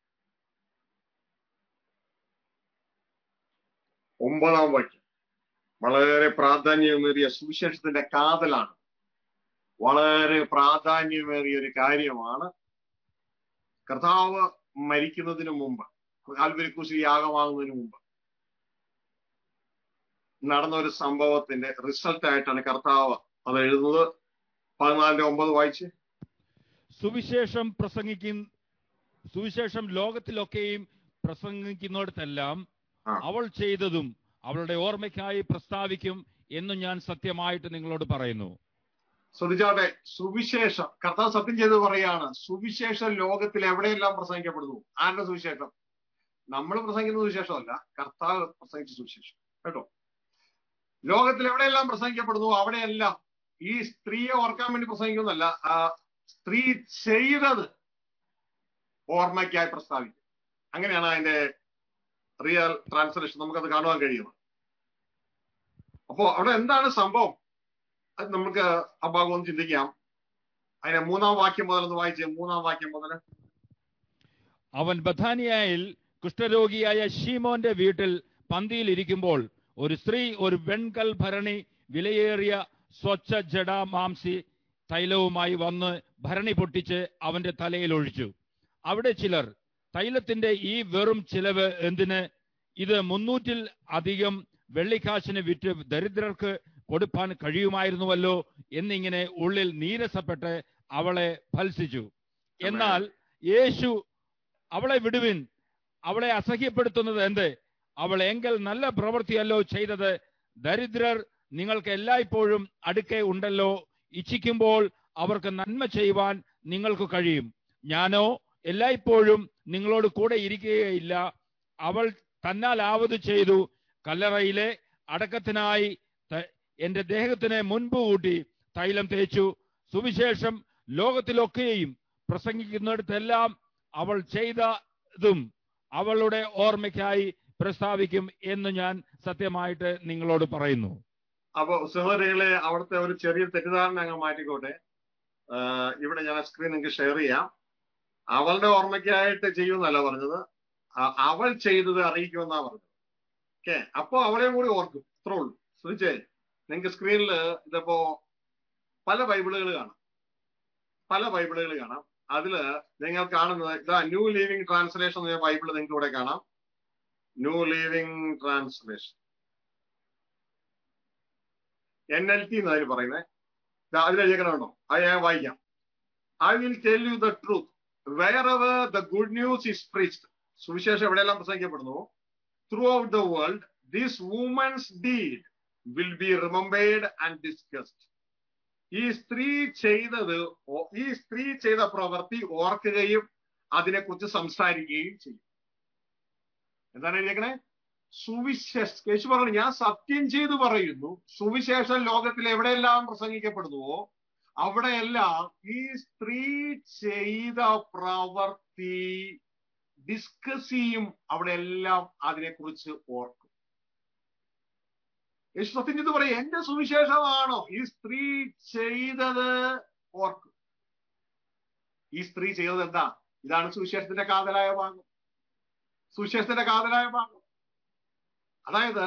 [SPEAKER 1] ഒമ്പതാം വാക്യം വളരെ പ്രാധാന്യമേറിയ സുവിശേഷത്തിന്റെ കാതലാണ് വളരെ പ്രാധാന്യമേറിയ ഒരു കാര്യമാണ് കർത്താവ് മരിക്കുന്നതിന് മുമ്പ് കാൽവരിക്കൂശി യാഗമാകുന്നതിന് മുമ്പ് നടന്ന ഒരു സംഭവത്തിന്റെ റിസൾട്ട് ആയിട്ടാണ് കർത്താവ് അത് എഴുതുന്നത് പതിനാലിന്റെ ഒമ്പത് വായിച്ച്
[SPEAKER 2] സുവിശേഷം പ്രസംഗിക്കും സുവിശേഷം ലോകത്തിലൊക്കെയും പ്രസംഗിക്കുന്നിടത്തെല്ലാം
[SPEAKER 1] ആ.
[SPEAKER 2] അവൾ ചെയ്തതും അവളുടെ ഓർമ്മയ്ക്കായി പ്രസ്താവിക്കും എന്നും ഞാൻ സത്യമായിട്ട് നിങ്ങളോട് പറയുന്നു
[SPEAKER 1] ശ്രദ്ധിച്ചാട്ടെ സുവിശേഷം കർത്താവ് സത്യം ചെയ്ത് പറയാണ് സുവിശേഷം ലോകത്തിൽ എവിടെയെല്ലാം പ്രസംഗിക്കപ്പെടുന്നു ആരുടെ സുവിശേഷം നമ്മൾ പ്രസംഗിക്കുന്ന സുവിശേഷമല്ല കർത്താവ് പ്രസംഗിച്ച സുവിശേഷം കേട്ടോ ലോകത്തിൽ എവിടെയെല്ലാം പ്രസംഗിക്കപ്പെടുന്നു അവിടെയെല്ലാം ഈ സ്ത്രീയെ ഓർക്കാൻ വേണ്ടി പ്രസംഗിക്കുന്നല്ല ആ സ്ത്രീ ചെയ്തത് ഓർമ്മയ്ക്കായി പ്രസ്താവിക്കും അങ്ങനെയാണ് അതിന്റെ റിയൽ ട്രാൻസ്ലേഷൻ നമുക്കത് കാണുവാൻ കഴിയുന്നത് അപ്പോ അവിടെ എന്താണ് സംഭവം അത് നമുക്ക് ആ ഭാഗം ഒന്ന് ചിന്തിക്കാം അതിനെ മൂന്നാം വാക്യം മുതൽ ഒന്ന് വായിച്ചേ മൂന്നാം വാക്യം മുതൽ
[SPEAKER 2] അവൻ ബഥാനിയായിൽ കുഷ്ഠരോഗിയായ ഷീമോന്റെ വീട്ടിൽ പന്തിയിൽ ഇരിക്കുമ്പോൾ ഒരു സ്ത്രീ ഒരു വെൺകൽ ഭരണി വിലയേറിയ സ്വച്ഛ ജഡ മാംസി തൈലവുമായി വന്ന് ഭരണി പൊട്ടിച്ച് അവന്റെ തലയിൽ ഒഴിച്ചു അവിടെ ചിലർ തൈലത്തിന്റെ ഈ വെറും ചിലവ് എന്തിന് ഇത് മുന്നൂറ്റിൽ അധികം വെള്ളിക്കാശിന് വിറ്റ് ദരിദ്രർക്ക് കൊടുപ്പാൻ കഴിയുമായിരുന്നുവല്ലോ എന്നിങ്ങനെ ഉള്ളിൽ നീരസപ്പെട്ട് അവളെ ഫൽസിച്ചു എന്നാൽ യേശു അവളെ വിടുവിൻ അവളെ അസഹ്യപ്പെടുത്തുന്നത് എന്ത് അവൾ എങ്കിൽ നല്ല പ്രവൃത്തിയല്ലോ ചെയ്തത് ദരിദ്രർ നിങ്ങൾക്ക് എല്ലായ്പ്പോഴും അടുക്കെ ഉണ്ടല്ലോ ഇച്ഛിക്കുമ്പോൾ അവർക്ക് നന്മ ചെയ്യുവാൻ നിങ്ങൾക്ക് കഴിയും ഞാനോ എല്ലായ്പ്പോഴും നിങ്ങളോട് കൂടെ ഇരിക്കുകയില്ല അവൾ തന്നാലാവത് ചെയ്തു കല്ലറയിലെ അടക്കത്തിനായി ത- എന്റെ ദേഹത്തിന് മുൻപ് കൂട്ടി തൈലം തേച്ചു സുവിശേഷം ലോകത്തിലൊക്കെയും പ്രസംഗിക്കുന്നിടത്തെല്ലാം അവൾ ചെയ്തതും അവളുടെ ഓർമ്മയ്ക്കായി പ്രസ്താവിക്കും എന്ന് ഞാൻ സത്യമായിട്ട് നിങ്ങളോട് പറയുന്നു
[SPEAKER 1] അപ്പൊ സഹോദരികളെ അവിടുത്തെ ഒരു ചെറിയ തെറ്റിദ്ധാരണ അങ്ങ് മാറ്റിക്കോട്ടെ ആ, ഇവിടെ ഞാൻ സ്ക്രീൻ നിങ്ങൾക്ക് ഷെയർ ചെയ്യാം അവളുടെ ഓർമ്മയ്ക്കായിട്ട് ചെയ്യുമെന്നല്ല പറഞ്ഞത് അ- അവൾ ചെയ്തത് അറിയിക്കുമെന്നാ പറഞ്ഞത് ഓക്കെ അപ്പൊ അവളെയും കൂടി ഓർക്കും ഇത്രേ ഉള്ളൂ ശ്രദ്ധിച്ചേ നിങ്ങൾക്ക് സ്ക്രീനിൽ ഇതിപ്പോ പല ബൈബിളുകൾ കാണാം പല ബൈബിളുകൾ കാണാം അതില് നിങ്ങൾ കാണുന്നത് ഇതാ ന്യൂ ലിവിംഗ് ട്രാൻസ്ലേഷൻ എന്ന ബൈബിൾ നിങ്ങൾക്ക് ഇവിടെ കാണാം New Living Translation N L T എന്നതിന് പറയുന്നത് അതിൽ എഴുതിക്കണോ അത് ഞാൻ വായിക്കാം I will tell you the truth wherever the good news is preached സുവിശേഷം എവിടെയെല്ലാം പ്രസംഗിക്കപ്പെടുന്നു throughout the world this woman's deed will be remembered and discussed ഈ സ്ത്രീ ചെയ്തത് ഓ- ഈ സ്ത്രീ ചെയ്ത പ്രവൃത്തി ഓർക്കുകയും അതിനെക്കുറിച്ച് സംസാരിക്കുകയും ചെയ്യും എന്താണ് എഴുതിയേക്കണേ സുവിശേഷ യേശു പറഞ്ഞു ഞാൻ സത്യം ചെയ്തു പറയുന്നു സുവിശേഷം ലോകത്തിൽ എവിടെയെല്ലാം പ്രസംഗിക്കപ്പെടുന്നുവോ അവിടെയെല്ലാം ഈ സ്ത്രീ ചെയ്ത പ്രവർത്തി ഡിസ്കസ് ചെയ്യും അവിടെ എല്ലാം അതിനെക്കുറിച്ച് ഓർക്കും യേശു സത്യം ചെയ്ത് പറയും എന്റെ സുവിശേഷമാണോ ഈ സ്ത്രീ ചെയ്തത് ഓർക്കും ഈ സ്ത്രീ ചെയ്തത് എന്താ ഇതാണ് സുവിശേഷത്തിന്റെ കാതലായ ഭാഗം സുവിശേഷത്തിന്റെ കാതലായ ഭാഗം അതായത്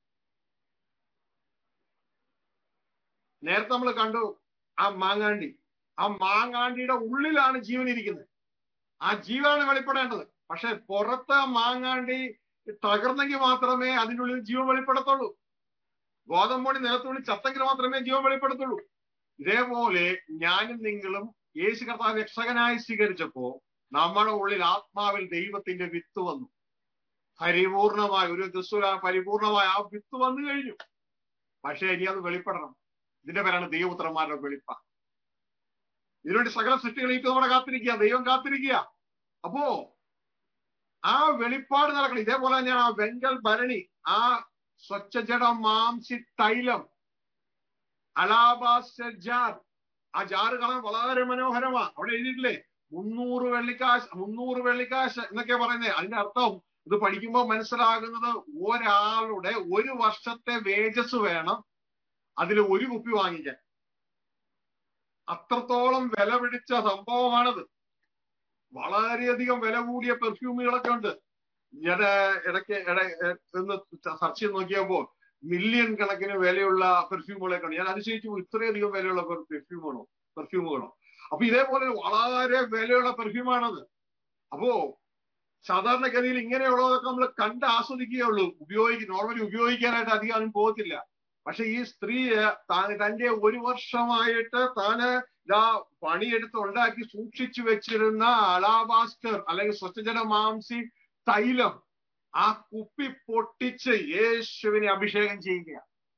[SPEAKER 1] നേരത്തെ നമ്മൾ കണ്ടു ആ മാങ്ങാണ്ടി ആ മാങ്ങാണ്ടിയുടെ ഉള്ളിലാണ് ജീവൻ ഇരിക്കുന്നത് ആ ജീവനാണ് വെളിപ്പെടേണ്ടത് പക്ഷെ പുറത്ത് ആ മാങ്ങാണ്ടി തകർന്നെങ്കിൽ മാത്രമേ അതിൻ്റെ ഉള്ളിൽ ജീവൻ വെളിപ്പെടത്തുള്ളൂ ഗോതമ്പൊടി നിലത്തുള്ളി ചത്തെങ്കിൽ മാത്രമേ ജീവൻ വെളിപ്പെടുത്തുള്ളൂ ഇതേപോലെ ഞാനും നിങ്ങളും യേശു കർത്താവ് രക്ഷകനായി സ്വീകരിച്ചപ്പോ നമ്മുടെ ഉള്ളിൽ ആത്മാവിൽ ദൈവത്തിന്റെ വിത്ത് വന്നു പരിപൂർണമായ ഒരു ക്രിസ്തു പരിപൂർണമായ ആ വിത്ത് വന്നു കഴിഞ്ഞു പക്ഷേ ഇനി അത് വെളിപ്പെടണം ഇതിന്റെ പേരാണ് ദൈവപുത്രന്മാരുടെ വെളിപ്പ ഇതിനുവേണ്ടി സകല സൃഷ്ടികളേക്ക് നമ്മുടെ കാത്തിരിക്കുക ദൈവം കാത്തിരിക്കുക അപ്പോ ആ വെളിപ്പാട് നടക്കണം ഇതേപോലെ തന്നെയാണ് ആ വെങ്കൽ ഭരണി ആ സ്വച്ഛജട മാംസി തൈലം അലാബാസ് ജാർ ആ ജാറ് കാണാൻ വളരെ മനോഹരമാ അവിടെ എഴുതിയിട്ടില്ലേ മുന്നൂറ് വെള്ളിക്കാശ് മുന്നൂറ് വെള്ളിക്കാശ് എന്നൊക്കെ പറയുന്നത് അതിന്റെ അർത്ഥം ഇത് പഠിക്കുമ്പോൾ മനസ്സിലാകുന്നത് ഒരാളുടെ ഒരു വർഷത്തെ വേജസ് വേണം അതിൽ ഒരു കുപ്പി വാങ്ങിക്കാൻ അത്രത്തോളം വില പിടിച്ച സംഭവമാണത് വളരെയധികം വില കൂടിയ പെർഫ്യൂമുകളൊക്കെ ഉണ്ട് ഞാൻ ഇടയ്ക്ക് ഇട ഒന്ന് സെർച്ച് ചെയ്ത് നോക്കിയപ്പോൾ മില്യൺ കണക്കിന് വിലയുള്ള പെർഫ്യൂമുകളൊക്കെ ഉണ്ട് ഞാൻ അതിശയിച്ചു പോയി, ഇത്രയധികം വിലയുള്ള പെർഫ്യൂമുകളോ പെർഫ്യൂമുകളോ അപ്പൊ ഇതേപോലെ വളരെ വിലയുള്ള പെർഫ്യൂമാണത് അപ്പോ സാധാരണഗതിയിൽ ഇങ്ങനെയുള്ളതൊക്കെ നമ്മൾ കണ്ട് ആസ്വദിക്കുകയുള്ളൂ ഉപയോഗിക്കും നോർമലി ഉപയോഗിക്കാനായിട്ട് അധികം അതിന് പോകത്തില്ല പക്ഷെ ഈ സ്ത്രീ തന്റെ ഒരു വർഷമായിട്ട് താന് ഇതാ പണിയെടുത്ത് ഉണ്ടാക്കി സൂക്ഷിച്ചു വെച്ചിരുന്ന അലാബാസ്റ്റർ അല്ലെങ്കിൽ സ്വച്ഛജന മാംസി തൈലം ആ കുപ്പി പൊട്ടിച്ച് യേശുവിനെ അഭിഷേകം ചെയ്യുക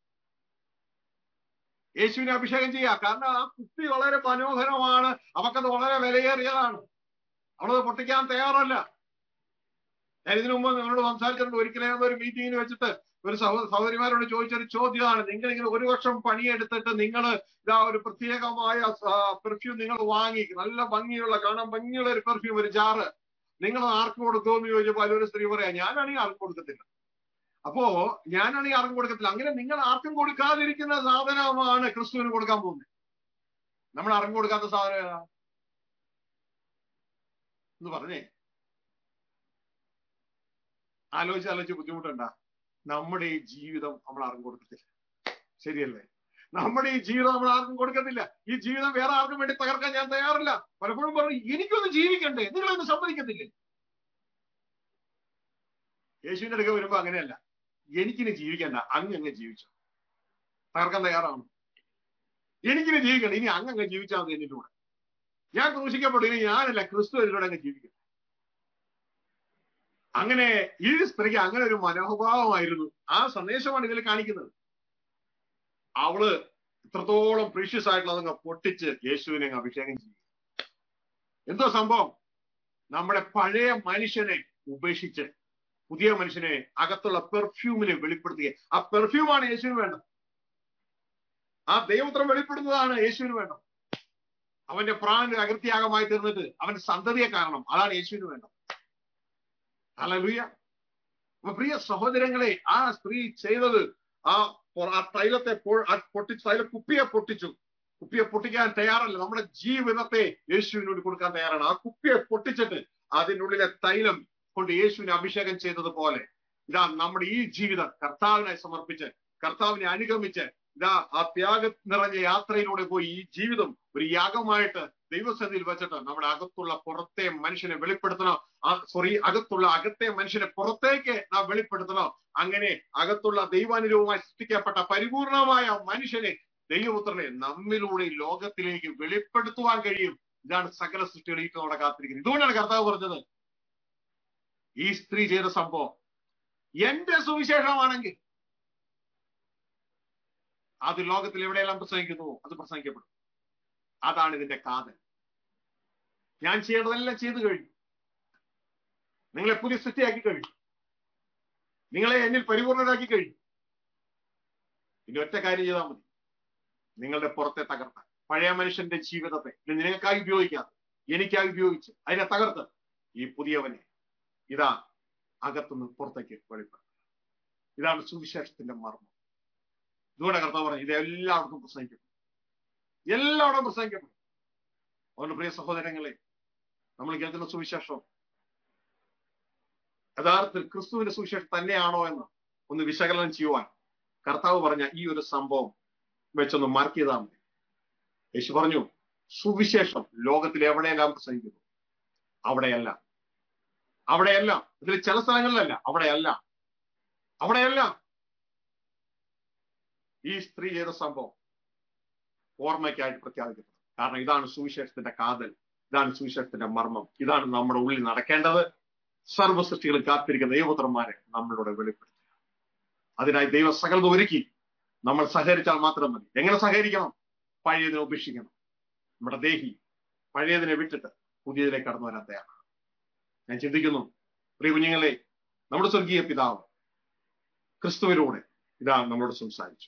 [SPEAKER 1] യേശുവിനെ അഭിഷേകം ചെയ്യുക കാരണം ആ കുപ്പി വളരെ മനോഹരമാണ് അവക്കത് വളരെ വിലയേറിയതാണ് അവളത് പൊട്ടിക്കാൻ തയ്യാറല്ല ഞാൻ ഇതിനു മുമ്പ് നിങ്ങളോട് സംസാരിച്ചിട്ടുണ്ട് ഒരിക്കലും ഒരു മീറ്റിംഗിൽ വെച്ചിട്ട് ഒരു സഹോ സഹോദരിമാരോട് ചോദിച്ചൊരു ചോദ്യമാണ് നിങ്ങൾ ഇങ്ങനെ ഒരു വർഷം പണിയെടുത്തിട്ട് നിങ്ങൾ ഇതാ ഒരു പ്രത്യേകമായ പെർഫ്യൂം നിങ്ങൾ വാങ്ങി നല്ല ഭംഗിയുള്ള കാണാൻ ഭംഗിയുള്ള ഒരു പെർഫ്യൂം ഒരു ജാറ് നിങ്ങൾ ആർക്ക് കൊടുക്കുമെന്ന് ചോദിച്ചപ്പോൾ അതിലൊരു സ്ത്രീ പറയാ ഞാനാണെങ്കിൽ ആർക്കും കൊടുക്കത്തില്ല അപ്പോ ഞാനാണെങ്കിൽ ആർക്കും കൊടുക്കത്തില്ല അങ്ങനെ നിങ്ങൾ ആർക്കും കൊടുക്കാതിരിക്കുന്ന സാധനമാണ് ക്രിസ്തുവിന് കൊടുക്കാൻ പോകുന്നത് നമ്മൾ ആർക്കും കൊടുക്കാത്ത സാധനം ഏതാ എന്ന് പറഞ്ഞേ ആലോചിച്ച് ആലോചിച്ച് ബുദ്ധിമുട്ടുണ്ടാ നമ്മുടെ ഈ ജീവിതം നമ്മൾ ആർക്കും കൊടുക്കത്തില്ല ശരിയല്ലേ നമ്മുടെ ഈ ജീവിതം നമ്മൾ ആർക്കും കൊടുക്കത്തില്ല ഈ ജീവിതം വേറെ ആർക്കും വേണ്ടി തകർക്കാൻ ഞാൻ തയ്യാറില്ല പലപ്പോഴും പറഞ്ഞു എനിക്കൊന്ന് ജീവിക്കണ്ടേ നിങ്ങളൊന്ന് സമ്മതിക്കത്തില്ലേ യേശുവിന്റെ അടുക്ക വരുമ്പോ അങ്ങനെയല്ല എനിക്കിനി ജീവിക്കണ്ട അങ്ങ് അങ്ങ് ജീവിച്ചു തകർക്കാൻ തയ്യാറാണ് എനിക്കിനി ജീവിക്കണ്ട ഇനി അങ്ങ് അങ്ങ് ജീവിച്ചാൽ മതി എന്നിട്ട് കൂടെ ഞാൻ ക്രൂശിക്കപ്പെട്ടു ഇനി ഞാനല്ല ക്രിസ്തു എന്നോട് അങ്ങ് ജീവിക്കണം അങ്ങനെ ഈ സ്ത്രീക്ക് അങ്ങനെ ഒരു മനോഭാവമായിരുന്നു ആ സന്ദേശമാണ് ഇതിൽ കാണിക്കുന്നത് അവള് ഇത്രത്തോളം പ്രീഷ്യസ് ആയിട്ടുള്ള അതങ്ങ് പൊട്ടിച്ച് യേശുവിനെ അങ്ങ് അഭിഷേകം ചെയ്യും എന്തോ സംഭവം നമ്മുടെ പഴയ മനുഷ്യനെ ഉപേക്ഷിച്ച് പുതിയ മനുഷ്യനെ അകത്തുള്ള പെർഫ്യൂമിനെ വെളിപ്പെടുത്തുക ആ പെർഫ്യൂമാണ് യേശുവിന് വേണ്ടത് ആ ദൈവത്രം വെളിപ്പെടുന്നതാണ് യേശുവിന് വേണ്ടത് അവന്റെ പ്രാണന് അകൃത്യാഗമായി തീർന്നിട്ട് അവന്റെ സന്തതിയെ കാരണം അതാണ് യേശുവിന് വേണ്ടത് അലലുയ അപ്പൊ പ്രിയ സഹോദരങ്ങളെ ആ സ്ത്രീ ചെയ്തത് ആ പൊ- ആ തൈലത്തെ പൊ- ആ പൊട്ടിച്ചു തൈല കുപ്പിയെ പൊട്ടിച്ചു കുപ്പിയെ പൊട്ടിക്കാൻ തയ്യാറല്ല നമ്മുടെ ജീവിതത്തെ യേശുവിനോട് കൊടുക്കാൻ തയ്യാറാണ് ആ കുപ്പിയെ പൊട്ടിച്ചിട്ട് അതിനുള്ളിലെ തൈലം കൊണ്ട് യേശുവിനെ അഭിഷേകം ചെയ്തതുപോലെ ഇതാ നമ്മുടെ ഈ ജീവിതം കർത്താവിനായി സമർപ്പിച്ച് കർത്താവിനെ അനുഗമിച്ച് ഇതാ ആ ത്യാഗ നിറഞ്ഞ യാത്രയിലൂടെ പോയി ഈ ജീവിതം ഒരു യാഗമായിട്ട് ദൈവസന്നിധിയിൽ വെച്ചിട്ട് നമ്മുടെ അകത്തുള്ള പുറത്തെ മനുഷ്യനെ വെളിപ്പെടുത്തണം ആ സോറി അകത്തുള്ള അകത്തെ മനുഷ്യനെ പുറത്തേക്ക് നാം വെളിപ്പെടുത്തണം അങ്ങനെ അകത്തുള്ള ദൈവാനുരൂപമായി സൃഷ്ടിക്കപ്പെട്ട പരിപൂർണമായ മനുഷ്യനെ ദൈവപുത്രനെ നമ്മിലൂടെ ഈ ലോകത്തിലേക്ക് വെളിപ്പെടുത്തുവാൻ കഴിയും ഇതാണ് സകല സൃഷ്ടികൾ ഈ അവിടെ കാത്തിരിക്കുന്നത് ഇതുകൊണ്ടാണ് കർത്താവ് പറഞ്ഞത് ഈ സ്ത്രീ ചെയ്ത സംഭവം എന്റെ സുവിശേഷമാണെങ്കിൽ അത് ലോകത്തിൽ എവിടെയെല്ലാം പ്രസംഗിക്കുന്നുവോ അത് പ്രസംഗിക്കപ്പെടും അതാണ് ഇതിന്റെ കാതൽ ഞാൻ ചെയ്യേണ്ടതെല്ലാം ചെയ്തു കഴിഞ്ഞു നിങ്ങളെ പുതിയ സൃഷ്ടിയാക്കി കഴിഞ്ഞു നിങ്ങളെ എന്നിൽ പരിപൂർണരാക്കി കഴിഞ്ഞു ഇനി ഒറ്റ കാര്യം ചെയ്താൽ മതി നിങ്ങളുടെ പുറത്തെ തകർത്ത് പഴയ മനുഷ്യന്റെ ജീവിതത്തെ ഇത് നിനക്കായി ഉപയോഗിക്കാതെ എനിക്കായി ഉപയോഗിച്ച് അതിനെ തകർത്ത് ഈ പുതിയവനെ ഇതാ അകത്തുനിന്ന് പുറത്തേക്ക് വെളിപ്പെടുത്തുക ഇതാണ് സുവിശേഷത്തിന്റെ മർമ്മം ഇതുകൊണ്ട് കർത്താവ് പറഞ്ഞു ഇത് എല്ലാവർക്കും പ്രസംഗിക്കപ്പെടും എല്ലാവരും പ്രസംഗിക്കപ്പെടും അതുകൊണ്ട് പ്രിയ സഹോദരങ്ങളെ നമ്മൾ കേൾക്കുന്ന സുവിശേഷം യഥാർത്ഥത്തിൽ ക്രിസ്തുവിന്റെ സുവിശേഷം തന്നെയാണോ എന്ന് ഒന്ന് വിശകലനം ചെയ്യുവാൻ കർത്താവ് പറഞ്ഞ ഈ ഒരു സംഭവം വെച്ചൊന്ന് മാർക്ക് ചെയ്താൽ മതി യേശു പറഞ്ഞു സുവിശേഷം ലോകത്തിൽ എവിടെയെല്ലാം പ്രസംഗിക്കുന്നു അവിടെയല്ല അവിടെയല്ല ഇതിൽ ചില സ്ഥലങ്ങളിലല്ല അവിടെയല്ല അവിടെയല്ല ഈ സ്ത്രീ ചെയ്ത സംഭവം ഓർമ്മയ്ക്കായിട്ട് പ്രഖ്യാപിക്കപ്പെടും കാരണം ഇതാണ് സുവിശേഷത്തിന്റെ കാതൽ ഇതാണ് സുവിശേഷത്തിന്റെ മർമ്മം ഇതാണ് നമ്മുടെ ഉള്ളിൽ നടക്കേണ്ടത് സർവ്വ സൃഷ്ടികൾ കാത്തിരിക്കുന്ന ദൈവപുത്രന്മാരെ നമ്മളിലൂടെ വെളിപ്പെടുത്തുക അതിനായി ദൈവം സകലത ഒരുക്കി നമ്മൾ സഹകരിച്ചാൽ മാത്രം മതി എങ്ങനെ സഹകരിക്കണം പഴയതിനെ ഉപേക്ഷിക്കണം നമ്മുടെ ദേഹി പഴയതിനെ വിട്ടിട്ട് പുതിയതിലേക്ക് കടന്നു വരാൻ തയ്യാറാണ് ഞാൻ ചിന്തിക്കുന്നു പ്രിയ കുഞ്ഞുങ്ങളെ നമ്മുടെ സ്വർഗീയ പിതാവ് ക്രിസ്തുവിലൂടെ ഇതാ നമ്മളോട് സംസാരിച്ചു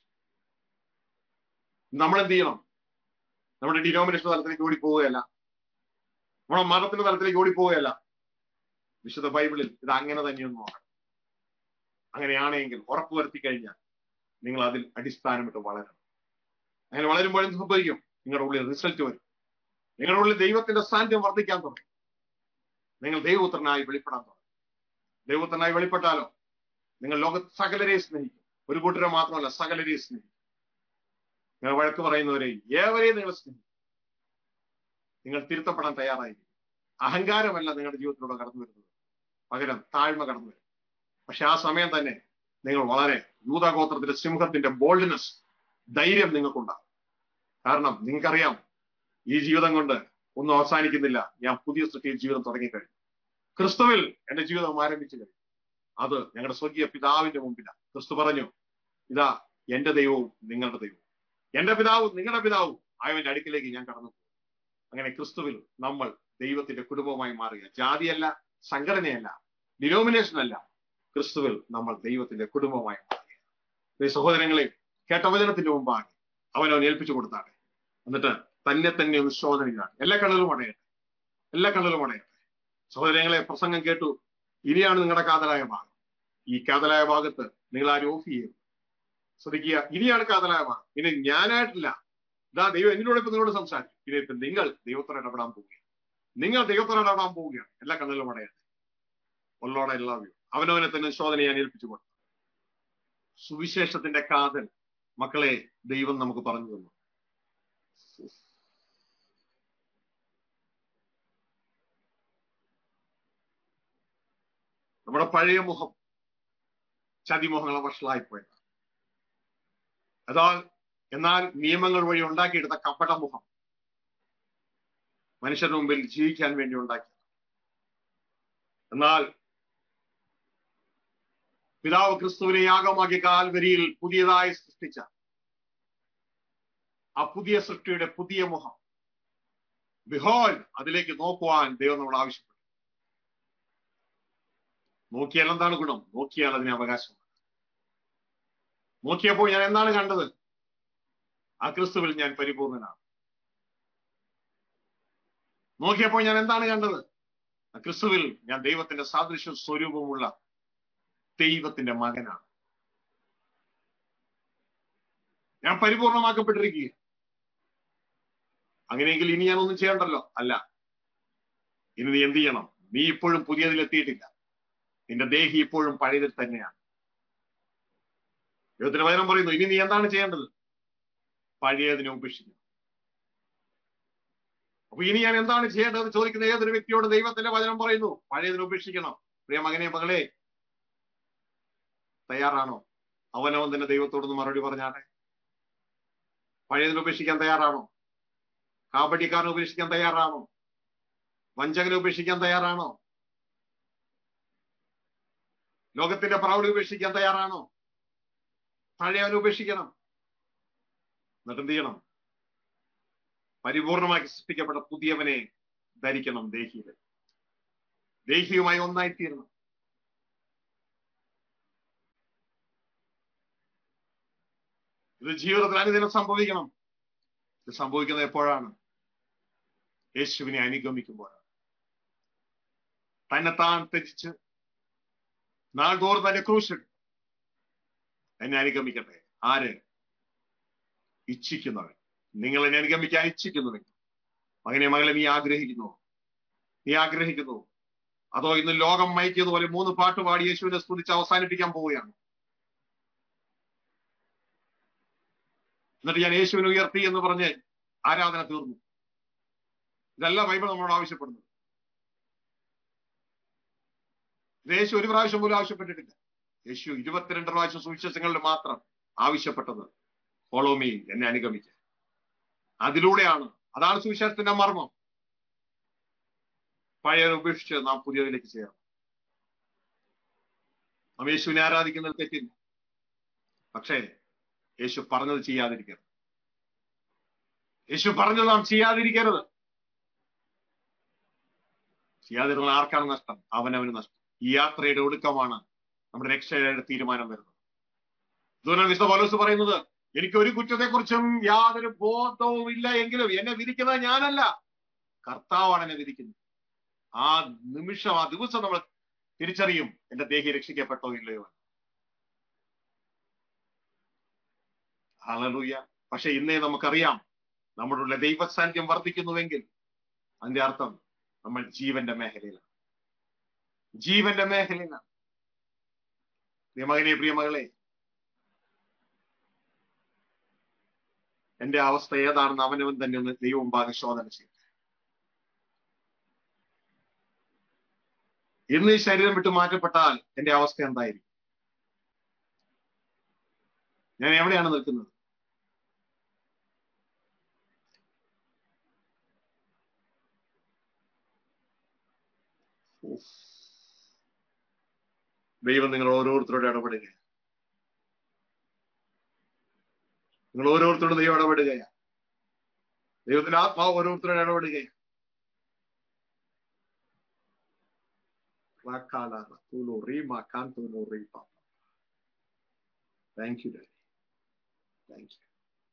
[SPEAKER 1] നമ്മൾ എന്ത് ചെയ്യണം നമ്മുടെ ഡിനോമിനേഷൻ തലത്തിലേക്ക് ഓടിപ്പോവുകയല്ല നമ്മുടെ മതത്തിന്റെ തലത്തിലേക്ക് ഓടിപ്പോവുകയല്ല വിശുദ്ധ ബൈബിളിൽ ഇത് അങ്ങനെ തന്നെയൊന്നും നോക്കണം അങ്ങനെയാണെങ്കിൽ ഉറപ്പുവരുത്തി കഴിഞ്ഞാൽ നിങ്ങൾ അതിൽ അടിസ്ഥാനമിട്ട് വളരണം അങ്ങനെ വളരുമ്പോൾ എന്ത് സംഭവിക്കും നിങ്ങളുടെ ഉള്ളിൽ റിസൾട്ട് വരും നിങ്ങളുടെ ഉള്ളിൽ ദൈവത്തിന്റെ സാന്നിധ്യം വർദ്ധിക്കാൻ തുടങ്ങും നിങ്ങൾ ദൈവപുത്രനായി വെളിപ്പെടാൻ തുടങ്ങും ദൈവപുത്രനായി വെളിപ്പെട്ടാലോ നിങ്ങൾ ലോക സകലരെ സ്നേഹിക്കും ഒരു കൂട്ടരെ മാത്രമല്ല സകലരെ സ്നേഹിക്കും നിങ്ങൾ വഴക്ക് പറയുന്നവരെയും ഏവരെയും നിങ്ങൾ സ്നേഹിക്കും നിങ്ങൾ തിരുത്തപ്പെടാൻ തയ്യാറായിരിക്കും അഹങ്കാരമല്ല നിങ്ങളുടെ ജീവിതത്തിലൂടെ കടന്നു വരുന്നത് പകരം താഴ്മ കടന്നു വരും പക്ഷെ ആ സമയം തന്നെ നിങ്ങൾ വളരെ യൂതഗോത്രത്തിന്റെ സിംഹത്തിന്റെ ബോൾഡ്നെസ് ധൈര്യം നിങ്ങൾക്കുണ്ടാകും കാരണം നിങ്ങൾക്കറിയാം ഈ ജീവിതം കൊണ്ട് ഒന്നും അവസാനിക്കുന്നില്ല ഞാൻ പുതിയ സൃഷ്ടിയിൽ ജീവിതം തുടങ്ങിക്കഴിഞ്ഞു ക്രിസ്തുവിൽ എന്റെ ജീവിതം ആരംഭിച്ചു കഴിഞ്ഞു അത് ഞങ്ങളുടെ സ്വർഗീയ പിതാവിന്റെ മുമ്പിലാണ് ക്രിസ്തു പറഞ്ഞു ഇതാ എന്റെ ദൈവവും നിങ്ങളുടെ ദൈവവും എന്റെ പിതാവും നിങ്ങളുടെ പിതാവും ആയവന്റെ അടുക്കിലേക്ക് ഞാൻ കടന്നു പോകും അങ്ങനെ ക്രിസ്തുവിൽ നമ്മൾ ദൈവത്തിന്റെ കുടുംബമായി മാറുക ജാതിയല്ല സംഘടനയല്ല ഡിനോമിനേഷൻ അല്ല ക്രിസ്തുവിൽ നമ്മൾ ദൈവത്തിന്റെ കുടുംബമായി മാറുക സഹോദരങ്ങളെ കേട്ട വചനത്തിന്റെ മുമ്പാകെ അവനവൻ ഏൽപ്പിച്ചു കൊടുത്താണ് എന്നിട്ട് തന്നെ തന്നെ ഒന്ന് ശോധനയാണ് എല്ലാ കണ്ണിലും അടയട്ടെ എല്ലാ കണ്ണിലും അടയട്ടെ സഹോദരങ്ങളെ പ്രസംഗം കേട്ടു ഇനിയാണ് നിങ്ങളുടെ കാതലായ ഭാഗം ഈ കാതലായ ഭാഗത്ത് നിങ്ങൾ ആരും ഓഫ് ചെയ്യും ശ്രദ്ധിക്കുക ഇനിയാണ് കാതലായ ഭാഗം ഇനി ഞാനായിട്ടില്ല ഇതാ ദൈവം എന്നിലൂടെ ഇപ്പൊ നിങ്ങളോട് സംസാരിക്കും ഇനി ഇപ്പൊ നിങ്ങൾ ദൈവത്തോടെ ഇടപെടാൻ പോവുകയാണ് നിങ്ങൾ ദൈവത്തോടെ ഇടപെടാൻ പോവുകയാണ് എല്ലാ കണ്ണിലും അടയട്ടെ ഒല്ലോടെ എല്ലാവരും അവനവനെ തന്നെ ശോധന ഞാൻ ഏൽപ്പിച്ചു കൊടുത്തു സുവിശേഷത്തിന്റെ കാതൽ മക്കളെ ദൈവം നമുക്ക് പറഞ്ഞു തന്നു നമ്മുടെ പഴയ മുഖം ചതിമോഹങ്ങളെ വഷളായിപ്പോയത് അതാ എന്നാൽ നിയമങ്ങൾ വഴി ഉണ്ടാക്കിയെടുത്ത കപടമുഖം മനുഷ്യരുടെ മുമ്പിൽ ജീവിക്കാൻ വേണ്ടി ഉണ്ടാക്കി എന്നാൽ പിതാവ് ക്രിസ്തുവിനെ യാഗമാക്കി കാൽവരിയിൽ പുതിയതായി സൃഷ്ടിച്ച ആ പുതിയ സൃഷ്ടിയുടെ പുതിയ മുഖം ബിഹോൾ അതിലേക്ക് നോക്കുവാൻ ദൈവം നമ്മൾ ആവശ്യപ്പെട്ടു നോക്കിയാൽ എന്താണ് ഗുണം നോക്കിയാൽ അതിന് അവകാശമുണ്ട് നോക്കിയപ്പോൾ ഞാൻ എന്താണ് കണ്ടത് ആ ക്രിസ്തുവിൽ ഞാൻ പരിപൂർണനാണ് നോക്കിയപ്പോൾ ഞാൻ എന്താണ് കണ്ടത് ആ ക്രിസ്തുവിൽ ഞാൻ ദൈവത്തിന്റെ സാദൃശ്യ സ്വരൂപമുള്ള ദൈവത്തിന്റെ മകനാണ് ഞാൻ പരിപൂർണമാക്കപ്പെട്ടിരിക്കുക അങ്ങനെയെങ്കിൽ ഇനി ഞാൻ ഒന്നും ചെയ്യണ്ടല്ലോ അല്ല ഇനി നീ എന്ത് ചെയ്യണം നീ ഇപ്പോഴും പുതിയതിൽ എത്തിയിട്ടില്ല നിന്റെ ദേഹി ഇപ്പോഴും പഴയതിൽ തന്നെയാണ് ദൈവത്തിന്റെ വചനം പറയുന്നു ഇനി നീ എന്താണ് ചെയ്യേണ്ടത് പഴയതിനെ ഉപേക്ഷിക്കണം അപ്പൊ ഇനി ഞാൻ എന്താണ് ചെയ്യേണ്ടത് ചോദിക്കുന്ന ഏതൊരു വ്യക്തിയോട് ദൈവത്തിന്റെ വചനം പറയുന്നു പഴയതിനെ ഉപേക്ഷിക്കണം പ്രിയ മകനെ മകളെ തയ്യാറാണോ അവനവൻ തന്നെ ദൈവത്തോടൊന്ന് മറുപടി പറഞ്ഞാട്ടെ പഴയതിനെ ഉപേക്ഷിക്കാൻ തയ്യാറാണോ കാപടിക്കാരനെ ഉപേക്ഷിക്കാൻ തയ്യാറാണോ വഞ്ചകനെ ഉപേക്ഷിക്കാൻ തയ്യാറാണോ ലോകത്തിന്റെ പ്രൗഢി ഉപേക്ഷിക്കാൻ തയ്യാറാണോ പഴയവനെ ഉപേക്ഷിക്കണം എന്നിട്ട് എന്ത് ചെയ്യണം പരിപൂർണമാക്കി സൃഷ്ടിക്കപ്പെട്ട പുതിയവനെ ധരിക്കണം ദേഹിയിൽ ദേഹിയുമായി ഒന്നായിത്തീരണം ഇത് ജീവിതത്തിൽ അനുദിനം സംഭവിക്കണം ഇത് സംഭവിക്കുന്നത് എപ്പോഴാണ് യേശുവിനെ അനുഗമിക്കുമ്പോഴാണ് തന്നെ താൻ ത്യജിച്ച് നാൾതോറും തന്നെ ക്രൂശ് എന്നെ അനുഗമിക്കട്ടെ ആര് ഇച്ഛിക്കുന്നവൻ നിങ്ങൾ എന്നെ അനുഗമിക്കാൻ ഇച്ഛിക്കുന്നുവെങ്കിൽ മകനെ മകളെ നീ ആഗ്രഹിക്കുന്നു നീ ആഗ്രഹിക്കുന്നു അതോ ഇന്ന് ലോകം മയക്കിയതുപോലെ മൂന്ന് പാട്ട് പാടി യേശുവിനെ സ്തുതിച്ച് അവസാനിപ്പിക്കാൻ പോവുകയാണ് എന്നിട്ട് ഞാൻ യേശുവിനെ ഉയർത്തി എന്ന് പറഞ്ഞ് ആരാധന തീർന്നു ഇതല്ല ബൈബിൾ നമ്മളോട് ആവശ്യപ്പെടുന്നത് ഇത് യേശു ഒരു പ്രാവശ്യം പോലും ആവശ്യപ്പെട്ടിട്ടില്ല യേശു ഇരുപത്തിരണ്ട് പ്രാവശ്യം സുവിശേഷങ്ങളിൽ മാത്രം ആവശ്യപ്പെട്ടത് ഫോളോ മീ എന്നെ അനുഗമിക്കുക അതിലൂടെയാണ് അതാണ് സുവിശേഷത്തിന്റെ മർമ്മം പഴയ ഉപേക്ഷിച്ച് നാം പുതിയതിലേക്ക് ചേരണം നാം യേശുവിനെ ആരാധിക്കുന്നത് തെറ്റില്ല പക്ഷേ യേശു പറഞ്ഞത് ചെയ്യാതിരിക്കരുത് യേശു പറഞ്ഞത് നാം ചെയ്യാതിരിക്കരുത് ചെയ്യാതിരുന്ന ആർക്കാണ് നഷ്ടം അവനവന് നഷ്ടം ഈ യാത്രയുടെ ഒടുക്കമാണ് നമ്മുടെ രക്ഷയുടെ തീരുമാനം വരുന്നത് ഇതുകൊണ്ടാണ് വിശുദ്ധ പൗലോസ് പറയുന്നത് എനിക്ക് ഒരു കുറ്റത്തെക്കുറിച്ചും യാതൊരു ബോധവും ഇല്ല എങ്കിലും എന്നെ വിധിക്കുന്നത് ഞാനല്ല കർത്താവാണ് എന്നെ വിധിക്കുന്നത് ആ നിമിഷം ആ ദിവസം നമ്മൾ തിരിച്ചറിയും എന്റെ ദേഹി രക്ഷിക്കപ്പെട്ടോ ഇല്ലയോ ഹലലൂയ പക്ഷെ ഇന്നേ നമുക്കറിയാം നമ്മളുടെ ദൈവസാന്നിധ്യം വർദ്ധിക്കുന്നുവെങ്കിൽ അതിന്റെ അർത്ഥം നമ്മൾ ജീവന്റെ മേഖലയിലാണ് ജീവന്റെ മേഖലയിലാണ് പ്രിയമകനെ പ്രിയമകളെ എന്റെ അവസ്ഥ ഏതാണെന്ന് അവനവൻ തന്നെ ഒന്ന് ദൈവം ഭാഗം ശോധന ചെയ്യട്ടെ ഇന്ന് ഈ ശരീരം വിട്ട് മാറ്റപ്പെട്ടാൽ എന്റെ അവസ്ഥ എന്തായിരിക്കും ഞാൻ എവിടെയാണ് നിൽക്കുന്നത് ദൈവം നിങ്ങൾ ഓരോരുത്തരോട് ഇടപെടുക നിങ്ങൾ ഓരോരുത്തരോട് ദൈവം ഇടപെടുകയാണ് ദൈവത്തിന്റെ ആത്മാവ് ഓരോരുത്തരോട് ഇടപെടുകയാണ് thank you daddy thank you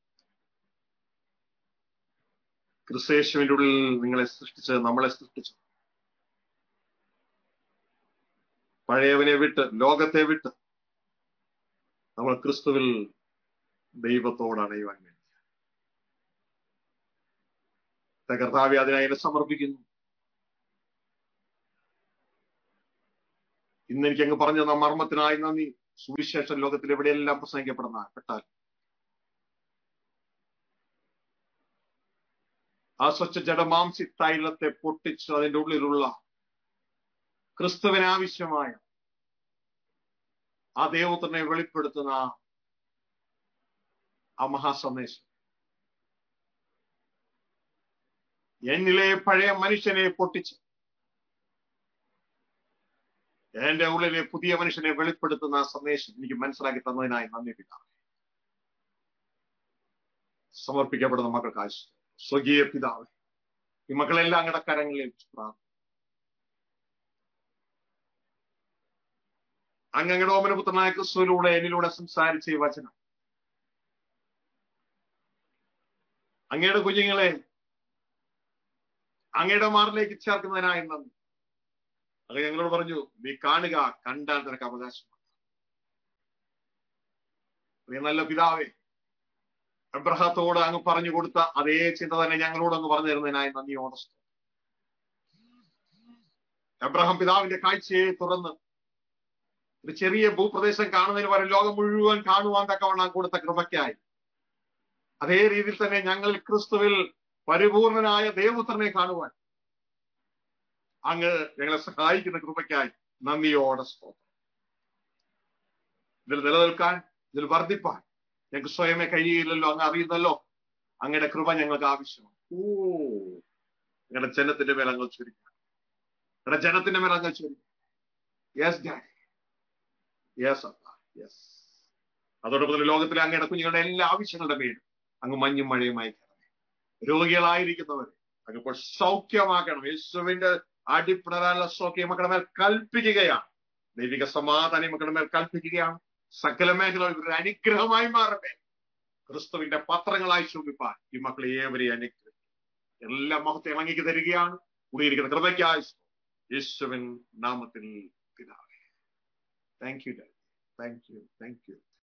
[SPEAKER 1] ക്രിസ്തേശുവിന്റെ ഉള്ളിൽ നിങ്ങളെ സൃഷ്ടിച്ച് നമ്മളെ സൃഷ്ടിച്ചു പഴയവനെ വിട്ട് ലോകത്തെ വിട്ട് നമ്മൾ ക്രിസ്തുവിൽ ദൈവത്തോട് അണയുവാൻ വേണ്ടി കർത്താവെ അതിനായി എന്നെ സമർപ്പിക്കുന്നു ഇന്ന് എനിക്ക് അങ്ങ് പറഞ്ഞു തന്ന മർമ്മത്തിനായി നന്ദി സുവിശേഷ ലോകത്തിൽ എവിടെയെല്ലാം പ്രസംഗിക്കപ്പെടുന്ന പെട്ടാൽ ആ സ്വച്ഛ ജഡമാംസി തൈലത്തെ പൊട്ടിച്ച് അതിന്റെ ഉള്ളിലുള്ള ക്രിസ്തുവിന് ആവശ്യമായ ആ ദൈവത്തിനെ വെളിപ്പെടുത്തുന്ന ആ മഹാസന്ദേശം എന്നിലെ പഴയ മനുഷ്യനെ പൊട്ടിച്ച് എന്റെ ഉള്ളിലെ പുതിയ മനുഷ്യനെ വെളിപ്പെടുത്തുന്ന ആ സന്ദേശം എനിക്ക് മനസ്സിലാക്കി തന്നതിനായി നന്ദി പിതാവ് സമർപ്പിക്കപ്പെടുന്ന മക്കൾക്ക് ആശ സ്വകീയ പിതാവ് ഈ മക്കളെല്ലാം അങ്ങയുടെ കരങ്ങളിൽ ഏൽപ്പിച്ചു പ്രാർത്ഥന അങ്ങയുടെ ഓമനപുത്രനായ ക്രിസ്തുവിലൂടെ എന്നിലൂടെ സംസാരിച്ച ഈ വചനം അങ്ങയുടെ കുഞ്ഞുങ്ങളെ അങ്ങയുടെ മാറിലേക്ക് ചേർക്കുന്നതിനായി നന്ദി അത് ഞങ്ങളോട് പറഞ്ഞു നീ കാണുക കണ്ടാൽ നിനക്ക് അവകാശം നല്ല പിതാവേ അബ്രഹത്തോട് അങ്ങ് പറഞ്ഞു കൊടുത്ത അതേ ചിന്ത തന്നെ ഞങ്ങളോട് അങ്ങ് പറഞ്ഞു തരുന്നതിനായി നന്ദിയോടെ അബ്രഹാം പിതാവിന്റെ കാഴ്ചയെ തുറന്ന് ഒരു ചെറിയ ഭൂപ്രദേശം കാണുന്നതിന് പകരം ലോകം മുഴുവൻ കാണുവാൻ തക്കവണ്ണം കൊടുത്ത കൃപയ്ക്കായി അതേ രീതിയിൽ തന്നെ ഞങ്ങൾ ക്രിസ്തുവിൽ പരിപൂർണനായ ദൈവപുത്രനെ കാണുവാൻ അങ്ങ് ഞങ്ങളെ സഹായിക്കുന്ന കൃപയ്ക്കായി നന്ദിയോടെ സ്തോത്രം ഇതിൽ നിലനിൽക്കാൻ ഇതിൽ വർദ്ധിപ്പാൻ ഞങ്ങൾക്ക് സ്വയമേ കഴിയില്ലല്ലോ അങ്ങ് അറിയുന്നല്ലോ അങ്ങയുടെ കൃപ ഞങ്ങൾക്ക് ആവശ്യമാണ് ഓ ഞങ്ങളുടെ ജനത്തിന്റെ മേൽ അങ്ങ് ചുരുക്കുക ഞങ്ങളുടെ ജനത്തിന്റെ മേൽ അങ്ങ് ചുരുക്കുക യെസ് ഡാഡി യെസ് അപ്പ യെസ് അതോടൊപ്പം തന്നെ ലോകത്തിലെ അങ്ങയുടെ കുഞ്ഞുങ്ങളുടെ എല്ലാ ആവശ്യങ്ങളുടെ മേലും അങ്ങ് മഞ്ഞും മഴയുമായി കിടന്നേ രോഗികളായിരിക്കുന്നവരെ അങ്ങ് ഇപ്പോൾ സൗഖ്യമാക്കണം യേശുവിന്റെ അടിപ്പിണരാനുള്ള സൗഖ്യം മക്കളുടെ മേൽ കൽപ്പിക്കുകയാണ് ദൈവിക സമാധാനം മക്കളുടെ മേൽ കൽപ്പിക്കുകയാണ് സകല മേഖലകൾ ഒരു അനുഗ്രഹമായി മാറട്ടെ ക്രിസ്തുവിന്റെ പത്രങ്ങളായി ശോഭിപ്പാൻ ഈ മക്കളെ ഏവരെയും അനുഗ്രഹിക്കും എല്ലാ മഹത്വം ഇളങ്ങിക്ക് തരികയാണ് കൂടിയിരിക്കുന്ന കൃപയ്ക്കായി യേശുവിൻ നാമത്തിൽ പിതാവേ thank you thank you thank U